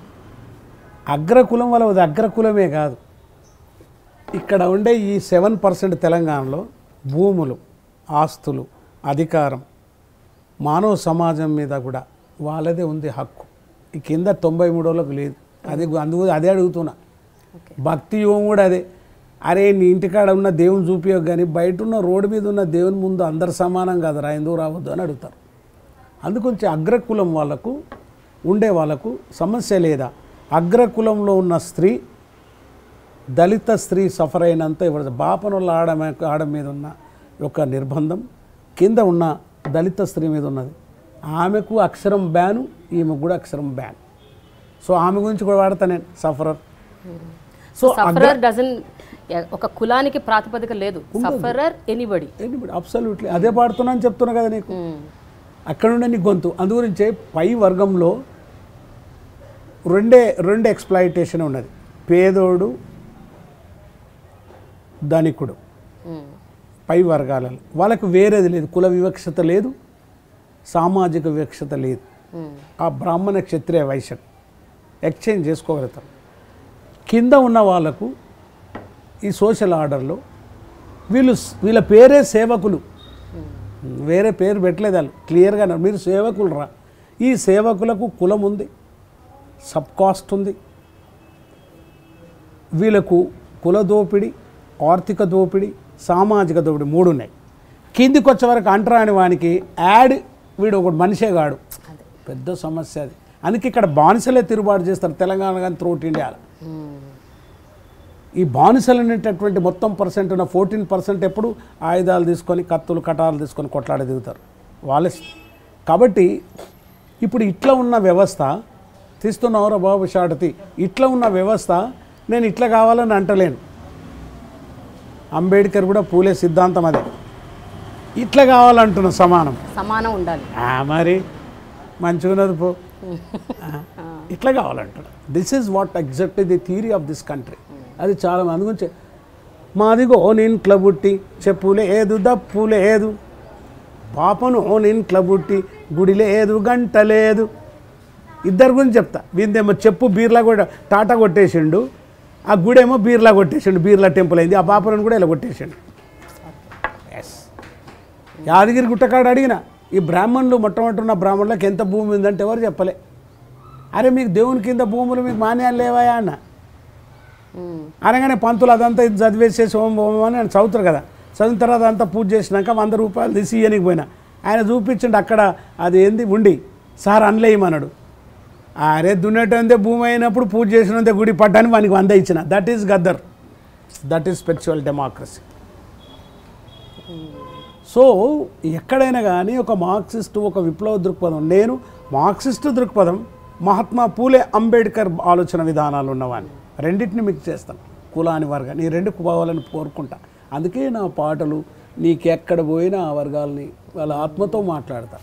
అగ్రకులం వల్ల అది అగ్రకులమే కాదు ఇక్కడ ఉండే ఈ సెవెన్ పర్సెంట్ తెలంగాణలో భూములు ఆస్తులు అధికారం మానవ సమాజం మీద కూడా వాళ్ళదే ఉంది హక్కు ఈ కింద తొంభై మూడోళ్ళకు లేదు అది అందుకు అదే అడుగుతున్నా ఓకే భక్తి యోగం కూడా అదే అరే నీ ఇంటికాడ ఉన్న దేవుని చూపించకు కానీ బయట ఉన్న రోడ్డు మీద ఉన్న దేవుని ముందు అందరు సమానం కాదురా ఎందుకు రావద్దు అని అడుగుతారు అందుకొంచెం అగ్రకులం వాళ్ళకు ఉండే వాళ్ళకు సమస్య లేదా అగ్రకులంలో ఉన్న స్త్రీ దళిత స్త్రీ సఫర్ అయినంత ఇవ్వదు బాపనుల ఆడ ఆడ మీద ఉన్న యొక్క నిర్బంధం కింద ఉన్న దళిత స్త్రీ మీద ఉన్నది ఆమెకు అక్షరం బ్యాను ఈమెకు కూడా అక్షరం బ్యాన్ సో ఆమె గురించి కూడా వాడతా నేను సఫరర్ సో సఫరర్ డజన్ ఒక కులానికి ప్రాతిపదిక లేదు సఫరర్ ఎనీబడి అబ్సల్యూట్లీ అదే పాడుతున్నాను చెప్తున్నా కదా నీకు అక్కడ ఉండే నీ గొంతు అందు గురించే పై వర్గంలో రెండే రెండు ఎక్స్ప్లాయిటేషన్ ఉన్నది పేదోడు ధనికుడు పై వర్గాలలో వాళ్ళకు వేరేది లేదు కుల వివక్షత లేదు సామాజిక వివక్షత లేదు ఆ బ్రాహ్మణ క్షత్రియ వైశ్యం ఎక్స్చేంజ్ చేసుకోగలుగుతారు కింద ఉన్న వాళ్ళకు ఈ సోషల్ ఆర్డర్లో వీళ్ళు స్- వీళ్ళ పేరే సేవకులు వేరే పేరు పెట్టలేదు వాళ్ళు క్లియర్గా అన్నారు, మీరు సేవకులు రా ఈ సేవకులకు కులం ఉంది సబ్ కాస్ట్ ఉంది వీళ్ళకు కుల దోపిడి ఆర్థిక దోపిడి సామాజిక దోపిడి మూడు ఉన్నాయి కిందికి వచ్చే వరకు అంటరాని వానికి యాడ్ వీడు ఒకటి మనిషే కాడు పెద్ద సమస్య అది అందుకే ఇక్కడ బానిసలే తిరుగుబాటు చేస్తారు తెలంగాణ కానీ త్రోట్ ఇండియాలో ఈ బానిసలు అనేటటువంటి మొత్తం పర్సెంట్ ఉన్న ఫోర్టీన్ పర్సెంట్ ఎప్పుడు ఆయుధాలు తీసుకొని కత్తులు కటాలు తీసుకొని కొట్లాడి దిగుతారు వాళ్ళే కాబట్టి ఇప్పుడు ఇట్లా ఉన్న వ్యవస్థ తీస్తున్నావురా బాబు షాటతి ఇట్లా ఉన్న వ్యవస్థ నేను ఇట్లా కావాలని అంటలేను అంబేద్కర్ కూడా పూలే సిద్ధాంతం అదే ఇట్లా కావాలంటున్న సమానం సమానం ఉండాలి ఆ, మరి మంచిగున్నది పో ఆ, ఇట్లా కావాలంటాడు this is what exactly the theory of this country అది చాలా మంది గురించి మాదిగో నింట్ల బుట్టి చెప్పు లేదు దప్పు లేదు పాపను నింట్ల బుట్టి గుడి లేదు గంట లేదు ఇద్దరు గురించి చెప్తా వీందేమో చెప్పు బీర్లా కూడా టాటా కొట్టేసిండు ఆ గుడేమో బీర్లా కొట్టేసిండు బీర్లా టెంపుల్ అయింది ఆ పాపను కూడా ఇలా కొట్టేసిండు ఎస్ యాదగిరి గుట్టకాడ అడిగిన ఈ బ్రాహ్మణులు మొట్టమొదటి ఉన్న బ్రాహ్మణులకు ఎంత భూమి ఉందంటే ఎవరు చెప్పలే అరే మీకు దేవుని కింద భూములు మీకు మాన్యాలు లేవాయా అన్న ఉమ్. అనగానే పంతులు అదంతా ఇది చదివేసేసి ఓం ఓం అని ఆయన చదువుతారు కదా చదివిన తర్వాత అంతా పూజ చేసినాక వంద రూపాయలు తీసి ఇయ్యనికి పోయినా ఆయన చూపించండి అక్కడ అది ఏంది ఉండి సార్ అనలేయమన్నాడు అరే దున్నేటందే భూమి అయినప్పుడు పూజ చేసినంతే గుడి పడ్డానికి వానికి వంద ఇచ్చిన that is Gaddar that is spiritual democracy so ఎక్కడైనా కానీ ఒక మార్క్సిస్ట్ ఒక విప్లవ దృక్పథం నేను మార్క్సిస్ట్ దృక్పథం మహాత్మా పూలే అంబేద్కర్ ఆలోచన విధానాలు ఉన్నవాడిని రెండింటిని మిక్స్ చేస్తాను కులాని వర్గాన్ని ఈ రెండు పోవాలని కోరుకుంటా అందుకే నా పాటలు నీకెక్కడ పోయినా ఆ వర్గాల్ని వాళ్ళ ఆత్మతో మాట్లాడతా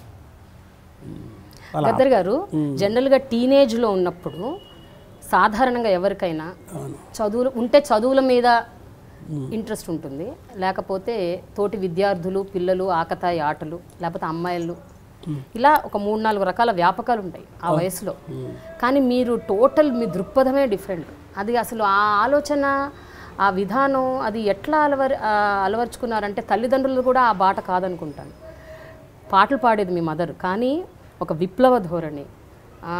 వాళ్ళ గద్దర్ గారు జనరల్గా టీనేజ్లో ఉన్నప్పుడు సాధారణంగా ఎవరికైనా చదువులు ఉంటే చదువుల మీద ఇంట్రెస్ట్ ఉంటుంది లేకపోతే తోటి విద్యార్థులు పిల్లలు ఆకతాయి ఆటలు లేకపోతే అమ్మాయిలు ఇలా ఒక మూడు నాలుగు రకాల వ్యాపకాలు ఉంటాయి ఆ వయసులో కానీ మీరు టోటల్ మీ దృక్పథమే డిఫరెంట్ అది అసలు ఆ ఆలోచన ఆ విధానం అది ఎట్లా అలవర్ ఆ, అలవర్చుకున్నారంటే తల్లిదండ్రులు కూడా ఆ బాట కాదనుకుంటాను పాటలు పాడేది మీ మదర్ కానీ ఒక విప్లవ ధోరణి ఆ,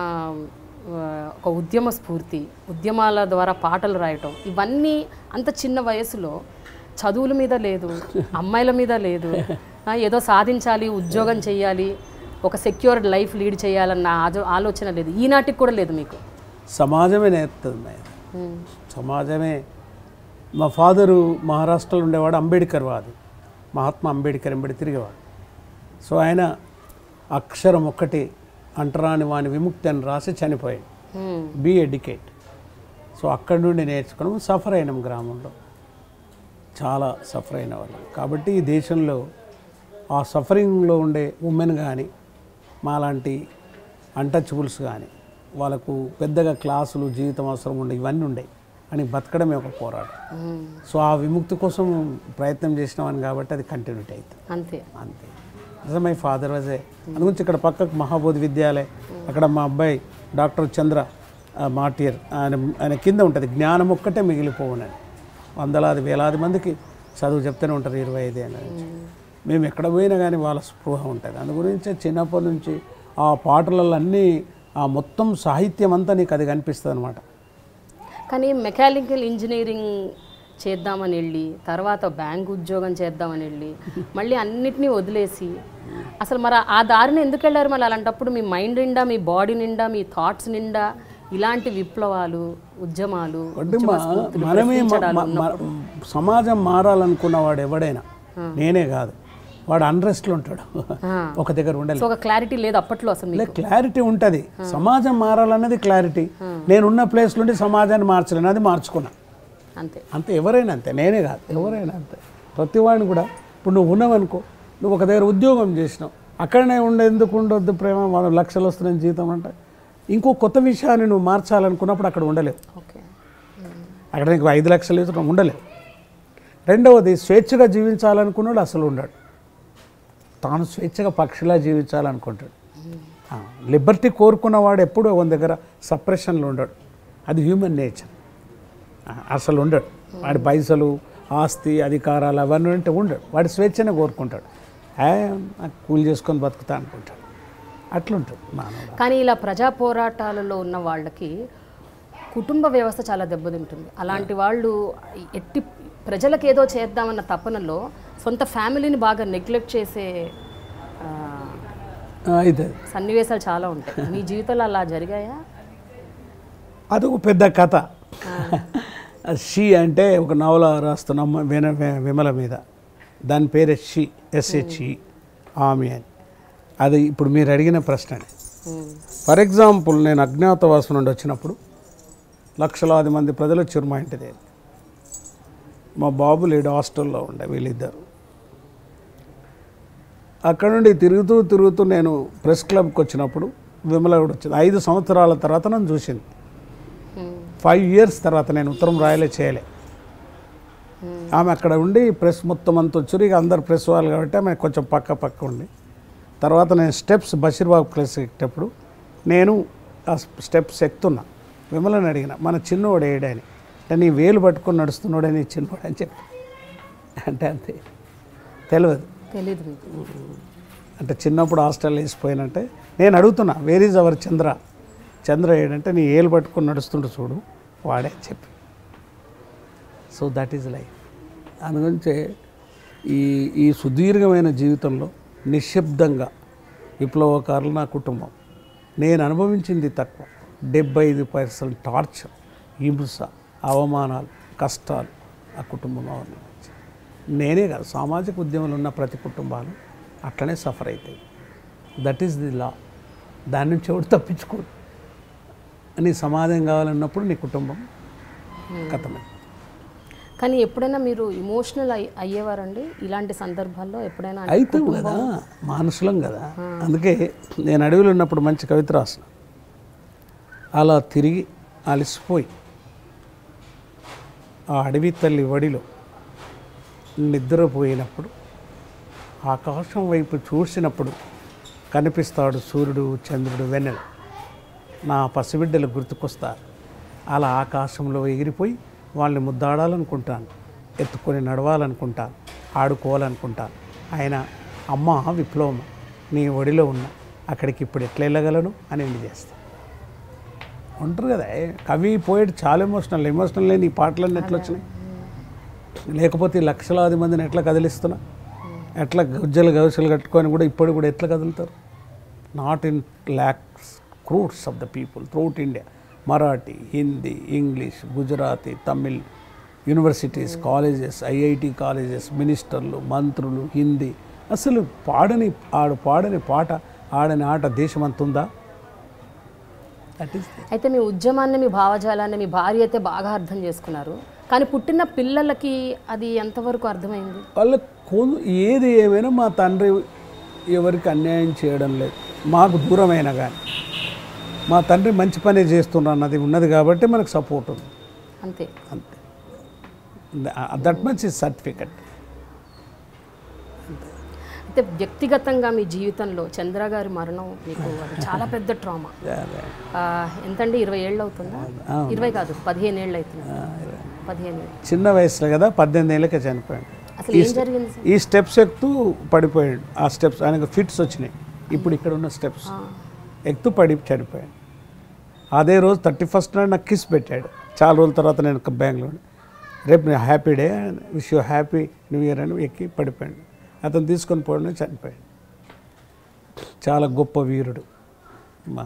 ఒక ఉద్యమ స్ఫూర్తి ఉద్యమాల ద్వారా పాటలు రాయటం ఇవన్నీ అంత చిన్న వయసులో చదువుల మీద లేదు అమ్మాయిల మీద లేదు ఆ, ఏదో సాధించాలి ఉద్యోగం చేయాలి ఒక సెక్యూర్డ్ లైఫ్ లీడ్ చేయాలన్న ఆజో ఆలోచన లేదు ఈనాటికి కూడా లేదు మీకు సమాజమే నేర్పుతుంది మేడం సమాజమే మా ఫాదరు మహారాష్ట్రలో ఉండేవాడు అంబేద్కర్ వాది మహాత్మా అంబేద్కర్ ఎంబడి తిరిగేవాడు సో ఆయన అక్షరం ఒక్కటి అంటరాని వాని విముక్తి అని రాసి చనిపోయాడు మ్మ్. బీ ఎడ్యుకేట్ సో అక్కడి నుండి నేర్చుకోవడం సఫర్ అయినాం గ్రామంలో చాలా సఫర్ అయిన వాళ్ళం కాబట్టి ఈ దేశంలో ఆ సఫరింగ్లో ఉండే ఉమెన్ కానీ మాలాంటి అన్టచబుల్స్ కానీ వాళ్ళకు పెద్దగా క్లాసులు జీవితం అవసరం ఉండే ఇవన్నీ ఉండేవి అని బతకడమే ఒక పోరాటం మ్మ్. సో ఆ విముక్తి కోసం ప్రయత్నం చేసినామని కాబట్టి అది కంటిన్యూటీ అవుతుంది అంతే అంతే నిజం మై ఫాదర్ వాజ్ ఏ అందుగురించి ఇక్కడ పక్కకు మహాబోధి విద్యాలయ అక్కడ మా అబ్బాయి డాక్టర్ చంద్ర ఆ, మాటియర్ ఆయన ఆయన కింద ఉంటుంది జ్ఞానం ఒక్కటే మిగిలిపోవునని వందలాది వేలాది మందికి చదువు చెప్తూనే ఉంటారు ఇరవై ఐదు ఏళ్ళ నుంచి మేము ఎక్కడ పోయినా కానీ వాళ్ళ స్పృహ ఉంటుంది అందు గురించి చిన్నప్పటి నుంచి ఆ పాటలలో అన్నీ ఆ మొత్తం సాహిత్యం అంతా నీకు అది కనిపిస్తుంది అనమాట కానీ మెకానికల్ ఇంజనీరింగ్ చేద్దామని వెళ్ళి తర్వాత బ్యాంక్ ఉద్యోగం చేద్దామని వెళ్ళి మళ్ళీ అన్నిటినీ వదిలేసి అసలు మరి ఆ దారిని ఎందుకు వెళ్ళారు మళ్ళీ అలాంటప్పుడు మీ మైండ్ నిండా మీ బాడీ నిండా మీ థాట్స్ నిండా ఇలాంటి విప్లవాలు ఉద్యమాలు అంటే ఉద్యమ మా- స్ఫూర్తిని మనమే మ- ప్రశ్నించడాలు మ- మ- సమాజం మారాలనుకున్న వాడు ఎవడైనా నేనే కాదు వాడు అన్రెస్ట్లో ఉంటాడు ఆ. ఒక దగ్గర ఉండలేదు సో ఒక క్లారిటీ లేదు అప్పట్లో అసలు మీకు క్లారిటీ ఉంటుంది సమాజం మారాలన్నది క్లారిటీ నేనున్న ప్లేస్ నుండి సమాజాన్ని మార్చలేను అది మార్చుకున్నా అంతే అంతే ఎవరైనా అంతే నేనే కాదు ఎవరైనా అంతే ప్రతి వాడిని కూడా ఇప్పుడు నువ్వు ఉన్నావనుకో నువ్వు ఒక దగ్గర ఉద్యోగం చేసినావు అక్కడనే ఉండే ఎందుకు ఉండొద్దు ప్రేమ వాళ్ళు లక్షలు వస్తున్నాయి జీతం అంటే ఇంకో కొత్త విషయాన్ని నువ్వు మార్చాలనుకున్నప్పుడు అక్కడ ఉండలేవు ఓకే అక్కడ నీకు ఐదు లక్షలు ఇస్తున్నాం ఉండలేవు రెండవది స్వేచ్ఛగా జీవించాలనుకున్నాడు అసలు ఉండడు తాను స్వేచ్ఛగా పక్షిలా జీవించాలనుకుంటాడు లిబర్టీ కోరుకున్నవాడు ఎప్పుడూ ఒక దగ్గర సప్రెషన్లో ఉండడు అది హ్యూమన్ నేచర్ అసలు ఉండడు వాడి పైసలు ఆస్తి అధికారాలు అవన్నీ ఉంటే ఉండడు వాడి స్వేచ్ఛనే కోరుకుంటాడు ఏ నాకు కూలి చేసుకొని బతుకుతా అనుకుంటాడు అట్లుంటుంది మానవుడు కానీ ఇలా ప్రజా పోరాటాలలో ఉన్న వాళ్ళకి కుటుంబ వ్యవస్థ చాలా దెబ్బతింటుంది అలాంటి వాళ్ళు ఎట్టి ప్రజలకు ఏదో చేద్దామన్న తపనలో సొంత ఫ్యామిలీని బాగా నెగ్లెక్ట్ చేసే ఆ, అయితే సన్నివేశాలు చాలా ఉంటాయి మీ జీవితంలో అలా జరిగాయా అదొక పెద్ద కథ షీ అంటే ఒక నవల రాస్తున్న అమ్మ విన వి- విమల మీద దాని పేరు షీ ఎస్హెచ్ఈ ఆమె అని అది ఇప్పుడు మీరు అడిగిన ప్రశ్న ఉమ్, ఫర్ ఎగ్జాంపుల్ నేను అజ్ఞాతవాసం నుండి వచ్చినప్పుడు లక్షలాది మంది ప్రజలు వచ్చారు మా ఇంటి దగ్గర మా బాబు లేడు హాస్టల్లో ఉండే వీళ్ళిద్దరు అక్కడ నుండి తిరుగుతూ తిరుగుతూ నేను ప్రెస్ క్లబ్కి వచ్చినప్పుడు విమల కూడా వచ్చింది ఐదు సంవత్సరాల తర్వాత నన్ను చూసింది ఉమ్, ఫైవ్ ఇయర్స్ తర్వాత నేను ఉత్తరం రాయలే చేయలే ఆమె అక్కడ ఉండి ప్రెస్ మొత్తం అంతా వచ్చారు ఇక అందరు ప్రెస్ వాళ్ళు కాబట్టి ఆమె కొంచెం పక్క పక్క ఉండి తర్వాత నేను స్టెప్స్ బషీర్బాబు ప్లేస్ ఎక్కేటప్పుడు నేను ఆ స్టెప్స్ ఎక్కుతున్నా విమలని అడిగిన మన చిన్నోడు ఏడని అంటే నీ వేలు పట్టుకొని నడుస్తున్నాడే నీ చిన్నోడు అని చెప్పి అంటే అంతే తెలియదు తెలీదు మీకు అంటే చిన్నప్పుడు హాస్టల్ వేసిపోయినంటే నేను అడుగుతున్నా where is our Chandra Chandra ఏడంటే నీ ఏలు పట్టుకొని నడుస్తుంటూ చూడు వాడే అని చెప్పి సో దట్ ఈజ్ లైఫ్ అందుగురించే ఈ ఈ సుదీర్ఘమైన జీవితంలో నిశ్శబ్దంగా విప్లవకారులు నా కుటుంబం నేను అనుభవించింది తక్కువ డెబ్బై ఐదు పర్సెంట్ టార్చర్ హింస అవమానాలు కష్టాలు ఆ కుటుంబంలో ఉన్నాయి నేనే కాదు సామాజిక ఉద్యమంలో ఉన్న ప్రతి కుటుంబాలు అట్లనే సఫర్ అవుతాయి దట్ ఈస్ ది లా దాని నుంచి ఎవడు తప్పించుకోడు నీ సమాధానం కావాలన్నప్పుడు నీ కుటుంబం కథమే కానీ ఎప్పుడైనా మీరు ఇమోషనల్ అయ్యేవారండి ఇలాంటి సందర్భాల్లో ఎప్పుడైనా అంటే అవుతాం కదా మానుషులం కదా అందుకే నేను అడవిలో ఉన్నప్పుడు మంచి కవిత రాసిన అలా తిరిగి అలసిపోయి ఆ అడవి తల్లి వడిలో నిద్రపోయినప్పుడు ఆకాశం వైపు చూసినప్పుడు కనిపిస్తాడు సూర్యుడు చంద్రుడు వెన్నెల నా పసిబిడ్డలు గుర్తుకొస్తారు అలా ఆకాశంలో ఎగిరిపోయి వాళ్ళని ముద్దాడాలనుకుంటాను ఎత్తుకొని నడవాలనుకుంటాను ఆడుకోవాలనుకుంటాను ఆయన అమ్మ విప్లవం నీ ఒడిలో ఉన్న అక్కడికి ఇప్పుడు ఎట్లా వెళ్ళగలను అని ఎండి చేస్తాను ఉంటారు కదా ఏ, కవి పోయేటి చాలా ఎమోషనల్ ఎమోషనల్ లేని ఈ పాటలన్నీ ఎట్లా వచ్చినాయి లేకపోతే ఈ లక్షలాది మందిని ఎట్లా కదిలిస్తున్నా ఎట్లా గజ్జలు గవసలు కట్టుకొని కూడా ఇప్పుడు కూడా ఎట్లా కదులుతారు not in lakhs crores of the people throughout India Marathi Hindi English Gujarati Tamil universities colleges IIT colleges మినిస్టర్లు మంత్రులు హిందీ అసలు పాడని ఆడు పాడని పాట ఆడని ఆట దేశం అంత ఉందా దట్ ఈస్ అయితే మీ ఉద్యమాన్ని మీ భావజాలాన్ని మీ భార్య అయితే బాగా అర్థం చేసుకున్నారు కానీ పుట్టిన పిల్లలకి అది ఎంతవరకు అర్థమైంది వాళ్ళ కొను ఏది ఏమైనా మా తండ్రి ఎవరికి అన్యాయం చేయడం లేదు మాకు దూరమైనా కానీ మా తండ్రి మంచి పనే చేస్తున్నా అన్నది ఉన్నది కాబట్టి మనకు సపోర్ట్ ఉంది అంతే అంతే దట్ మచ్ ఇస్ సర్టిఫికెట్ అయితే వ్యక్తిగతంగా మీ జీవితంలో చంద్ర గారి మరణం మీకు అది చాలా పెద్ద ట్రామా ఎంతండి ఇరవై ఏళ్ళు అవుతుందా ఇరవై కాదు పదిహేను ఏళ్ళు అవుతుంది పదిహేను ఏళ్ళు చిన్న వయసులో కదా పద్దెనిమిది ఏళ్ళకే చనిపోయాడు అసలు ఏం జరిగింది సార్ ఈ స్టెప్స్ ఎక్కుతూ పడిపోయాడు ఆ స్టెప్స్ ఆయనకు ఫిట్స్ వచ్చినాయి ఇప్పుడు ఇక్కడ ఉన్న స్టెప్స్ ఎక్కుతూ పడి చనిపోయాడు అదే రోజు థర్టీ ఫస్ట్ నాడు నాకు కిస్ పెట్టాడు చాలా రోజుల తర్వాత నేను బెంగళూరు రేపు happy day wish you happy new year అని ఎక్కి పడిపోయాడు అతను తీసుకొని పోవడం చనిపోయాడు చాలా గొప్ప వీరుడు మా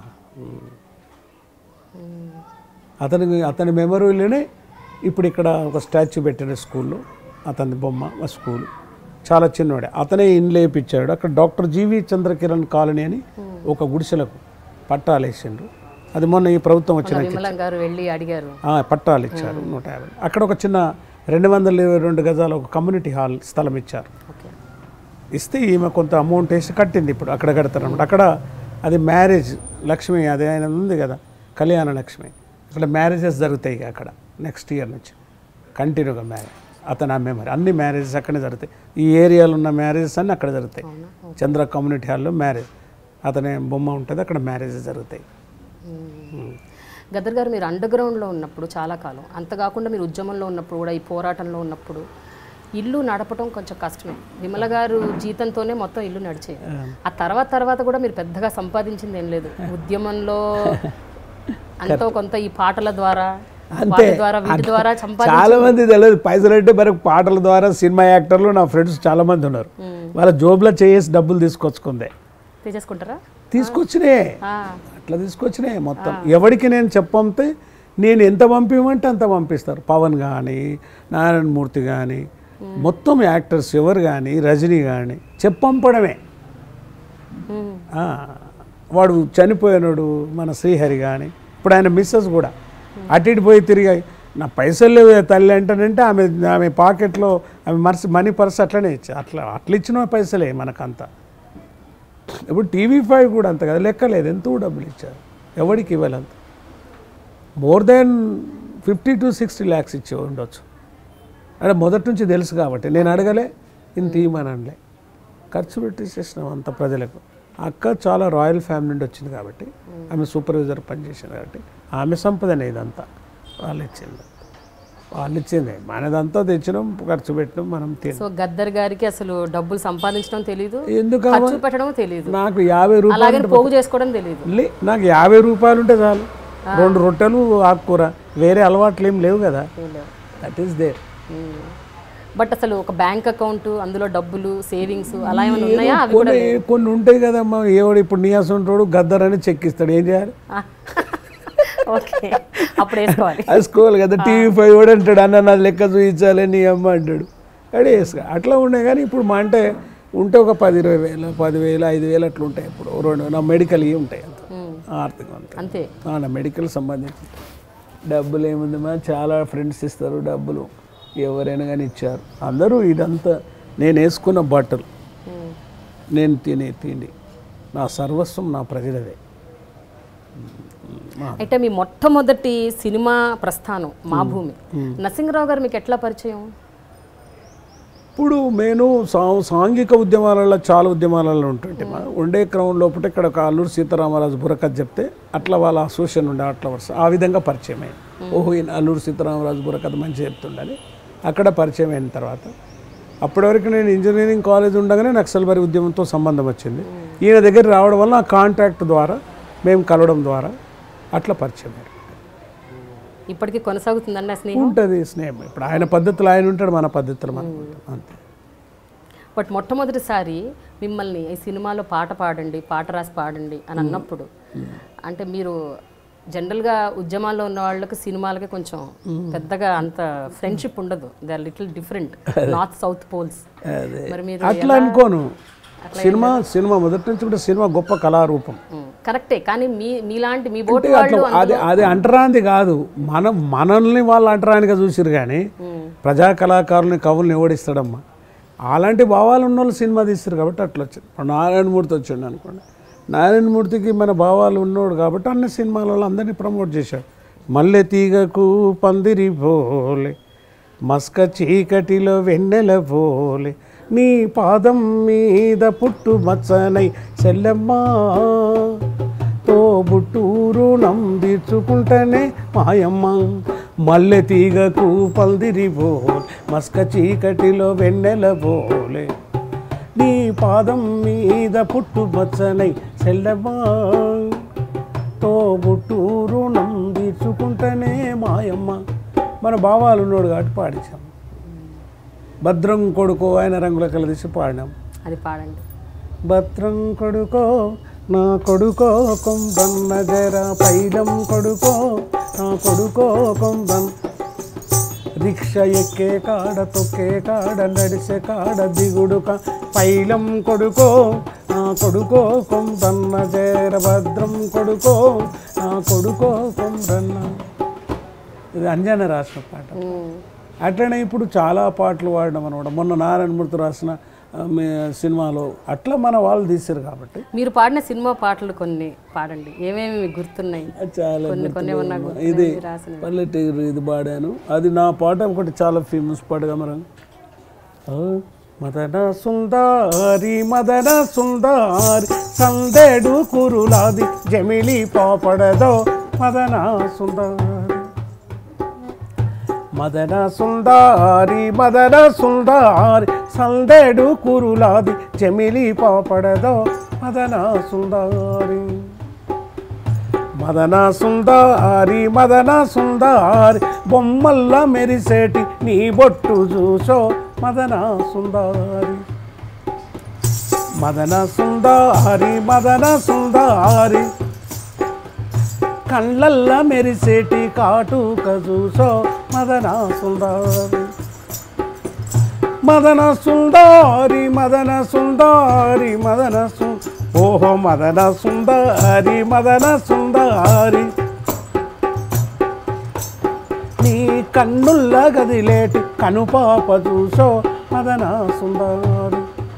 అతని అతని మెమరీలోనే ఇప్పుడు ఇక్కడ ఒక స్టాచ్యూ పెట్టిన స్కూల్లో అతని బొమ్మ మా స్కూల్ చాలా చిన్నవాడే అతనే ఇండ్లు వేయించాడు అక్కడ డాక్టర్ జీవి చంద్రకిరణ్ కాలనీ అని ఒక గుడిసెలకు పట్టాలు వేసిండ్రు అది మొన్న ఈ ప్రభుత్వం వచ్చిన విమలం గారు వెళ్ళి అడిగారు ఆ, పట్టాలు ఇచ్చారు నూట యాభై అక్కడ ఒక చిన్న రెండు వందల ఇరవై రెండు గజాల ఒక కమ్యూనిటీ హాల్ స్థలం ఇచ్చారు ఓకే ఇస్తే ఈమె కొంత అమౌంట్ వేసి కట్టింది ఇప్పుడు అక్కడ కడతారు అనమాట అక్కడ అది మ్యారేజ్ లక్ష్మి అది ఆయన ఉంది కదా కళ్యాణ లక్ష్మి అక్కడ మ్యారేజెస్ జరుగుతాయి ఇక అక్కడ నెక్స్ట్ ఇయర్ నుంచి కంటిన్యూగా మ్యారేజ్ అతను ఆమె మరి అన్ని మ్యారేజెస్ అక్కడే జరుగుతాయి ఈ ఏరియాలో ఉన్న మ్యారేజెస్ అన్నీ అక్కడ జరుగుతాయి చంద్ర కమ్యూనిటీ హాల్లో మ్యారేజ్ అతని బొమ్మ ఉంటుంది అక్కడ మ్యారేజెస్ జరుగుతాయి గద్దర్ గారు మీరు అండర్ గ్రౌండ్లో ఉన్నప్పుడు చాలా కాలం అంత కాకుండా మీరు ఉద్యమంలో ఉన్నప్పుడు కూడా ఈ పోరాటంలో ఉన్నప్పుడు ఇల్లు నడపడం కొంచెం కష్టమే విమల గారు జీతంతోనే మొత్తం ఇల్లు నడిచేది ఆ తర్వాత తర్వాత కూడా మీరు పెద్దగా సంపాదించింది ఏం లేదు ఉద్యమంలో అంతో కొంత ఈ పాటల ద్వారా వాటి ద్వారా వీటి ద్వారా సంపాది చాలా మంది తెలియదు పైసలు అంటే మనకు పాటల ద్వారా సినిమా యాక్టర్లు నా ఫ్రెండ్స్ చాలా మంది ఉన్నారు వాళ్ళ జోబులో చేసి డబ్బులు తీసుకొచ్చుకుందే తీసేసుకుంటారా తీసుకొచ్చినే ఆ, అట్లా తీసుకొచ్చినాయి మొత్తం ఎవరికి నేను చెప్పంతే నేను ఎంత పంపించమంటే అంత పంపిస్తారు పవన్ కానీ నారాయణమూర్తి కానీ మొత్తం యాక్టర్స్ ఎవరు కానీ రజనీ కానీ చెప్పంపడమే ఉమ్, ఆ, వాడు చనిపోయినాడు మన శ్రీహరి కానీ ఇప్పుడు ఆయన మిస్సెస్ కూడా అటు ఇటు పోయి తిరిగాయి నా పైసలు లేవు తల్లి అంటానంటే ఆమె ఆమె పాకెట్లో ఆమె మర్స్ మనీ పర్స్ అట్లనే ఇచ్చా అట్లా అట్లా ఇచ్చిన పైసలే మనకంతా ఇప్పుడు టీవీ ఫైవ్ కూడా అంత కదా లెక్కలేదు ఎంతో డబ్బులు ఇచ్చారు ఎవరికి ఇవ్వాలంత more than fifty to sixty lakhs ఇచ్చే ఉండొచ్చు అంటే మొదటి నుంచి తెలుసు కాబట్టి నేను అడగలే ఇంత ఇవ్వమని అనలే ఖర్చు పెట్టేసేసినాం అంత ప్రజలకు అక్క చాలా రాయల్ ఫ్యామిలీ నుండి వచ్చింది కాబట్టి ఆమె సూపర్వైజర్ పనిచేసింది కాబట్టి ఆమె సంపదనే ఇదంతా వాళ్ళు ఇచ్చింది వాళ్ళు ఇచ్చింది మనదంతా తెచ్చినాం ఖర్చు పెట్టినాం మనం తిన్నాం సో గద్దర్ గారికి అసలు డబ్బులు సంపాదించడం తెలీదు ఎందుకు ఖర్చు పెట్టడం తెలీదు నాకు యాభై రూపాయలు అలాగే పోగు చేసుకోవడం తెలీదు లే నాకు యాభై రూపాయలు ఉంటే చాలు రెండు రొట్టెలు ఆకుకూర వేరే అలవాట్లు ఏం లేవు కదా దట్ ఈస్ దేర్ బట్ అసలు ఒక బ్యాంక్ అకౌంట్ అందులో డబ్బులు సేవింగ్స్ అలా ఏమైనా ఉన్నాయా అవి కూడా కొన్ని కొన్ని ఉంటాయి కదమ్మా ఏవాడు ఇప్పుడు నీయాసంటాడు గద్దర్ అని చెక్ ఇస్తాడు ఏం చేయాలి ఓకే అప్పుడు వేసుకోవాలి వేసుకోవాలి కదా టీవీ ఫైవ్ కూడా అంటాడు అన్న నా లెక్క చూపించాలి నీ అమ్మ అంటాడు అడే వేసుకో అట్లా ఉన్నాయి కానీ ఇప్పుడు మా అంటే ఉంటే ఒక పది ఇరవై వేలు పదివేలు ఐదు వేలు అట్లా ఉంటాయి ఇప్పుడు రెండు నా మెడికల్ ఇవి ఉంటాయి అంత మ్మ్. ఆర్థికం అంతే అంతే ఆ, నా మెడికల్ సంబంధించి డబ్బులు ఏముంది మా చాలా ఫ్రెండ్స్ ఇస్తారు డబ్బులు ఎవరైనా కానీ ఇచ్చారు అందరూ ఇదంతా నేను వేసుకున్న బట్టలు మ్మ్. నేను తినే తిండి నా సర్వస్వం నా ప్రజలదే మా- అయితే మీ మొట్టమొదటి సినిమా ప్రస్థానం మా భూమి నరసింహరావు గారు మీకు ఎట్లా పరిచయం ఇప్పుడు నేను సా సాంఘిక ఉద్యమాలలో చాలా ఉద్యమాలలో ఉంటుంటే మా ఉండే క్రమం లోపల ఇక్కడ ఒక అల్లూరు సీతారామరాజు బుర్రకథ చెప్తే అట్లా వాళ్ళ అసోసియేషన్ ఉండే అట్లా వరుస ఆ విధంగా పరిచయం అయింది ఓహో ఈయన అల్లూరు సీతారామరాజు బుర్రకథ మంచిగా చెప్తుండాలి అక్కడ పరిచయం అయిన తర్వాత అప్పటి వరకు నేను ఇంజనీరింగ్ కాలేజ్ ఉండగానే నక్సల్బరి ఉద్యమంతో సంబంధం వచ్చింది ఈయన దగ్గర రావడం వల్ల ఆ కాంటాక్ట్ ద్వారా మేము కలవడం ద్వారా అట్లా పరిచయం అయ్యారు ఇప్పటికీ కొనసాగుతుందండి ఆ స్నేహం ఉంటుంది స్నేహం ఇప్పుడు ఆయన పద్ధతులు ఆయన ఉంటాడు మన పద్ధతులు మనం ఉంటాం అంతే బట్ మొట్టమొదటిసారి మిమ్మల్ని ఈ సినిమాలో పాట పాడండి పాట రాసి పాడండి అని అన్నప్పుడు అంటే మీరు జనరల్గా ఉద్యమాల్లో ఉన్న వాళ్ళకి సినిమాలకి కొంచెం పెద్దగా అంత ఫ్రెండ్షిప్ ఉండదు they are little different north south poles అదే మరి మీరు అట్లా అనుకోను సినిమా సినిమా మొదటి నుంచి కూడా సినిమా గొప్ప కళారూపం మ్, కరెక్టే కానీ మీ మీలాంటి మీ బోటి అంటే వాళ్ళు అట్లా అది అది అంటరాంది కాదు మనం మనల్ని వాళ్ళు అంటరానిగా చూసిరు కానీ ప్రజా కళాకారుల్ని కవుల్ని ఎవడిస్తాడమ్మా అలాంటి భావాలు ఉన్న వాళ్ళు సినిమా తీస్తారు కాబట్టి అట్లా వచ్చింది ఇప్పుడు నారాయణమూర్తి వచ్చిండు అనుకోండి నారాయణమూర్తికి మన భావాలు ఉన్నోడు కాబట్టి అన్ని సినిమాలలో అందరినీ ప్రమోట్ చేశాడు మల్లె తీగకు పందిరి పోలే మస్క చీకటిలో వెన్నెల పోలే నీ పాదం మీద పుట్టు మచ్చనై చెల్లెమ్మా తోబుట్టూరు నందించుకుంటేనే మాయమ్మ మల్లె తీగకు పందిరి పోలే మస్క చీకటిలో వెన్నెల పోలే నీ పాదం మీద పుట్టు మచ్చనై చెల్లెమ్మా తోబుట్టూరు నందించుకుంటేనే మాయమ్మ మన భావాలు ఉన్నాడు కాబట్టి పాడించాం భద్రం కొడుకో ఆయన రంగుల కలదీసి పాడినాం అది పాడండి భద్రం కొడుకో నా కొడుకో కొంబన్న జర పైలం కొడుకో నా కొడుకో కొంబన్ రిక్ష ఎక్కే కాడ తొక్కే కాడ నడిసే కాడ దిగుడుక పైలం కొడుకో నా కొడుకో కొంబన్న జర భద్రం కొడుకో నా కొడుకో కొంబన్న ఇది అంజన రాసిన పాట ఉమ్. అట్లనే ఇప్పుడు చాలా పాటలు వాడడం అనమాట మొన్న నారాయణమూర్తి రాసిన ఆ, మీ సినిమాలో అట్లా మన వాళ్ళు తీశారు కాబట్టి మీరు పాడిన సినిమా పాటలు కొన్ని పాడండి ఏమేమి మీకు గుర్తున్నాయి అది చాలా కొన్ని కొన్ని ఏమన్నా గుర్తులేదు. ఇది గుర్తున్నాయి రాసిన పల్లెటూరు ఇది పాడాను అది నా పాట ఒకటి చాలా ఫేమస్ పాటగా మనం ఆ, మదన సుందారి మదన సుందారి సందేడు కురులాది జమిలి పాపడదో మదన సుందారి మదన సుందారి మదన సుందారి సందేడు కురులాది జమిలి పాపడదో మదన సుందారి మదన సుందారి మదన సుందారి బొమ్మల్ల మెరిసేటి నీ బొట్టు చూసో మదన సుందారి మదన సుందారి మదన సుందారి కళ్ళల్ల మెరిసేటి కాటుక చూసో మదన సుందారి మదన సుందారి మదన సుందారి మదన సు ఓహో మదన సుందారి మదన సుందారి నీ కన్నుల్ల గదిలేటి కనుపాప చూసో మదన సుందారి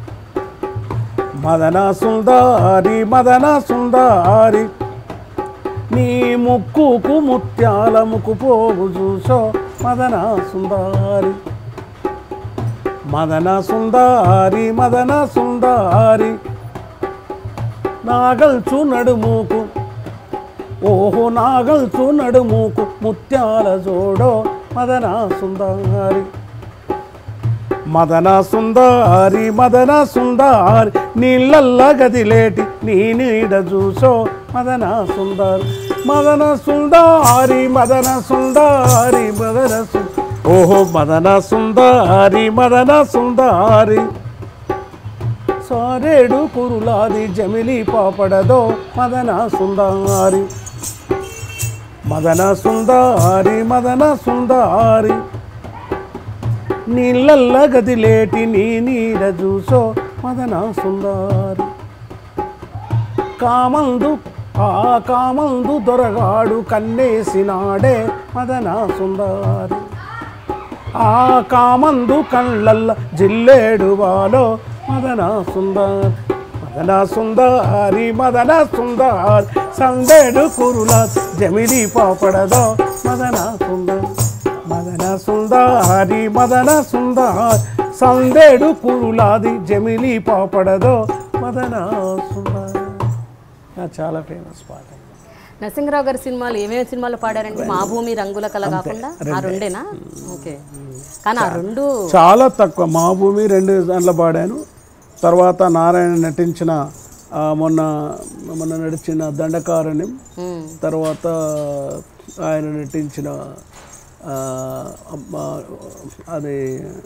మదన సుందారి మదన సుందారి నీ ముక్కుకు ముత్యాల ముక్కు పోగు చూసో మదన సుందారి మదన సుందారి మదన సుందారి నాగల్చు నడుముకు ఓహో నాగల్చు నడుముకు ముత్యాల జోడో మదన సుందారి మదన సుందారి మదన సుందారి నీళ్ళల్ల గదిలేటి నీ నీడ చూసో మదన సుందారి మదన సుందారి మదన సుందారి మదన సు ఓహో మదన సుందారి మదన సుందారి సారేడు కురులాది జమిలి పాపడదో మదన సుందారి మదన సుందారి మదన సుందారి నీళ్ళల్ల గదిలేటి నీ నీడ చూసో మదన సుందారి కామందు ఆ కామందు దొరగాడు కన్నేసినాడే మదన సుందారి ఆ కామందు కళ్ళల్ల జిల్లేడు వాలో మదన సుందర్ మదన సుందరి మదన సుందర్ సందేడు కురుల జమిడి పాపడదో మదన సుందర్ మదన సుందరి మదన సుందర్ సందేడు కురులాది జమిలి పాపడదో మదన సుందర్ నా చాలా ఫేమస్ పాట నరసింహరావు గారి సినిమాలు ఏమేమి సినిమాలు పాడారండి మా భూమి రంగుల కల కాకుండా ఆ రెండేనా ఓకే కానీ ఆ రెండు చాలా తక్కువ మా భూమి రెండు దాంట్లో పాడాను తర్వాత నారాయణ నటించిన ఆ, మొన్న మొన్న నడిచిన దండకారణ్యం ఉమ్, తర్వాత ఆయన నటించిన ఆ, అమ్మ, అది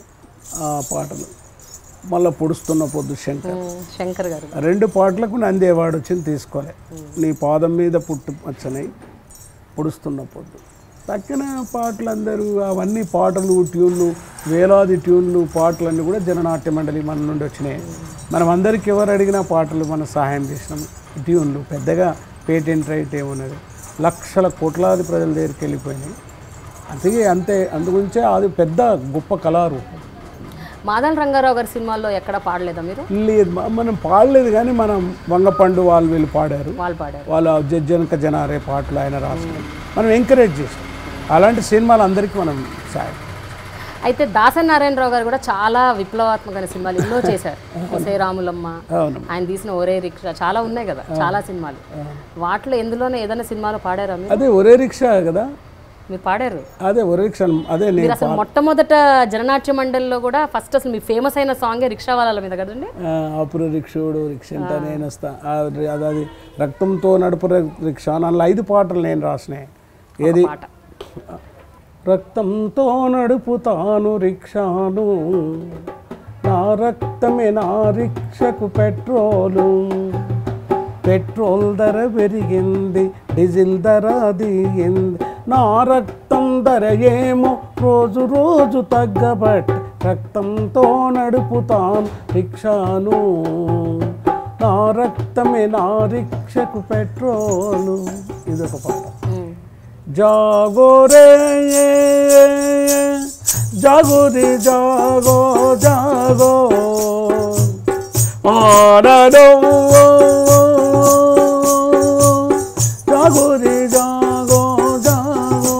ఆ పాటలు మళ్ళీ పొడుస్తున్న పొద్దు శంకర్ ఉమ్, శంకర్ గారు ఆ రెండు పాటలకు నంది అవార్డు వచ్చింది తీసుకోలే నీ పాదం మీద పుట్టు వచ్చనై పొడుస్తున్న పొద్దు తక్కిన పాటలు అందరూ అవన్నీ పాటలు ట్యూన్లు వేలాది ట్యూన్లు పాటలన్నీ కూడా జననాట్య మండలి మన నుండి వచ్చినాయి మనం అందరికి ఎవరు అడిగినా పాటలు మనం సహాయం చేసినాం ట్యూన్లు పెద్దగా పేటెంట్ రైట్ ఏమున్నది లక్షల కోట్లాది ప్రజల దగ్గరికి వెళ్ళిపోయినాయి అందుకే అంతే అందుగురించే అది పెద్ద గొప్ప కళారూపం మాదన్ రంగారావు గారి సినిమాల్లో ఎక్కడ పాడలేదా మీరు లేదు మ- మనం పాడలేదు కానీ మనం వంగపండు వాళ్ళు వీళ్ళు పాడారు వాళ్ళు పాడారు వాళ్ళ జజ్జనక జనారే పాటలు ఆయన రాసుకుని మనం ఎంకరేజ్ చేసాం అలాంటి సినిమాలు అందరికీ మనం సాయం అయితే దాసరి నారాయణరావు గారు కూడా చాలా విప్లవాత్మకమైన సినిమాలు ఎన్నో చేశారు ఒసే రాములమ్మ అవును ఆయన తీసిన ఒరే రిక్షా చాలా ఉన్నాయి కదా చాలా సినిమాలు వాటిలో ఎందులోనే ఏదైనా సినిమాలో పాడారా మీరు అదే ఒరే రిక్షా కదా మీరు పాడారు అదే ఒరే రిక్షా అదే నేను మీరు అసలు మొట్టమొదట జననాట్య మండలిలో కూడా ఫస్ట్ అసలు మీ ఫేమస్ అయిన సాంగే రిక్షా వాళ్ళ మీద కదండి ఆ, అప్పుడు రిక్షోడు రిక్ష అంటే నేను వస్తా ఆ, అది అది రక్తంతో నడుపు రి- రిక్షా అందులో ఐదు పాటలు నేను రాసినాయి ఏది పాట రక్తంతో నడుపుతాను రిక్షాను నా రక్తమే నా రిక్షకు పెట్రోలు పెట్రోల్ ధర పెరిగింది డీజిల్ ధర దిగింది నా రక్తం ధర ఏమో రోజు రోజు తగ్గబట్టి రక్తంతో నడుపుతాను రిక్షాను నా రక్తమే నా రిక్షకు పెట్రోలు ఇదొక పాట మ్మ్. జాగో రే జాగో రే జాగో జాగో ఆడో జాగో రే జాగో జాగో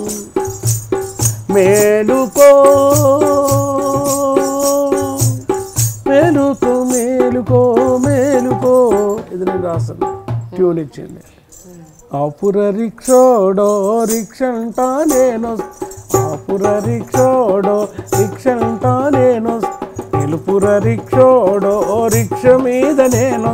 మేలుకో మేలుకో మేలుకో మేలుకో ఇది నేను రాస్తాను ట్యూన్ ఇచ్చింది ఆపుర రిక్షోడో రిక్షంట నేను ఆపుర రిక్షోడో రిక్షంట నేను తెలుపుర రిక్షోడో రిక్ష మీద నేను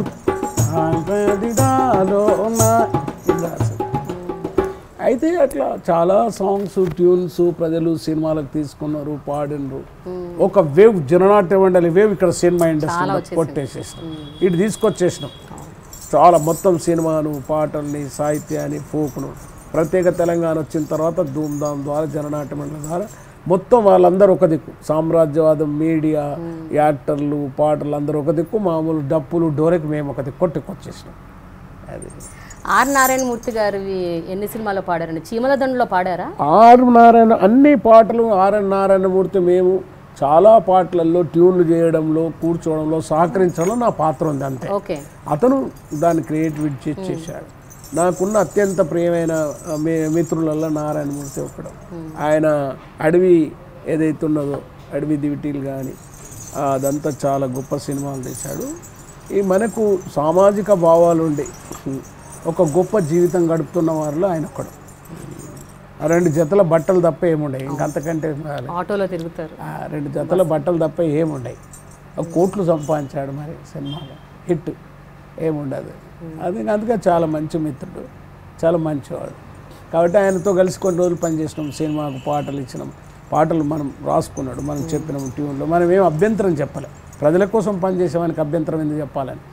ఆగదిడాలో నా ఇది రాశాను. అయితే అట్లా చాలా సాంగ్స్ ట్యూన్స్ ప్రజలు సినిమాలకు తీసుకున్నారు పాడినరు ఒక వేవ్ జననాట్య మండలి వేవ్ ఇక్కడ సినిమా ఇండస్ట్రీలో కొట్టేసేసినాం ఇటు తీసుకొచ్చేసినాం చాలా మొత్తం సినిమాను పాటల్ని సాహిత్యాన్ని ఫోక్ను ప్రత్యేక తెలంగాణ వచ్చిన తర్వాత ధూమ్ధామ్ ద్వారా జననాట్య మండలి ద్వారా మొత్తం వాళ్ళందరూ ఒక దిక్కు సామ్రాజ్యవాదం మీడియా యాక్టర్లు పాటలు అందరూ ఒక దిక్కు మామూలు డప్పులు డోరెకి మేము ఒక దిక్కు కొట్టుకొచ్చేసినాం అది ఆర్ నారాయణమూర్తి గారివి ఎన్ని సినిమాలో పాడారండి చీమల దండులో పాడారా ఆర్ నారాయణ అన్ని పాటలు ఆర్ఎన్ నారాయణమూర్తి మేము చాలా పాటలలో ట్యూన్లు చేయడంలో కూర్చోవడంలో సహకరించడంలో నా పాత్ర ఉంది అంతే ఓకే అతను దాన్ని క్రియేటివిటీ చేశాడు నాకున్న అత్యంత ప్రియమైన ఆ, మీ మిత్రులలో నారాయణమూర్తి ఒకడు ఆయన అడవి ఏదైతే ఉన్నదో అడవి దివిటీలు కానీ అదంతా చాలా గొప్ప సినిమాలు తీశాడు ఈ మనకు సామాజిక భావాలు ఉండి ఒక గొప్ప జీవితం గడుపుతున్న వారిలో ఆయన ఒకడు ఆ రెండు జతల బట్టలు తప్ప ఏముండయి ఇంకంతకంటే ఏం కావాలి ఆటోలో తిరుగుతారు ఆ రెండు జతల బట్టలు తప్ప ఏముండయి ఒక కోట్లు సంపాదించాడు మరి సినిమాలో హిట్ ఏముండదు అది అందుకే చాలా మంచి మిత్రుడు చాలా మంచివాడు కాబట్టి ఆయనతో కలిసి కొన్ని రోజులు పనిచేసినాం సినిమాకు పాటలు ఇచ్చినాం పాటలు మనం రాసుకున్నాడు మనం చెప్పినాం ట్యూన్లో మనం ఏం అభ్యంతరం చెప్పలే ప్రజల కోసం పనిచేసేవానికి అభ్యంతరం ఎందుకు చెప్పాలని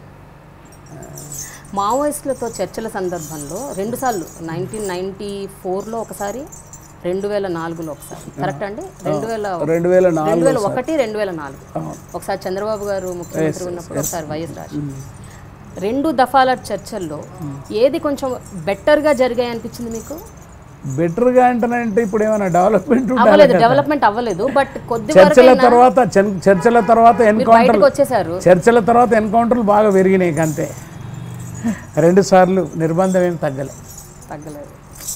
మావోయిస్టులతో చర్చల సందర్భంలో రెండుసార్లు నైన్టీన్ నైన్టీ ఫోర్లో ఒకసారి రెండు వేల నాలుగులో ఒకసారి కరెక్ట్ అండి రెండు వేల రెండు వేల రెండు నాలుగు వేల ఒకటి రెండు వేల నాలుగు ఒకసారి చంద్రబాబు గారు ముఖ్యమంత్రి ఉన్నప్పుడు ఒకసారి వైఎస్ రాజు రెండు దఫాల చర్చల్లో ఏది కొంచెం బెటర్గా జరిగాయి అనిపించింది మీకు బెటర్గా అంటేనంటే ఇప్పుడు ఏమైనా డెవలప్మెంట్ ఉండాలి అవ్వలేదు డెవలప్మెంట్ అవ్వలేదు బట్ కొద్ది చర్చల తర్వాత చన్- చర్చల తర్వాత ఎన్కౌంటర్ బయటకు వచ్చేసారు చర్చల తర్వాత ఎన్కౌంటర్లు బాగా పెరిగినాయి ఇక అంతే రెండు సార్లు నిర్బంధం ఏం తగ్గలే తగ్గలేదు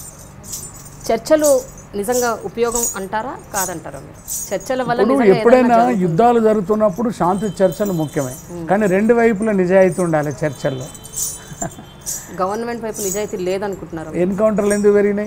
చర్చలు నిజంగా ఉపయోగం అంటారా కాదంటారా మీరు చర్చల వల్ల ఇప్పుడు నిజంగా ఎప్పుడైనా యుద్ధాలు జరుగుతున్నప్పుడు శాంతి చర్చలు ముఖ్యమే కానీ రెండు వైపుల నిజాయితీ ఉండాలి చర్చల్లో గవర్నమెంట్ వైపు నిజాయితీ లేదనుకుంటున్నారు ఎన్కౌంటర్లు ఎందుకు పెరిగినాయి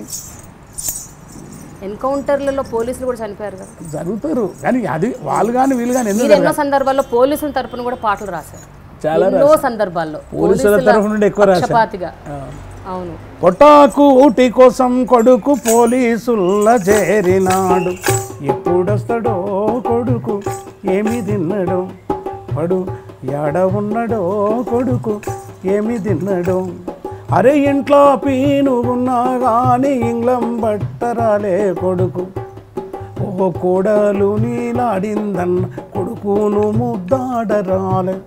ఎన్కౌంటర్లలో పోలీసులు కూడా చనిపోయారు కదా జరుగుతారు కానీ అది వాళ్ళు కానీ వీళ్ళు కానీ ఎందుకు మీరు ఎన్నో సందర్భాల్లో పోలీసుల తరపున కూడా పాటలు రాశారు చాలా ఎన్నో సందర్భాల్లో పోలీసుల తరఫు నుండి ఎక్కువ రాశారు పక్షపాతిగా అవును పొటాకు ఊటి కోసం కొడుకు పోలీసుల్ల చేరినాడు ఎప్పుడొస్తాడో కొడుకు ఏమి తిన్నాడో పడు ఎడ ఉన్నాడో కొడుకు ఏమి తిన్నాడో అరే ఇంట్లో పీను ఉన్నా కానీ ఇంగ్లం బట్టరాలే కొడుకు ఓ కోడలు నీలాడిందన్న కొడుకును ముద్దాడరాలే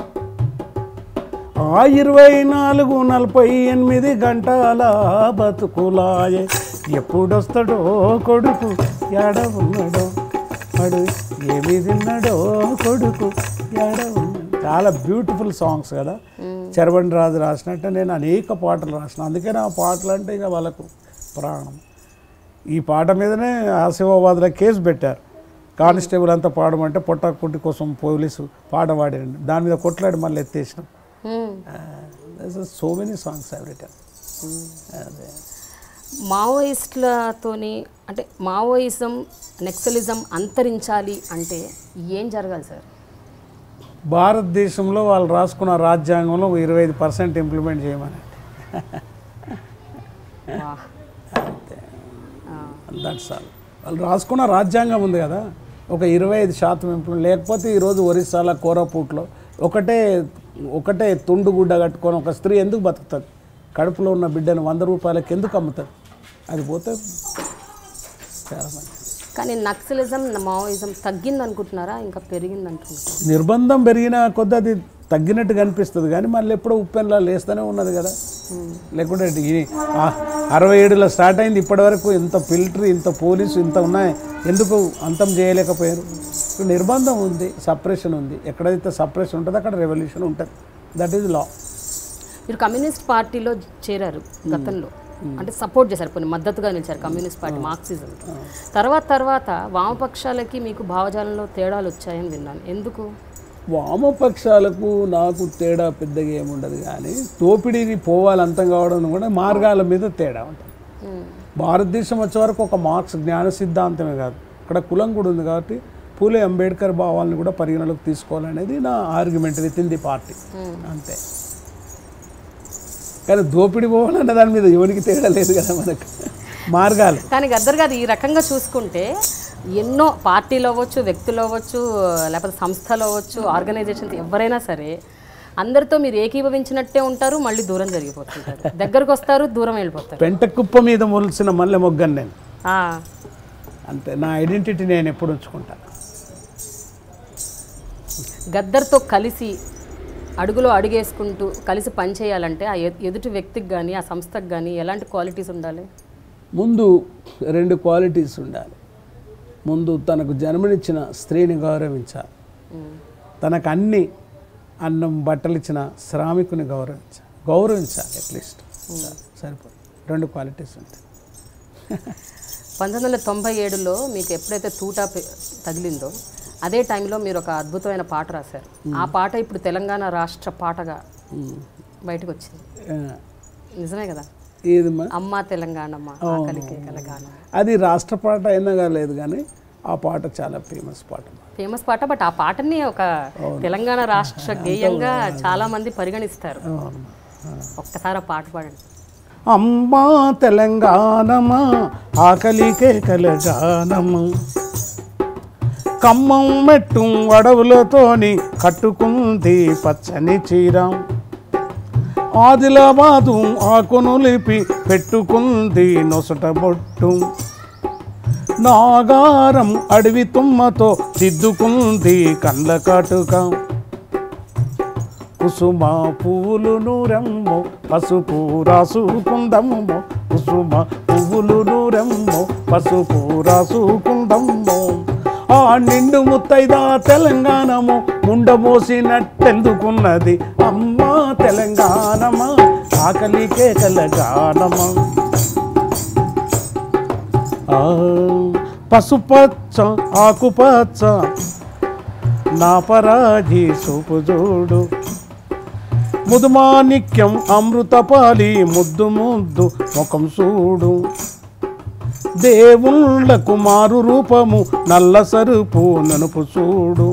ఆ ఇరవై నాలుగు నలభై ఎనిమిది గంటల బతుకులాయే ఎప్పుడొస్తాడో కొడుకు ఎడ ఉన్నాడో వాడు ఏమి తిన్నాడో కొడుకు ఎడ ఉన్నాడు చాలా బ్యూటిఫుల్ సాంగ్స్ కదా చెరబండి రాజు రాసినట్టు నేను అనేక పాటలు రాసిన అందుకే నా పాటలు అంటే ఇక వాళ్ళకు ప్రాణం ఈ పాట మీదనే ఆసిఫాబాద్లో కేసు పెట్టారు కానిస్టేబుల్ అంతా పాడమంటే పొట్టాకుట్టి కోసం పోలీసు పాట పాడారండి దాని మీద కొట్లాడి మళ్ళీ ఎత్తేసినాం hmm. So many songs every time అదే మావోయిస్టులతోని అంటే మావోయిజం నెక్సలిజం అంతరించాలి అంటే ఏం జరగాలి సార్ భారతదేశంలో వాళ్ళు రాసుకున్న రాజ్యాంగంలో ఇరవై ఐదు పర్సెంట్ ఇంప్లిమెంట్ చేయమని వాహ్. ఆ. దట్స్ ఆల్ వాళ్ళు రాసుకున్న రాజ్యాంగం ఉంది కదా ఒక ఇరవై ఐదు శాతం ఇంప్రూవ్ లేకపోతే ఈరోజు ఒరిస్సాల కోరాపూట్లో ఒకటే ఒకటే తుండు గుడ్డ కట్టుకొని ఒక స్త్రీ ఎందుకు బతుకుతుంది కడుపులో ఉన్న బిడ్డను వంద రూపాయలకి ఎందుకు అమ్ముతుంది అది పోతే చాలా మంది కానీ నక్సలిజం మావోయిజం తగ్గింది అనుకుంటున్నారా ఇంకా పెరిగింది అనుకుంటున్నారా నిర్బంధం పెరిగిన కొద్ది అది తగ్గినట్టు కనిపిస్తుంది కానీ మళ్ళీ ఎప్పుడో ఉప్పెన్లా లేస్తూనే ఉన్నది కదా లేకుంటే ఈ ఆ అరవై ఏడులో స్టార్ట్ అయింది ఇప్పటివరకు ఇంత ఫిల్టరీ ఇంత పోలీసు ఇంత ఉన్నాయి ఎందుకు అంతం చేయలేకపోయారు ఇప్పుడు నిర్బంధం ఉంది సప్రెషన్ ఉంది ఎక్కడైతే సప్రెషన్ ఉంటుందో అక్కడ రెవల్యూషన్ ఉంటుంది దట్ ఈజ్ లా మీరు కమ్యూనిస్ట్ పార్టీలో చేరారు గతంలో అంటే సపోర్ట్ చేశారు కొన్ని మద్దతుగా నిలిచారు కమ్యూనిస్ట్ పార్టీ మార్క్సిజం తర్వాత తర్వాత వామపక్షాలకి మీకు భావజాలంలో తేడాలు వచ్చాయని విన్నాను ఎందుకు వామపక్షాలకు నాకు తేడా పెద్దగా ఏముండదు కానీ దోపిడీని పోవాలి అంతం కావడం కూడా మార్గాల మీద తేడా ఉంటుంది భారతదేశం వచ్చే వరకు ఒక మార్క్స్ జ్ఞాన సిద్ధాంతమే కాదు ఇక్కడ కులం కూడా ఉంది కాబట్టి పూలే అంబేద్కర్ భావాలను కూడా పరిగణలోకి తీసుకోవాలనేది నా argument with in the party అంతే కానీ దోపిడీ పోవాలన్న దాని మీద ఎవరికి తేడా లేదు కదా మనకు మార్గాలు కానీ గద్దర్ గారు ఈ రకంగా చూసుకుంటే ఎన్నో పార్టీలు అవ్వచ్చు వ్యక్తులు అవ్వచ్చు లేకపోతే సంస్థలు అవ్వచ్చు ఆర్గనైజేషన్స్ ఎవరైనా సరే అందరితో మీరు ఏకీభవించినట్టే ఉంటారు మళ్ళీ దూరం జరిగిపోతుంటారు దగ్గరకు వస్తారు దూరం వెళ్ళిపోతారు పెంట కుప్ప మీద మొలిసిన మల్లె మొగ్గను నేను ఆ, అంతే నా ఐడెంటిటీ నేను ఎప్పుడు ఉంచుకుంటాను గద్దర్తో కలిసి అడుగులో అడుగేసుకుంటూ కలిసి పనిచేయాలంటే ఆ ఎ- ఎదుటి వ్యక్తికి కానీ ఆ సంస్థకు కానీ ఎలాంటి క్వాలిటీస్ ఉండాలి ముందు రెండు క్వాలిటీస్ ఉండాలి ముందు తనకు జన్మనిచ్చిన స్త్రీని గౌరవించాలి తనకు అన్ని అన్నం బట్టలు ఇచ్చిన శ్రామికుని గౌరవించాలి గౌరవించాలి అట్లీస్ట్ సరిపోతుంది రెండు క్వాలిటీస్ ఉంటాయి పంతొమ్మిది వందల తొంభై ఏడులో మీకు ఎప్పుడైతే తూటా పె- తగిలిందో అదే టైంలో మీరు ఒక అద్భుతమైన పాట రాశారు ఆ పాట ఇప్పుడు తెలంగాణ రాష్ట్ర పాటగా బయటకు వచ్చింది ఆ, నిజమే కదా ఇది మ- అమ్మ తెలంగాణమ్మ ఆకలి కేకల గానం అది రాష్ట్ర పాట అయినా కాలేదు కానీ ఆ పాట చాలా ఫేమస్ పాట ఫేమస్ పాట బట్ ఆ పాటని ఒక తెలంగాణ రాష్ట్ర గేయంగా చాలా మంది పరిగణిస్తారు అవును ఒక్కసారి ఆ పాట పాడండి అమ్మా తెలంగాణమా ఆకలికే కలగానమా కమ్మం మెట్టు అడవులతోని కట్టుకుంది పచ్చని చీర ఆదిలాబాదు ఆకును లిపి పెట్టుకుంది నొసట బొట్టు నాగారం అడవి తుమ్మతో దిద్దుకుంది కండ్ల కాటుక కుసుమ పువ్వులు నూరెమ్మో పసుపు రాసుకుందమ్మో కుసుమ పువ్వులు నూరెమ్మో పసుపు రాసుకుందమ్మో ఆ నిండు ముత్తైదా తెలంగాణము ముండమోసినట్టెందుకున్నది అమ్మా తెలంగాణమా ఆకలి కేకల గానమా ఆ, పసుపచ్చ ఆకుపచ్చ నా పరాజీ సూపు చూడు ముదుమాణిక్యం అమృతపాలి ముద్దు ముద్దు ముఖం చూడు దేవుళ్ళకు మారు రూపము నల్ల సరుపు నలుపు చూడు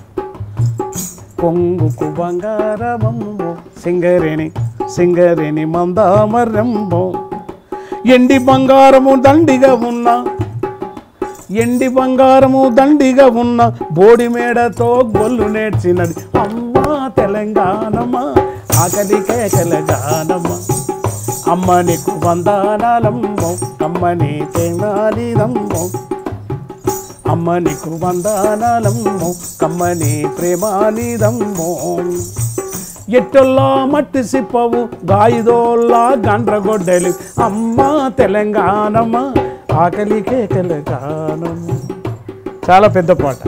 కొంగుకు బంగారమమ్ము సింగరేణి సింగరేణి మందామరంబో ఎండి బంగారము దండిగా ఉన్న ఎండి బంగారము దండిగా ఉన్న బోడి మేడతో గొల్లు నేర్చినది అమ్మా తెలంగాణమా ఆకలి కేకల గానమ్మా అమ్మ నీకు వందనాలమ్మో అమ్మని తేనాలిదమ్మో అమ్మ నీకు వందనాలమ్మో కమ్మని ప్రేమానిదమ్మో ఎట్టొల్లా మట్టి సిప్పవు గాయిదోల్లా గండ్రగొడ్డలి అమ్మ తెలంగాణమ్మ ఆకలి కేకల గానమ్మ చాలా పెద్ద పాట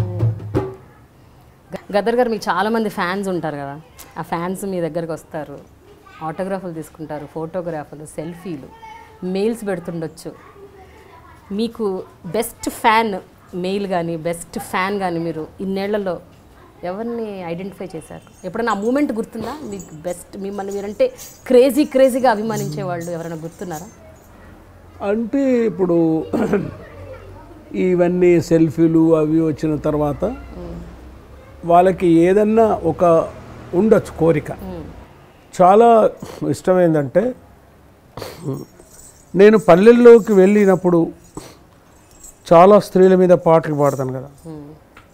గద్దర్ గారు మీకు చాలా మంది ఫ్యాన్స్ ఉంటారు కదా ఆ ఫ్యాన్స్ మీ దగ్గరకు వస్తారు ఆటోగ్రాఫ్లు తీసుకుంటారు ఫోటోగ్రాఫ్లు సెల్ఫీలు మెయిల్స్ పెడుతుండొచ్చు మీకు బెస్ట్ ఫ్యాన్ మెయిల్ కానీ బెస్ట్ ఫ్యాన్ కానీ మీరు ఇన్నేళ్లలో ఎవరిని ఐడెంటిఫై చేశారు ఎప్పుడైనా ఆ మూమెంట్ గుర్తుందా మీకు బెస్ట్ మిమ్మల్ని మీరంటే క్రేజీ క్రేజీగా అభిమానించే వాళ్ళు ఎవరైనా గుర్తున్నారా అంటే ఇప్పుడు ఇవన్నీ సెల్ఫీలు అవి వచ్చిన తర్వాత వాళ్ళకి ఏదన్నా ఒక ఉండొచ్చు కోరిక చాలా ఇష్టమైందంటే నేను పల్లెల్లోకి వెళ్ళినప్పుడు చాలా స్త్రీల మీద పాటలు పాడతాను కదా ఉమ్.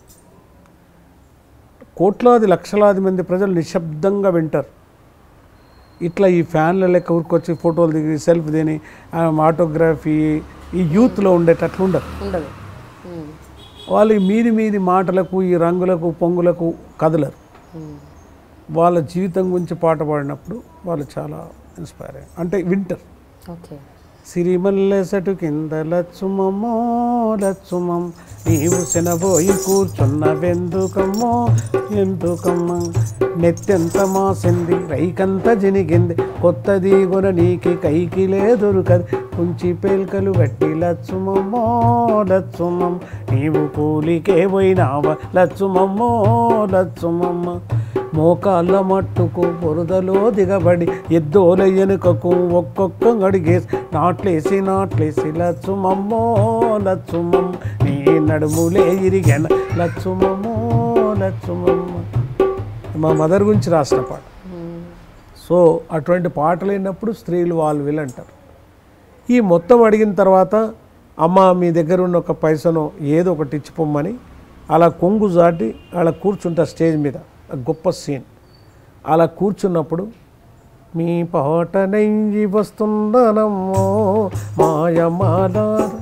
కోట్లాది లక్షలాది మంది ప్రజలు నిశ్శబ్దంగా వింటారు ఇట్లా ఈ ఫ్యాన్ల లెక్క ఊరుకొచ్చి ఫోటోలు దిగి సెల్ఫ్ దిని ఆటోగ్రఫీ ఈ యూత్లో ఉండేటట్లు ఉండదు ఉండదు ఉమ్. వాళ్ళు ఈ మీది మీది మాటలకు ఈ రంగులకు పొంగులకు కదలరు ఉమ్. వాళ్ళ జీవితం గురించి పాట పాడినప్పుడు వాళ్ళు చాలా ఇన్స్పైర్ అయ్యారు అంటే వింటర్ ఓకే సిరిమల్లెసటు కింద లచ్చుమమ్మో లచ్చుమం నీవు శనబోయి కూర్చున్నవెందుకమ్మో ఎందుకమ్మ నెత్తెంత మాసింది రైకంత జినిగింది కొత్తది గొన నీకి కైకి లేదొరుకది కుంచి పేల్కలు గట్టి లచ్చుమమ్మో లచ్చుమం నీవు కూలికే పోయినావా లచ్చుమమ్మో లచ్చుమమ్మ మోకాళ్ళ మట్టుకు బురదలో దిగబడి ఎద్దోల ఎనుకకు ఒక్కొక్క అడిగేసి నాట్లేసి నాట్లేసి లచ్చుమమ్మో లచ్చుమమ్మ నీ నడుములే ఇరిగెన లచ్చుమమ్మో లచ్చుమమ్మ మా మదర్ గురించి రాసిన పాట ఉమ్. సో అటువంటి పాటలు అయినప్పుడు స్త్రీలు వాళ్ళు వీళ్ళు అంటారు ఈ మొత్తం అడిగిన తర్వాత అమ్మ మీ దగ్గర ఉన్న ఒక పైసను ఏదో ఒకటి ఇచ్చిపోమ్మని అలా కొంగు జాటి అలా కూర్చుంటా స్టేజ్ మీద ఆ గొప్ప సీన్ అలా కూర్చున్నప్పుడు మీ పాట నెయ్యి వస్తుందనమ్మో మాయమాల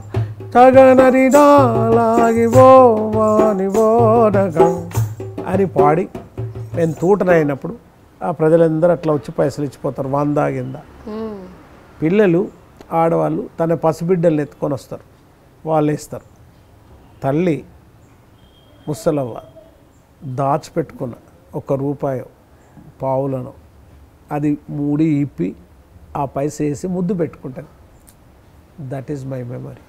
తగనరినాలాగి ఓ వాని ఓడగా అని పాడి నేను తూటనైనప్పుడు ఆ ప్రజలందరూ అట్లా వచ్చి పైసలు ఇచ్చిపోతారు వంద కింద ఉమ్. పిల్లలు ఆడవాళ్ళు తన పసిబిడ్డల్ని ఎత్తుకొని వస్తారు వాళ్ళు వేస్తారు తల్లి ముసలవ్వ దాచిపెట్టుకున్న ఒక రూపాయి పావులను అది మూడి ఇప్పి ఆ పైస వేసి ముద్దు పెట్టుకుంటాను that is my memory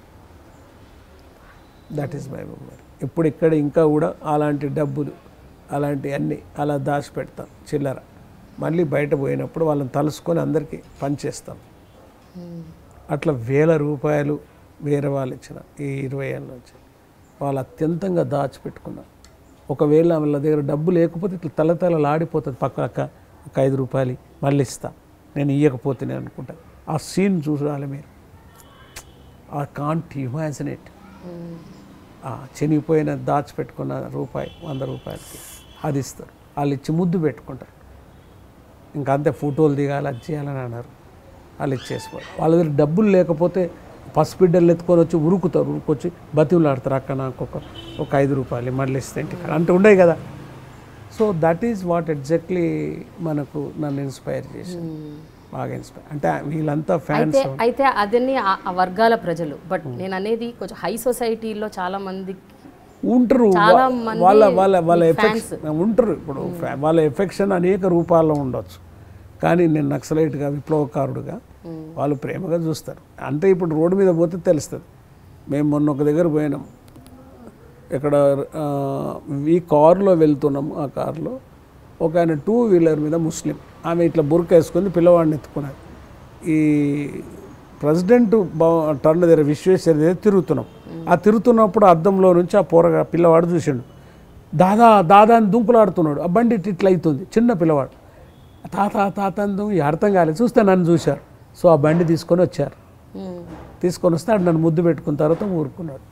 that is my memory ఇప్పుడు ఇక్కడ ఇంకా కూడా అలాంటి డబ్బులు అలాంటి అన్నీ అలా దాచిపెడతాను చిల్లర మళ్ళీ బయట పోయినప్పుడు వాళ్ళని తలుసుకొని అందరికీ పనిచేస్తాం అట్లా వేల రూపాయలు వేరే వాళ్ళు ఇచ్చిన ఈ ఇరవై ఏళ్ళ నుంచి వాళ్ళు అత్యంతంగా దాచిపెట్టుకున్నారు ఒకవేళ వాళ్ళ దగ్గర డబ్బు లేకపోతే ఇట్లా తల తలలాడిపోతుంది పక్క అక్క ఒక ఐదు రూపాయలు మళ్ళీ ఇస్తా నేను ఇవ్వకపోతే నేను అనుకుంటాను ఆ సీన్ చూడాలి మీరు ఆ కాంట్ ఇమాజిన్ ఇట్ ఉమ్. ఆ చెనిగిపోయిన దాచిపెట్టుకున్న రూపాయి వంద రూపాయలకి అది ఇస్తారు వాళ్ళు ఇచ్చి ముద్దు పెట్టుకుంటారు ఇంకా అంతే ఫోటోలు దిగాలి అది చేయాలని అన్నారు వాళ్ళు ఇచ్చేసుకోరు వాళ్ళ దగ్గర డబ్బులు లేకపోతే పసిబిడ్డలు ఎత్తుకొని వచ్చి ఉరుకుతారు ఉరుకొచ్చి బతివులాడతారు అక్క నాకు ఒక ఒక ఐదు రూపాయలు మళ్ళీ ఇస్తే ఇంటికి అంటే ఉండే కదా so that is what exactly మనకు నన్ను ఇన్స్పైర్ చేసింది బాగా ఇన్స్పైర్ అంటే వీళ్ళంతా ఫ్యాన్స్ అయితే అయితే అదన్నీ ఆ ఆ వర్గాల ప్రజలు బట్ నేను అనేది కొంచెం హై సొసైటీలో చాలా మంది ఉంటారు చాలా వా- మంది వాళ్ళ వాళ్ళ వాళ్ళ మీ ఎఫెక్షన్ ఉంటారు ఇప్పుడు ఫ్యా- వాళ్ళ ఎఫెక్షన్ అనేక రూపాల్లో ఉండొచ్చు కానీ నేను నక్సలైట్గా విప్లవకారుడుగా వాళ్ళు ప్రేమగా చూస్తారు అంటే ఇప్పుడు రోడ్డు మీద పోతే తెలుస్తుంది మేము మొన్న ఒక దగ్గర పోయినాం ఇక్కడ ఆ, ఈ కారులో వెళ్తున్నాము ఆ కారులో ఒక ఆయన టూ వీలర్ మీద ముస్లిం ఆమె ఇట్లా బురక వేసుకొని పిల్లవాడిని ఎత్తుకున్నది ఈ ప్రెసిడెంట్ బా- టర్న్ దగ్గర విశ్వేశ్వర దగ్గర తిరుగుతున్నాం ఆ తిరుగుతున్నప్పుడు అద్దంలో నుంచి ఆ పోరగా పిల్లవాడు చూసిండు దాదా దాదా అని దుంకులాడుతున్నాడు ఆ బండి ఇట్ ఇట్లా అవుతుంది చిన్న పిల్లవాడు తాత తాత అని దుంకి అర్థం కాలేదు చూస్తే నన్ను చూశారు సో ఆ బండి తీసుకొని వచ్చారు ఉమ్. తీసుకొని వస్తే ఆడు నన్ను ముద్దు పెట్టుకున్న తర్వాత ఊరుకున్నాడు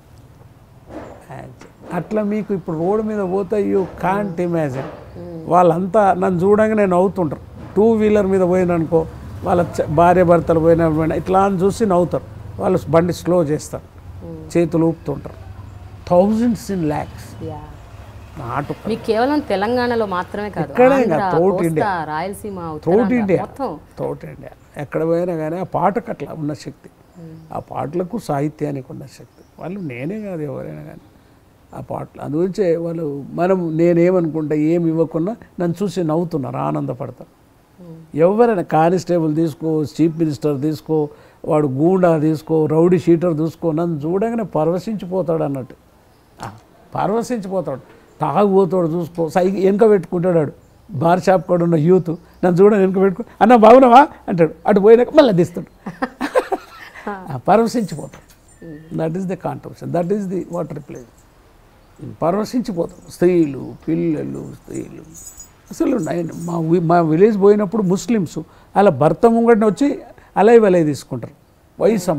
అట్లా మీకు ఇప్పుడు రోడ్డు మీద పోతే యూ కాంట్ ఇమాజిన్ వాళ్ళంతా నన్ను చూడంగా నేను నవ్వుతుంటారు టూ వీలర్ మీద పోయిననుకో వాళ్ళ చ- భార్య భర్తలు పోయిన పోయిన ఇట్లా అని చూసి నవ్వుతారు వాళ్ళు బండి స్లో చేస్తారు చేతులు ఊపుతుంటారు థౌజండ్స్ ఇన్ ల్యాక్స్ యా నాటు మీకు కేవలం తెలంగాణలో మాత్రమే కాదు ఎక్కడే ఆంధ్ర, కాదు, throughout కోస్తా, India. Rayalaseema throughout Uttarandhra, India మొత్తం థ్రోట్ ఇండియా ఎక్కడ పోయినా కానీ ఆ పాటకు అట్లా ఉన్న శక్తి ఆ పాటలకు సాహిత్యానికి ఉన్న శక్తి వాళ్ళు నేనే కాదు ఎవరైనా కానీ ఆ పాటలు అందుగురించే వాళ్ళు మనం నేనేమనుకుంటా ఏమి ఇవ్వకున్నా నన్ను చూసి నవ్వుతున్నారు ఆనందపడతారు ఎవరైనా కానిస్టేబుల్ తీసుకో చీఫ్ మినిస్టర్ తీసుకో వాడు గూండా తీసుకో రౌడీ షీటర్ తీసుకో నన్ను చూడగానే పరవశించిపోతాడు అన్నట్టు ఆ, పరవశించిపోతాడు తాగుపోతాడు చూసుకో సై వెనక పెట్టుకుంటాడు వాడు బార్ షాప్ కూడా ఉన్న యూత్ నన్ను చూడని వెనక పెట్టుకో అన్న బాగున్నావా అంటాడు అటు పోయినాక మళ్ళీ దిస్తాడు ఆ, పరవశించిపోతాడు that is the controversion that is the water place పరవశించిపోతారు స్త్రీలు పిల్లలు స్త్రీలు అసలు నేను మా వి- మా విలేజ్ పోయినప్పుడు ముస్లిమ్స్ అలా భర్త ముంగడిని వచ్చి అలై వలై తీసుకుంటారు వయసు అమ్మాయిలు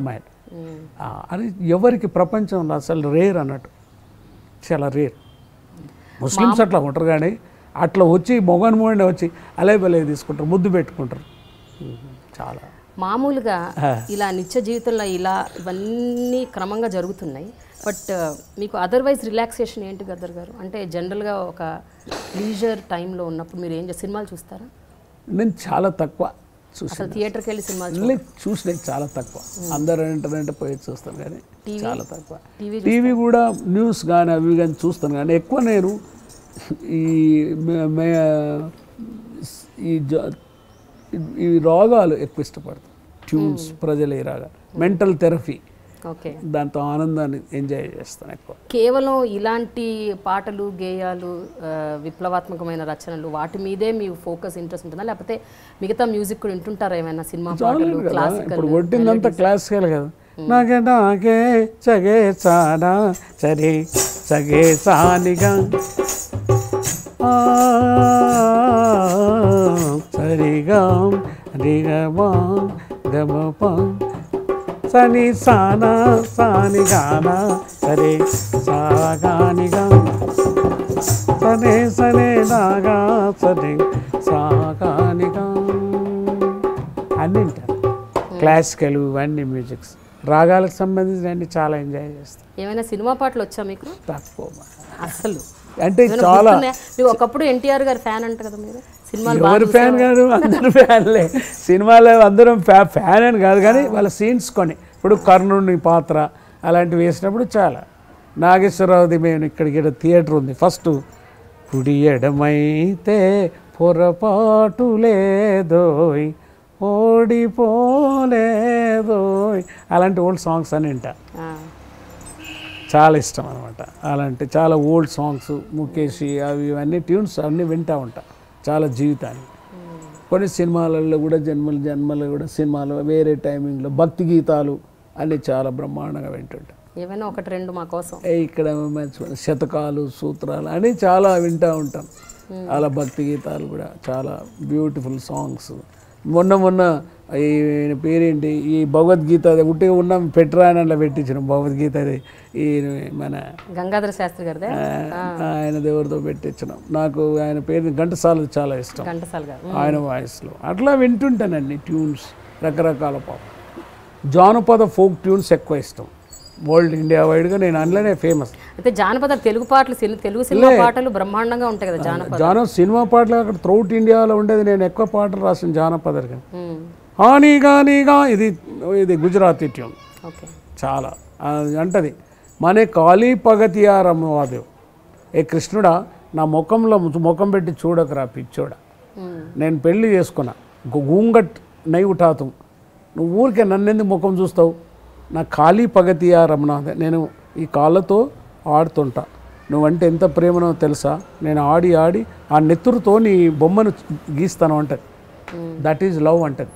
ఆ, అది ఎవరికి ప్రపంచంలో అసలు రేర్ అన్నట్టు చాలా రేర్ ముస్లిమ్స్ అట్లా ఉంటారు కానీ అట్లా వచ్చి మొగన్ మోడిని వచ్చి అలే బలే తీసుకుంటారు ముద్దు పెట్టుకుంటారు ఉమ్, చాలా మామూలుగా ఇలా నిత్య జీవితంలో ఇలా ఇవన్నీ క్రమంగా జరుగుతున్నాయి బట్ మీకు అదర్వైజ్ రిలాక్సేషన్ ఏంటి గద్దర్ గారు అంటే జనరల్గా ఒక లీజర్ టైంలో ఉన్నప్పుడు మీరు ఏం చేస్తారు సినిమాలు చూస్తారా నేను చాలా తక్కువ చూసి అసలు థియేటర్కి వెళ్ళి సినిమాలు లే, చూసిన చాలా తక్కువ అందరూ ఏంటంటే పోయి చూస్తాను కానీ చాలా తక్కువ టీవీ టీవీ కూడా న్యూస్ కానీ అవి కానీ చూస్తాను కానీ ఎక్కువ నేను ఈ మే- మే- ఈ జ- ఈ రాగాలు ఎక్కువ ఇష్టపడతాను ట్యూన్స్ ప్రజల ఈ రాగాలు మెంటల్ థెరపీ ఓకే దాంతో ఆనందాన్ని ఎంజాయ్ చేస్తాను ఎక్కువ కేవలం ఇలాంటి పాటలు గేయాలు ఆ, విప్లవాత్మకమైన రచనలు వాటి మీదే మీ ఫోకస్ ఇంట్రెస్ట్ ఉంటుందా లేకపోతే మిగతా మ్యూజిక్ కూడా వింటుంటారా ఏమైనా సినిమా పాటలు కదా క్లాసికల్ ఇప్పుడు కొట్టిందంతా క్లాసికల్ కదా నాకే నాకే చగే చానా సరే సగే సానిగా ఆ, సరిగా రిగమా గమపా సని సానా సాని గానా సరే సాగానిగా సనే సనే నాగా సరే సాగానిగా అన్నీ వింటాను క్లాసికల్ ఇవన్నీ మ్యూజిక్స్ రాగాలకు సంబంధించిన అన్ని చాలా ఎంజాయ్ చేస్తాను ఏమైనా సినిమా పాటలు వచ్చా మీకు తక్కువ అసలు అంటే ఏమైనా చాలా గుర్తున్నాయా? మీకు ఒకప్పుడు ఎన్టీఆర్ గారి ఫ్యాన్ అంట కదా మీరు సినిమాలు బాగా ఎవరు ఫ్యాన్ కాదు అందరు ఫ్యాన్లే సినిమాలో అందరం ఫ్యా ఫ్యాన్ అని కాదు కానీ వాళ్ళ సీన్స్ కొన్ని ఇప్పుడు కర్ణుని పాత్ర అలాంటివి వేసినప్పుడు చాలా నాగేశ్వరరావుది మేము ఇక్కడికి ఈడ థియేటర్ ఉంది ఫస్ట్ కుడి ఎడమైతే పొరపాటు లేదోయ్ ఓడిపోలేదోయ్ అలాంటి ఓల్డ్ సాంగ్స్ అని వింటా ఆ, చాలా ఇష్టం అనమాట అలాంటి చాలా ఓల్డ్ సాంగ్స్ ముఖేష్ అవి ఇవన్నీ ట్యూన్స్ అన్నీ వింటూ ఉంటా చాలా జీవితాన్ని కొన్ని సినిమాలలో కూడా జన్మలు జన్మలు కూడా సినిమాలు వేరే టైమింగ్లో భక్తి గీతాలు అన్నీ చాలా బ్రహ్మాండంగా వింటుంటా ఏమైనా ఒకటి రెండు మా కోసం ఏ ఇక్కడ మంచి శతకాలు సూత్రాలు అని చాలా వింటూ ఉంటాం అలా భక్తి గీతాలు కూడా చాలా బ్యూటిఫుల్ సాంగ్స్ మొన్న మొన్న ఈ ఈయన పేరేంటి ఈ భగవద్గీత అది ఉట్టిగా ఉన్నాం పెట్రా అని అట్లా పెట్టించినాం భగవద్గీత అది ఈ మన గంగాధర శాస్త్రి గారిదే ఆ, ఆయన దేవుడితో పెట్టించినాం నాకు ఆయన పేరు ఘంటసాల చాలా ఇష్టం ఘంటసాల గారు ఆయన వాయిస్లో అట్లా వింటుంటానండి ట్యూన్స్ రకరకాల పాప జానపద ఫోక్ ట్యూన్స్ ఎక్కువ ఇష్టం వరల్డ్ ఇండియా వైడ్గా నేను అందులోనే ఫేమస్ అయితే జానపద తెలుగు పాటలు సిని- తెలుగు సినిమా పాటలు బ్రహ్మాండంగా ఉంటాయి కదా జానపద జాన సినిమా పాటలు అక్కడ త్రౌట్ ఇండియాలో ఉండేది నేను ఎక్కువ పాటలు రాసిన జానపదకి ఉమ్, హానీ గానీగా ఇది ఇది గుజరాతీ ట్యూన్ ఓకే చాలా అది అంటది మనే కాళీ పగతియా రమ్మవాదేవ్ ఏ కృష్ణుడా నా ముఖంలో ముఖం పెట్టి చూడకరా పిచ్చోడా ఉమ్, నేను పెళ్లి చేసుకున్నా గు- గూంగట్ నై ఉఠాతు నువ్వు ఊరికే నన్నెందుకు ముఖం చూస్తావు నా ఖాళీ పగతియా రమణాథ నేను ఈ కాళ్ళతో ఆడుతుంటా నువ్వంటే ఎంత ప్రేమనో తెలుసా నేను ఆడి ఆడి ఆ నెత్తురుతో నీ బొమ్మను గీస్తాను అంటది దట్ ఈజ్ లవ్ అంటది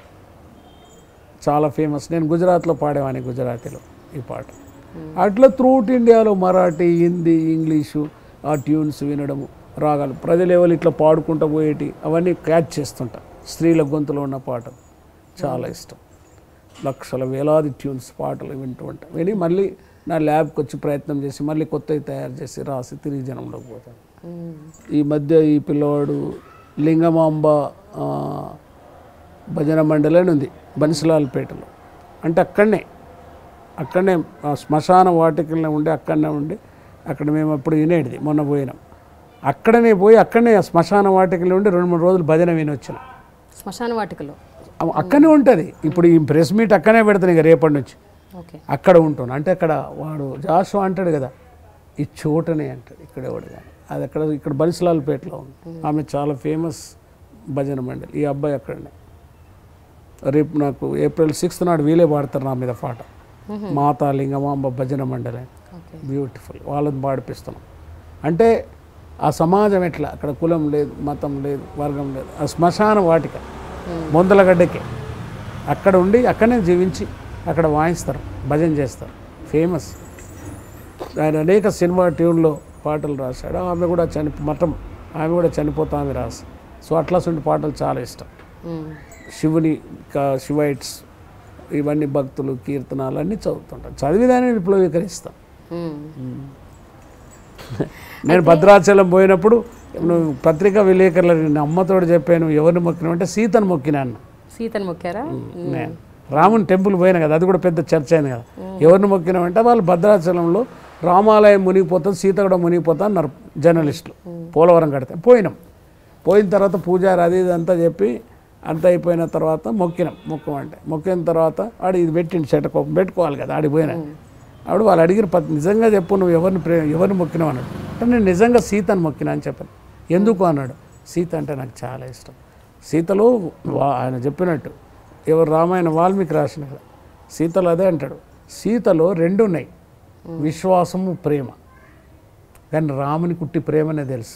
చాలా ఫేమస్ నేను గుజరాత్లో పాడేవాని గుజరాతీలో ఈ పాట అట్లా త్రూట్ ఇండియాలో మరాఠీ హిందీ ఇంగ్లీషు ఆ ట్యూన్స్ వినడము రాగాలు ప్రజలు ఎవరు ఇట్లా పాడుకుంటూ పోయేటి అవన్నీ క్యాచ్ చేస్తుంటా స్త్రీల గొంతులో ఉన్న పాటలు చాలా ఇష్టం లక్షల వేలాది ట్యూన్స్ పాటలు వింటూ ఉంటా విని మళ్ళీ నా ల్యాబ్కి వచ్చి ప్రయత్నం చేసి మళ్ళీ కొత్తవి తయారు చేసి రాసి తిరిగి జనంలోకి పోతాను ఉమ్, ఈ మధ్య ఈ పిల్లవాడు లింగమాంబ ఆ, భజన మండలి అని ఉంది బన్సిలాల్పేటలో అంటే అక్కడనే అక్కడనే ఆ శ్మశాన వాటికల్లో ఉండి అక్కడనే ఉండి అక్కడ మేము అప్పుడు వినేటిది మొన్న పోయినాం అక్కడనే పోయి అక్కడనే ఆ శ్మశాన వాటికలో ఉండి రెండు మూడు రోజులు భజన విని వచ్చిన శ్మశాన వాటికలో అవ- అక్కడనే ఉంటుంది ఇప్పుడు ఈ ప్రెస్ మీట్ అక్కడనే పెడతాను ఇక రేపటి నుంచి ఓకే అక్కడ ఉంటాను అంటే అక్కడ వాడు జాషు అంటాడు కదా ఈ చోటనే అంటాడు ఇక్కడ ఎవడు కానీ అది అక్కడ ఇక్కడ బన్సిలాల్పేటలో ఉంది ఆమె చాలా ఫేమస్ భజన మండలి ఈ అబ్బాయి అక్కడనే రేపు నాకు ఏప్రిల్ సిక్స్త్ నాడు వీలే పాడతారు నా మీద పాట మాతా లింగమాంబ భజన మండలి అని. ఓకే బ్యూటిఫుల్ వాళ్ళని పాడిపిస్తున్నాం అంటే ఆ సమాజం ఎట్లా అక్కడ కులం లేదు మతం లేదు వర్గం లేదు ఆ శ్మశాన వాటిక మొందలగడ్డకే అక్కడ ఉండి అక్కడనే జీవించి అక్కడ వాయిస్తారు భజన చేస్తారు ఫేమస్ ఆయన అనేక సినిమా ట్యూన్లో పాటలు రాశాడు ఆమె కూడా చని మఠం ఆమె కూడా చనిపోతా ఆమె రాసి సో అట్లాంటి పాటలు చాలా ఇష్టం ఉమ్, శివుని కా- శివైట్స్ ఇవన్నీ భక్తులు కీర్తనాలు అన్నీ చదువుతుంటాను చదివిదాన్ని విప్లవీకరిస్తాం ఉమ్. నేను భద్రాచలం పోయినప్పుడు నువ్వు పత్రికా విలేకరులు నేను అమ్మతోడు చెప్పాను ఎవరిని మొక్కినావు అంటే సీతను మొక్కినాను సీతను మొక్కారా నేను రాముని టెంపుల్ పోయినా కదా అది కూడా పెద్ద చర్చ అయింది కదా ఎవరిని మొక్కినామంటే వాళ్ళు భద్రాచలంలో రామాలయం మునిగిపోతుంది సీత కూడా మునిగిపోతా అన్నారు జర్నలిస్టులు పోలవరం కడితే పోయినాం పోయిన తర్వాత పూజారి అది ఇది అంతా చెప్పి అంత అయిపోయిన తర్వాత మొక్కినాం మొక్కమంటే మొక్కిన తర్వాత ఆడు ఇది పెట్టిండు చెట్టకోపం పెట్టుకోవాలి కదా ఆడికి పోయినా ఆవిడ వాళ్ళు అడిగిన పద్ధతి నిజంగా చెప్పు నువ్వు ఎవరిని ప్రే ఎవరిని మొక్కినావు అన్నాడు అంటే నేను నిజంగా సీతను మొక్కినా అని చెప్పాను ఎందుకు అన్నాడు సీత అంటే నాకు చాలా ఇష్టం సీతలో వా- ఆయన చెప్పినట్టు ఎవరు రామాయణ వాల్మీకి రాసిన కదా సీతలో అదే అంటాడు సీతలో రెండు ఉన్నాయి విశ్వాసము ప్రేమ కానీ రాముని కుట్టి ప్రేమనే తెలుసు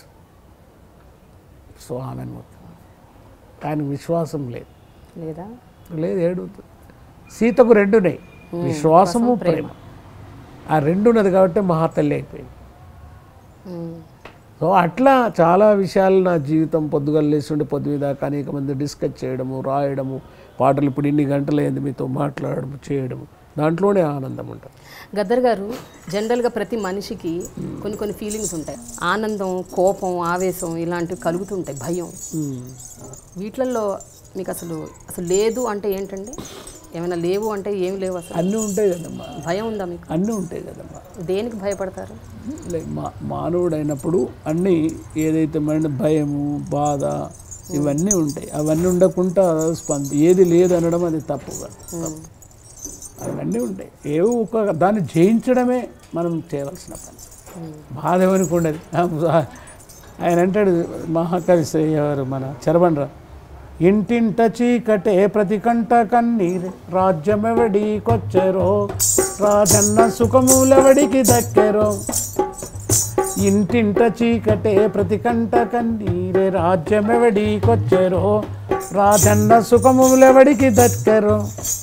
సో ఆమెను మొత్తం ఆయనకు విశ్వాసం లేదు లేదా లేదు ఏడుతుంది సీతకు రెండు ఉన్నాయి విశ్వాసము ప్రేమ ఆ రెండు ఉన్నది కాబట్టి మహాతల్లి అయిపోయింది ఉమ్. సో అట్లా చాలా విషయాలు నా జీవితం పొద్దుగల లేస్తుండే పొద్దు దాకా అనేక మంది డిస్కస్ చేయడము రాయడము పాటలు ఇప్పుడు ఇన్ని గంటలు అయింది మీతో మాట్లాడడం చేయడము దాంట్లోనే ఆనందం ఉంటుంది గద్దర్ గారు జనరల్గా ప్రతి మనిషికి కొన్ని కొన్ని ఫీలింగ్స్ ఉంటాయి ఆనందం కోపం ఆవేశం ఇలాంటివి కలుగుతుంటాయి భయం వీటిల్లో మీకు అసలు అసలు లేదు అంటే ఏంటండి ఏమైనా లేవు అంటే ఏం లేవు అసలు అన్నీ ఉంటాయి కదమ్మా భయం ఉందా మీకు అన్నీ ఉంటాయి కదమ్మా దేనికి భయపడతారు లైక్ మా మానవుడైనప్పుడు అన్నీ ఏదైతే మన భయము బాధ ఇవన్నీ ఉంటాయి అవన్నీ ఉండకుండా స్పంద ఏది లేదు అనడం అది తప్పు కాదు తప్పు. అవన్నీ ఉంటాయి ఏవో ఒక దాన్ని జయించడమే మనం చేయవలసిన పని బాధ ఎవరికి ఉండదు ఆయన అంటాడు మహాకవి శ్రీ ఎవరు మన చరబండ్ర ఇంటింట చీకటే ప్రతి కంట కన్నీరే రాజ్యమెవడికొచ్చెరో రాజన్న సుఖములెవడికి దక్కెరో ఇంటింట చీకటే ప్రతి కంట కన్నీరే రాజ్యమెవడికొచ్చెరో రాజన్న సుఖములెవడికి దక్కెరో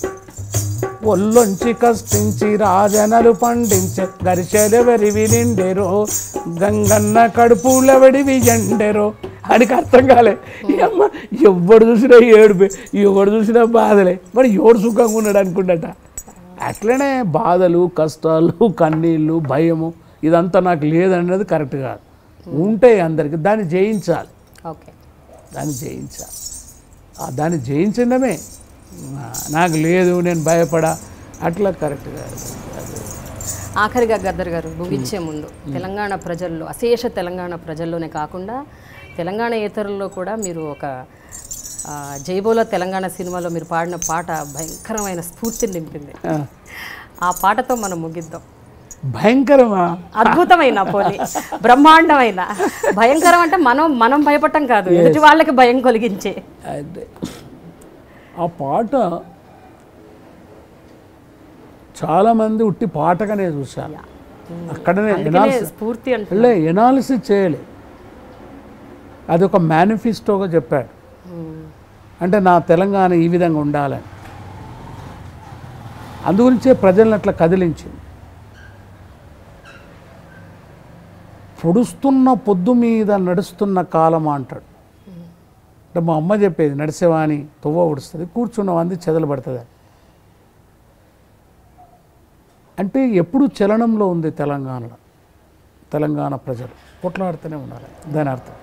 ఒళ్ళొంచి కష్టించి రాజనలు పండించే గరిచెలెవరివి నిండెరో గంగన్న కడుపులెవడివి ఎండెరో అడికి అర్థం కాలే ఈ అమ్మ ఎవడు చూసినా ఏడుపే ఎవడు చూసినా బాధలే మరి ఎవడు సుఖంగా ఉన్నాడు అనుకుండట అట్లనే బాధలు కష్టాలు కన్నీళ్ళు భయము ఇదంతా నాకు లేదన్నది కరెక్ట్ కాదు ఉంటాయి అందరికి దాన్ని జయించాలి ఓకే దాన్ని జయించాలి ఆ దాన్ని జయించడమే ఆ, నాకు లేదు నేను భయపడా అట్లా కరెక్ట్ కాదు అది ఆఖరిగా గద్దర్ గారు ముగించే ముందు తెలంగాణ ప్రజల్లో అశేష తెలంగాణ ప్రజల్లోనే కాకుండా తెలంగాణ ఇతరుల్లో కూడా మీరు ఒక ఆ, జైబోల తెలంగాణ సినిమాలో మీరు పాడిన పాట భయంకరమైన స్ఫూర్తిని నింపింది ఆ, ఆ పాటతో మనం ముగిద్దాం భయంకరమా అద్భుతమైన పోలి బ్రహ్మాండమైన భయంకరం అంటే మనం మనం భయపడటం కాదు ఎదుటి వాళ్ళకి భయం కలిగించే అదే ఆ పాట చాలామంది ఉట్టి పాటగానే చూశారు అక్కడనే అందుకనే ఎనాలిసిస్ స్ఫూర్తి అంటే లే ఎనాలిసిస్ చేయలే అది ఒక మేనిఫెస్టోగా చెప్పాడు అంటే నా తెలంగాణ ఈ విధంగా ఉండాలని అందుగురించే ప్రజలను అట్లా కదిలించింది పొడుస్తున్న పొద్దు మీద నడుస్తున్న కాలం అంటాడు అంటే మా అమ్మ చెప్పేది నడిసేవాని తువ్వ ఉడుస్తుంది కూర్చున్న వాంది చెదలు పడుతుంది అని. అంటే ఎప్పుడు చలనంలో ఉంది తెలంగాణలో తెలంగాణ ప్రజలు కొట్లాడుతూనే ఉన్నారు దాని అర్థం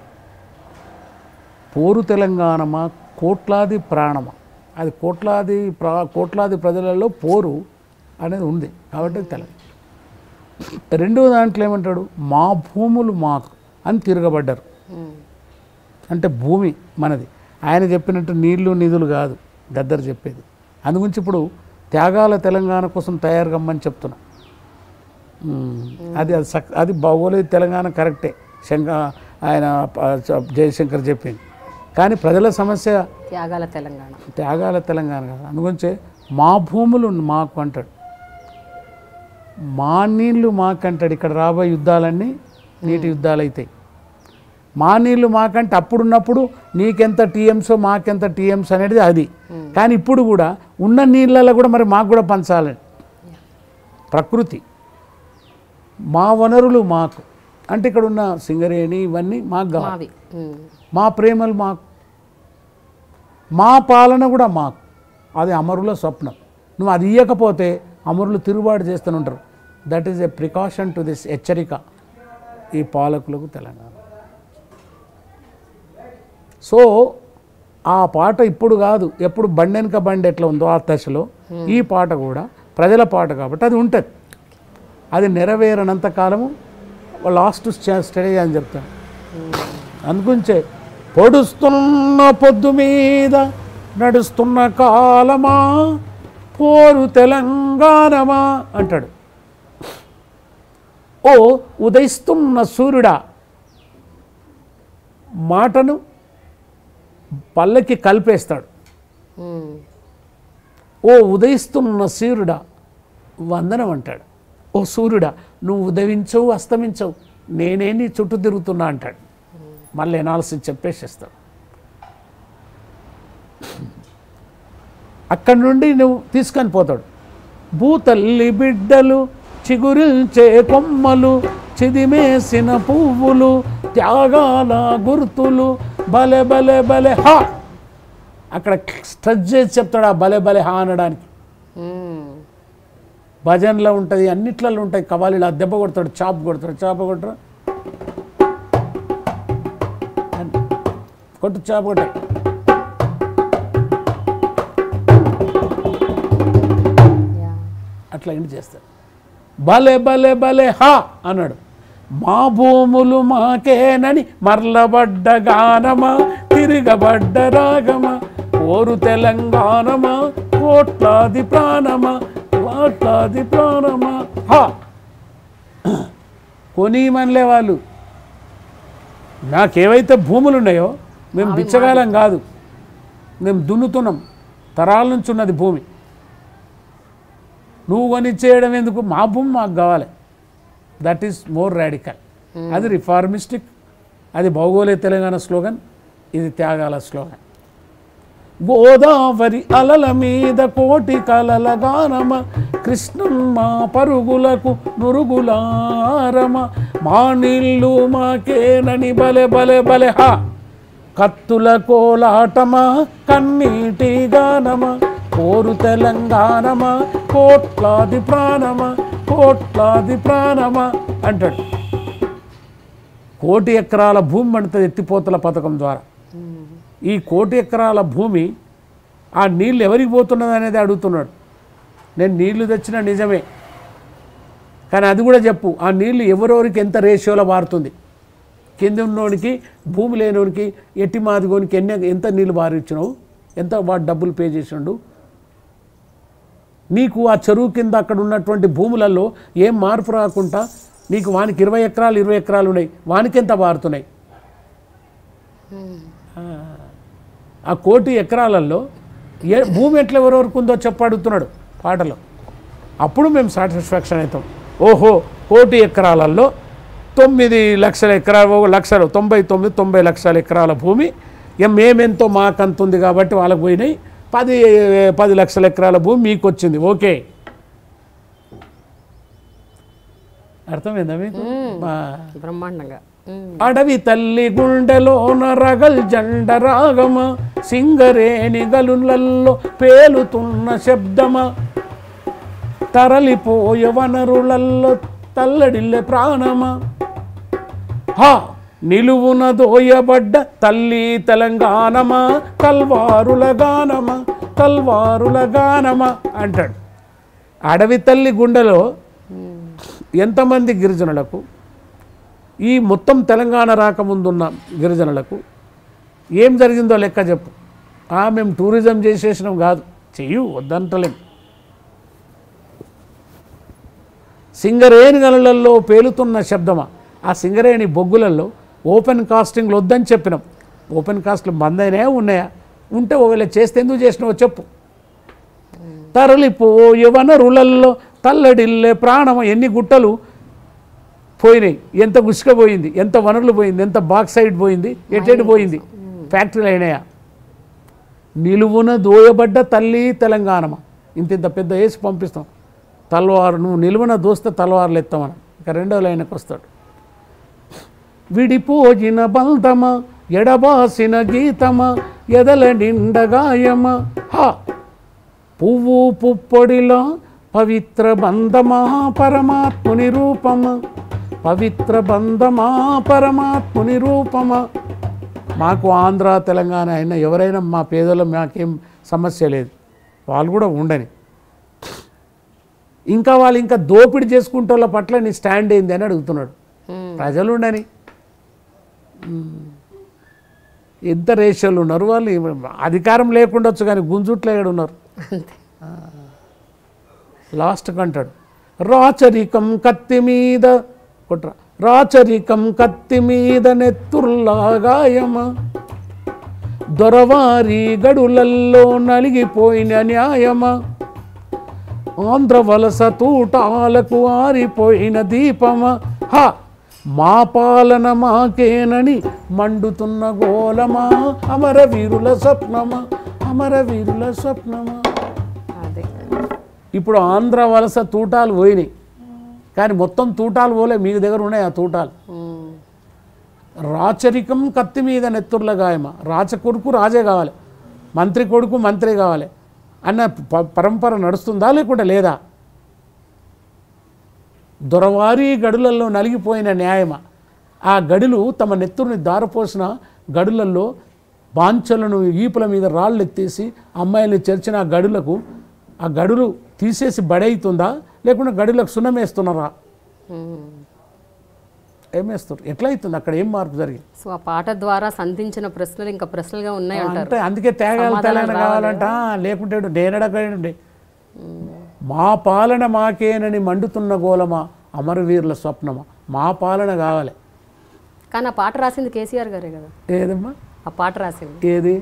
పోరు తెలంగాణమా కోట్లాది ప్రాణమా అది కోట్లాది ప్రా కోట్లాది ప్రజలలో పోరు అనేది ఉంది కాబట్టి తెలంగాణ రెండో దాంట్లో ఏమంటాడు మా భూములు మాకు అని తిరగబడ్డారు ఉమ్. అంటే భూమి మనది ఆయన చెప్పినట్టు నీళ్లు నిధులు కాదు గద్దర్ చెప్పేది అందుగురించి ఇప్పుడు త్యాగాల తెలంగాణ కోసం తయారు కమ్మని చెప్తున్నా ఉమ్, అది అది సక్ అది భౌగోళిక తెలంగాణ కరెక్టే శంక ఆయన ప- చ- జయశంకర్ చెప్పింది కానీ ప్రజల సమస్య త్యాగాల తెలంగాణ త్యాగాల తెలంగాణ కాదు అందుగురించే మా భూములు మాకు అంటాడు మా నీళ్ళు మాకంటాడు ఇక్కడ రాబోయే యుద్ధాలన్నీ నీటి యుద్ధాలు అవుతాయి మా నీళ్ళు మాకంటే అప్పుడున్నప్పుడు నీకెంత టీఎంసో మాకెంత టీఎంస్ అనేది అది కానీ ఇప్పుడు కూడా ఉన్న నీళ్ళలో కూడా మరి మాకు కూడా పంచాలని ప్రకృతి మా వనరులు మాకు అంటే ఇక్కడ ఉన్న సింగరేణి ఇవన్నీ మాకు కావాలి మావి ఉమ్. మా ప్రేమలు మాకు మా పాలన కూడా మాకు అది అమరుల స్వప్నం నువ్వు అది ఇవ్వకపోతే అమరులు తిరుగుబాటు చేస్తూనే ఉంటారు that is a precaution to this హెచ్చరిక ఈ పాలకులకు తెలంగాణ సో ఆ పాట ఇప్పుడు కాదు ఎప్పుడు బండెనక బండి ఎట్లా ఉందో ఆ దశలో ఈ పాట కూడా ప్రజల పాట కాబట్టి అది ఉంటుంది అది నెరవేరనంత కాలము లాస్ట్ స్టడీ అని చెప్తాను అందుగురించే పొడుస్తున్న పొద్దు మీద నడుస్తున్న కాలమా పోరు తెలంగాణమా అంటాడు ఓ ఉదయిస్తున్న సూర్యుడా మాటను పల్లకి కలిపేస్తాడు ఉమ్. ఓ ఉదయిస్తున్న సూర్యుడా వందనం అంటాడు ఓ సూర్యుడా నువ్వు ఉదయించవు అస్తమించవు నేనే నీ చుట్టూ తిరుగుతున్నా అంటాడు మళ్ళీ ఎనాలిసిస్ చెప్పేసేస్తాడు అక్కడి నుండి నువ్వు తీసుకొని పోతాడు భూతల్లి బిడ్డలు చిగురిల్చే కొమ్మలు చిదిమేసిన పువ్వులు త్యాగాల గుర్తులు బలె బలె బలె హా అక్కడ స్ట్రెచ్ చేసి చెప్తాడు ఆ బలె బలె హా అనడానికి ఉమ్. భజనలో ఉంటుంది అన్నిట్లలో ఉంటాయి కవాలీలు ఆ దెబ్బ కొడతాడు చాప్ కొడతాడు చాప కొడతాడు అని. కొట్టు చాప కొట్టాయి యా. అట్లా ఇంటి చేస్తాడు భలే భలే భలే హా అన్నాడు మా భూములు మాకేనని మరలబడ్డ గానమా తిరగబడ్డ రాగమా ఓరు తెలంగాణమా కోట్లాది ప్రాణమా కోట్లాది ప్రాణమా హా కొనీమనిలే వాళ్ళు నాకేవైతే భూములు ఉన్నాయో మేము బిచ్చగాలం కాదు మేము దున్నుతున్నాం తరాల నుంచి ఉన్నది భూమి నువ్వు కొనిచ్చేయడం ఎందుకు మా భూమి మాకు కావాలి దట్ ఈస్ మోర్ రాడికల్ అది రిఫార్మిస్టిక్ అది భౌగోళిక తెలంగాణ స్లోగన్ ఇది త్యాగాల స్లోగన్ గోదావరి అలల మీద కోటి కలల గానమ కృష్ణమ్మ పరుగులకు నురుగులారమ మా నీళ్ళు మాకేనని బలె బలె బలె హా కత్తుల కోలాటమా కన్నీటి గానమా కోరు తెలంగాణమా కోట్లాది ప్రాణమా కోట్లాది ప్రాణమా అంటాడు కోటి ఎకరాల భూమి పడుతుంది ఎత్తిపోతల పథకం ద్వారా ఈ కోటి ఎకరాల భూమి ఆ నీళ్ళు ఎవరికి పోతున్నది అనేది అడుగుతున్నాడు నేను నీళ్లు తెచ్చిన నిజమే కానీ అది కూడా చెప్పు ఆ నీళ్లు ఎవరెవరికి ఎంత రేషియోలో మారుతుంది కింద ఉన్నోడికి భూమి లేనోడికి ఎట్టి మాదిగోనికి ఎన్ని ఎంత నీళ్ళు బారిచ్చినావు ఎంత వాడు డబ్బులు పే చేసిండు నీకు ఆ చెరువు కింద అక్కడ ఉన్నటువంటి భూములలో ఏం మార్పు రాకుండా నీకు వానికి ఇరవై ఎకరాలు ఇరవై ఎకరాలు ఉన్నాయి వానికి ఎంత బారుతున్నాయి ఆ, ఆ కోటి ఎకరాలలో ఏ భూమి ఎట్లా ఎవరెవరికి ఉందో చెప్ప అడుగుతున్నాడు పాటలో అప్పుడు మేము సాటిస్ఫాక్షన్ అవుతాం ఓహో కోటి ఎకరాలలో తొమ్మిది లక్షల ఎకరాలు ఒక లక్షలు తొంభై తొమ్మిది తొంభై లక్షల ఎకరాల భూమి ఎం మేమెంతో మాకంత ఉంది కాబట్టి వాళ్ళకి పోయినాయి పది పది లక్షల ఎకరాల భూమి మీకు వచ్చింది ఓకే అర్థమైందా మీకు మా బ్రహ్మాండంగా ఉమ్. అడవి తల్లి గుండెలోన రగల్ జండ రాగమ సింగరేణి గలులలో పేలుతున్న శబ్దమా తరలిపోయే వనరులల్లో తల్లడిల్లె ప్రాణమా హా నిలువున దోయబడ్డ తల్లి తెలంగాణమా కల్వారుల గానమా కల్వారుల గానమా అంటాడు అడవి తల్లి గుండెలో ఎంతమంది గిరిజనులకు ఈ మొత్తం తెలంగాణ రాకముందున్న గిరిజనులకు ఏం జరిగిందో లెక్క చెప్పు ఆ మేము టూరిజం చేసేసినాం కాదు చెయ్యు వద్దంటలేం సింగరేణి గనులలో పేలుతున్న శబ్దమా ఆ సింగరేణి బొగ్గులలో ఓపెన్ కాస్టింగ్లు వద్దని చెప్పినాం ఓపెన్ కాస్ట్లు బందైనా ఉన్నాయా ఉంటే ఒకవేళ చేస్తే ఎందుకు చేసినావో చెప్పు తరలిపోయే వనరులల్లో తల్లడిల్లే ప్రాణం ఎన్ని గుట్టలు పోయినాయి ఎంత గుసుక పోయింది ఎంత వనరులు పోయింది ఎంత బాక్సైడ్ పోయింది ఎటెటు పోయింది ఫ్యాక్టరీలు అయినాయా నిలువున దోయబడ్డ తల్లి తెలంగాణమా ఇంత ఇంత పెద్ద వేసి పంపిస్తాం తలవారు నువ్వు నిలువున దోస్తే తలవారులు ఎత్తామని ఇక రెండో లైన్కి వస్తాడు విడిపోజిన బంధమా ఎడబాసిన గీతమా ఎదల నిండగాయమా హా పువ్వు పుప్పొడిలో పవిత్ర బంధమా పరమాత్ముని రూపమా పవిత్ర బంధమా పరమాత్ముని రూపమా మాకు ఆంధ్ర తెలంగాణ అయినా ఎవరైనా మా పేదల మాకేం సమస్య లేదు వాళ్ళు కూడా ఉండని ఇంకా వాళ్ళు ఇంకా దోపిడీ చేసుకుంటే వాళ్ళ పట్ల నీ స్టాండ్ ఏంది అని అడుగుతున్నాడు మ్మ్. ప్రజలు ఉండని మ్మ్. ఎంత రేషియోలు ఉన్నారు వాళ్ళు అధికారం లేకుండొచ్చు కానీ గుంజుట్లో ఏడు ఉన్నారు అంతే లాస్ట్ అంటాడు రాచరికం కత్తి మీద కొట్రా రాచరికం కత్తి మీద నెత్తుర్లాగాయమ దొరవారి గడులల్లో నలిగిపోయిన న్యాయమ ఆంధ్ర వలస తూటాలకు ఆరిపోయిన దీపమ హ మా పాలన మాకేనని మండుతున్న గోలమా అమరవీరుల స్వప్నమా అమరవీరుల స్వప్నమా అదే ఇప్పుడు ఆంధ్ర వలస తూటాలు పోయినాయి కానీ మొత్తం తూటాలు పోలే మీ దగ్గర ఉన్నాయి ఆ తూటాలు మ్మ్. రాచరికం కత్తి మీద నెత్తుర్ల గాయమ రాచ కొడుకు రాజే కావాలి మంత్రి కొడుకు మంత్రి కావాలి అన్న ప- పరంపర నడుస్తుందా లేకుంటే లేదా దొరవారి గడులలో నలిగిపోయిన న్యాయమా ఆ గడులు తమ నెత్తురుని దారపోసిన గడులలో బాంచలను ఈపుల మీద రాళ్ళు ఎత్తేసి అమ్మాయిల్ని చేర్చిన ఆ గడులకు ఆ గడులు తీసేసి బడైతుందా లేకుంటే గడులకు సున్నమేస్తున్నారా మ్మ్. ఏమేస్తారు ఎట్లా అవుతుంది అక్కడ ఏం మార్పు జరిగింది సో ఆ పాట ద్వారా సంధించిన ప్రశ్నలు ఇంకా ప్రశ్నలుగా ఉన్నాయి అంటారు అంటే అందుకే తేగాలి తెలంగాణ కావాలంట లేకుంటే నేనడకండి మా పాలన మాకేనని మండుతున్న గోలమా అమరవీరుల స్వప్నమా మా పాలన కావాలి కానీ ఆ పాట రాసింది కేసీఆర్ గారే కదా ఏదమ్మా ఆ పాట రాసింది ఏది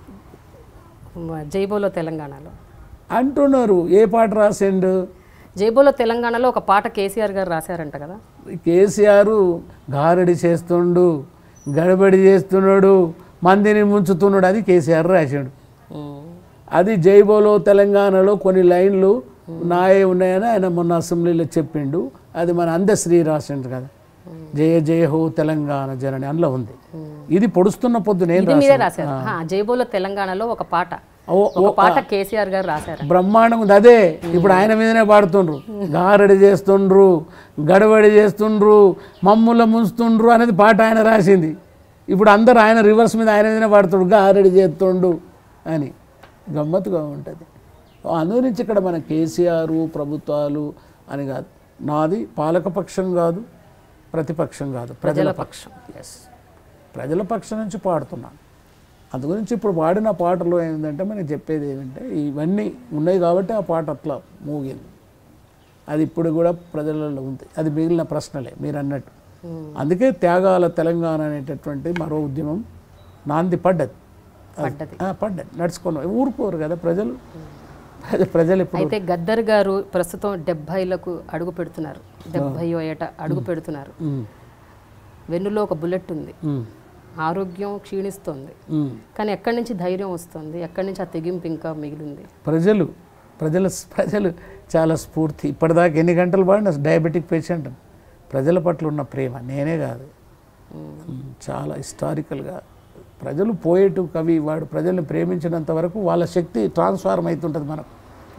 మ- జైబోలో తెలంగాణలో అంటున్నారు ఏ పాట రాసిండు జైబోలో తెలంగాణలో ఒక పాట కేసీఆర్ గారు రాశారంట కదా కేసీఆర్ గారడి చేస్తుండు గడబడి చేస్తున్నాడు మందిని ముంచుతున్నాడు అది కేసీఆర్ రాశాడు మ్మ్. అది జైబోలో తెలంగాణలో కొన్ని లైన్లు నాయే ఉన్నాయని ఆయన మొన్న అసెంబ్లీలో చెప్పిండు అది మన అందశ్రీ రాసిండు కదా జయ జయ హో తెలంగాణ జనని అందులో ఉంది ఇది పొడుస్తున్న పొద్దు నేను ఇది మీరే రాశారు ఆ, జైబోలో తెలంగాణలో ఒక పాట ఓ ఒక పాట కేసీఆర్ గారు రాశారు బ్రహ్మాండం ఉంది అదే ఇప్పుడు ఆయన మీదనే పాడుతుండ్రు గారడి చేస్తుండ్రు గడబడి చేస్తుండ్రు మమ్ముల ముంచుతుండ్రు అనేది పాట ఆయన రాసింది ఇప్పుడు అందరు ఆయన రివర్స్ మీద ఆయన మీదనే పాడుతుండ్రు గారడి చేస్తుండు అని గమ్మత్తుగా ఉంటుంది అందు నుంచి ఇక్కడ మన కేసీఆర్ ప్రభుత్వాలు అని కాదు నాది పాలకపక్షం కాదు ప్రతిపక్షం కాదు ప్రజల పక్షం ఎస్ ప్రజల పక్షం నుంచి పాడుతున్నాను అందు గురించి ఇప్పుడు పాడిన పాటలో ఏంటంటే మనం చెప్పేది ఏమంటే ఇవన్నీ ఉన్నాయి కాబట్టి ఆ పాట అట్లా మూగింది అది ఇప్పుడు కూడా ప్రజలలో ఉంది అది మిగిలిన ప్రశ్నలే మీరు అన్నట్టు అందుకే త్యాగాల తెలంగాణ అనేటటువంటి మరో ఉద్యమం నాంది పడ్డది పడ్డది ఆ, పడ్డది నడుచుకున్నాం ఊరుకోరు కదా ప్రజలు ప్రజ- ప్రజలు ఇప్పుడు అయితే గద్దర్ గారు ప్రస్తుతం డెబ్బైలకు అడుగు పెడుతున్నారు డెబ్బైయో ఏట అడుగు పెడుతున్నారు ఉమ్, వెన్నులో ఒక బుల్లెట్ ఉంది ఉమ్, ఆరోగ్యం క్షీణిస్తోంది ఉమ్. కానీ ఎక్కడి నుంచి ధైర్యం వస్తుంది ఎక్కడి నుంచి ఆ తెగింపు ఇంకా మిగిలింది ప్రజలు ప్రజల ప్రజలు చాలా స్ఫూర్తి ఇప్పటిదాకా ఎన్ని గంటలు పాడిన డయాబెటిక్ పేషెంట్ ప్రజల పట్ల ఉన్న ప్రేమ నేనే కాదు ఉమ్, చాలా హిస్టారికల్గా ప్రజలు పోయేటు కవి వాడు ప్రజల్ని ప్రేమించినంత వరకు వాళ్ళ శక్తి ట్రాన్స్ఫార్మ్ అవుతుంటుంది మనకు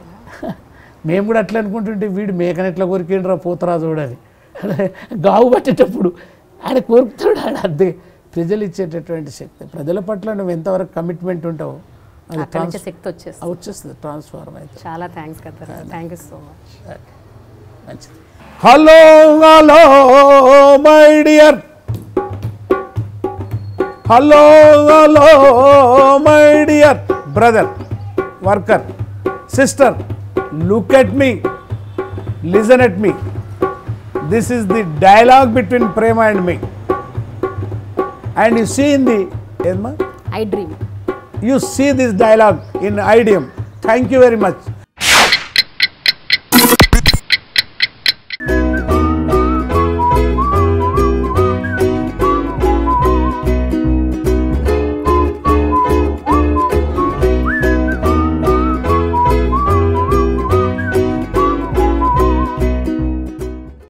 మేము కూడా అట్లా అనుకుంటుంటే వీడు మేకనెట్లా కొరికిండ్రా పోతరా చూడని గావు పట్టేటప్పుడు ఆడ కోరుకుతాడు ఆడ అంతే ప్రజలు ఇచ్చేటటువంటి శక్తి ప్రజల పట్ల నువ్వు ఎంతవరకు కమిట్మెంట్ ఉంటావో అది అక్కడి నుంచి శక్తి వచ్చేస్తుంది వచ్చేస్తుంది ట్రాన్స్ఫార్మ్ అవుతుంది చాలా thanks Gaddar thank you so much మంచిది hello hello my dear hello hello my dear brother worker sister look at me listen at me this is the dialogue between ప్రేమ and me and you see in the ఏమా I dream you see this dialogue in idiom thank you very much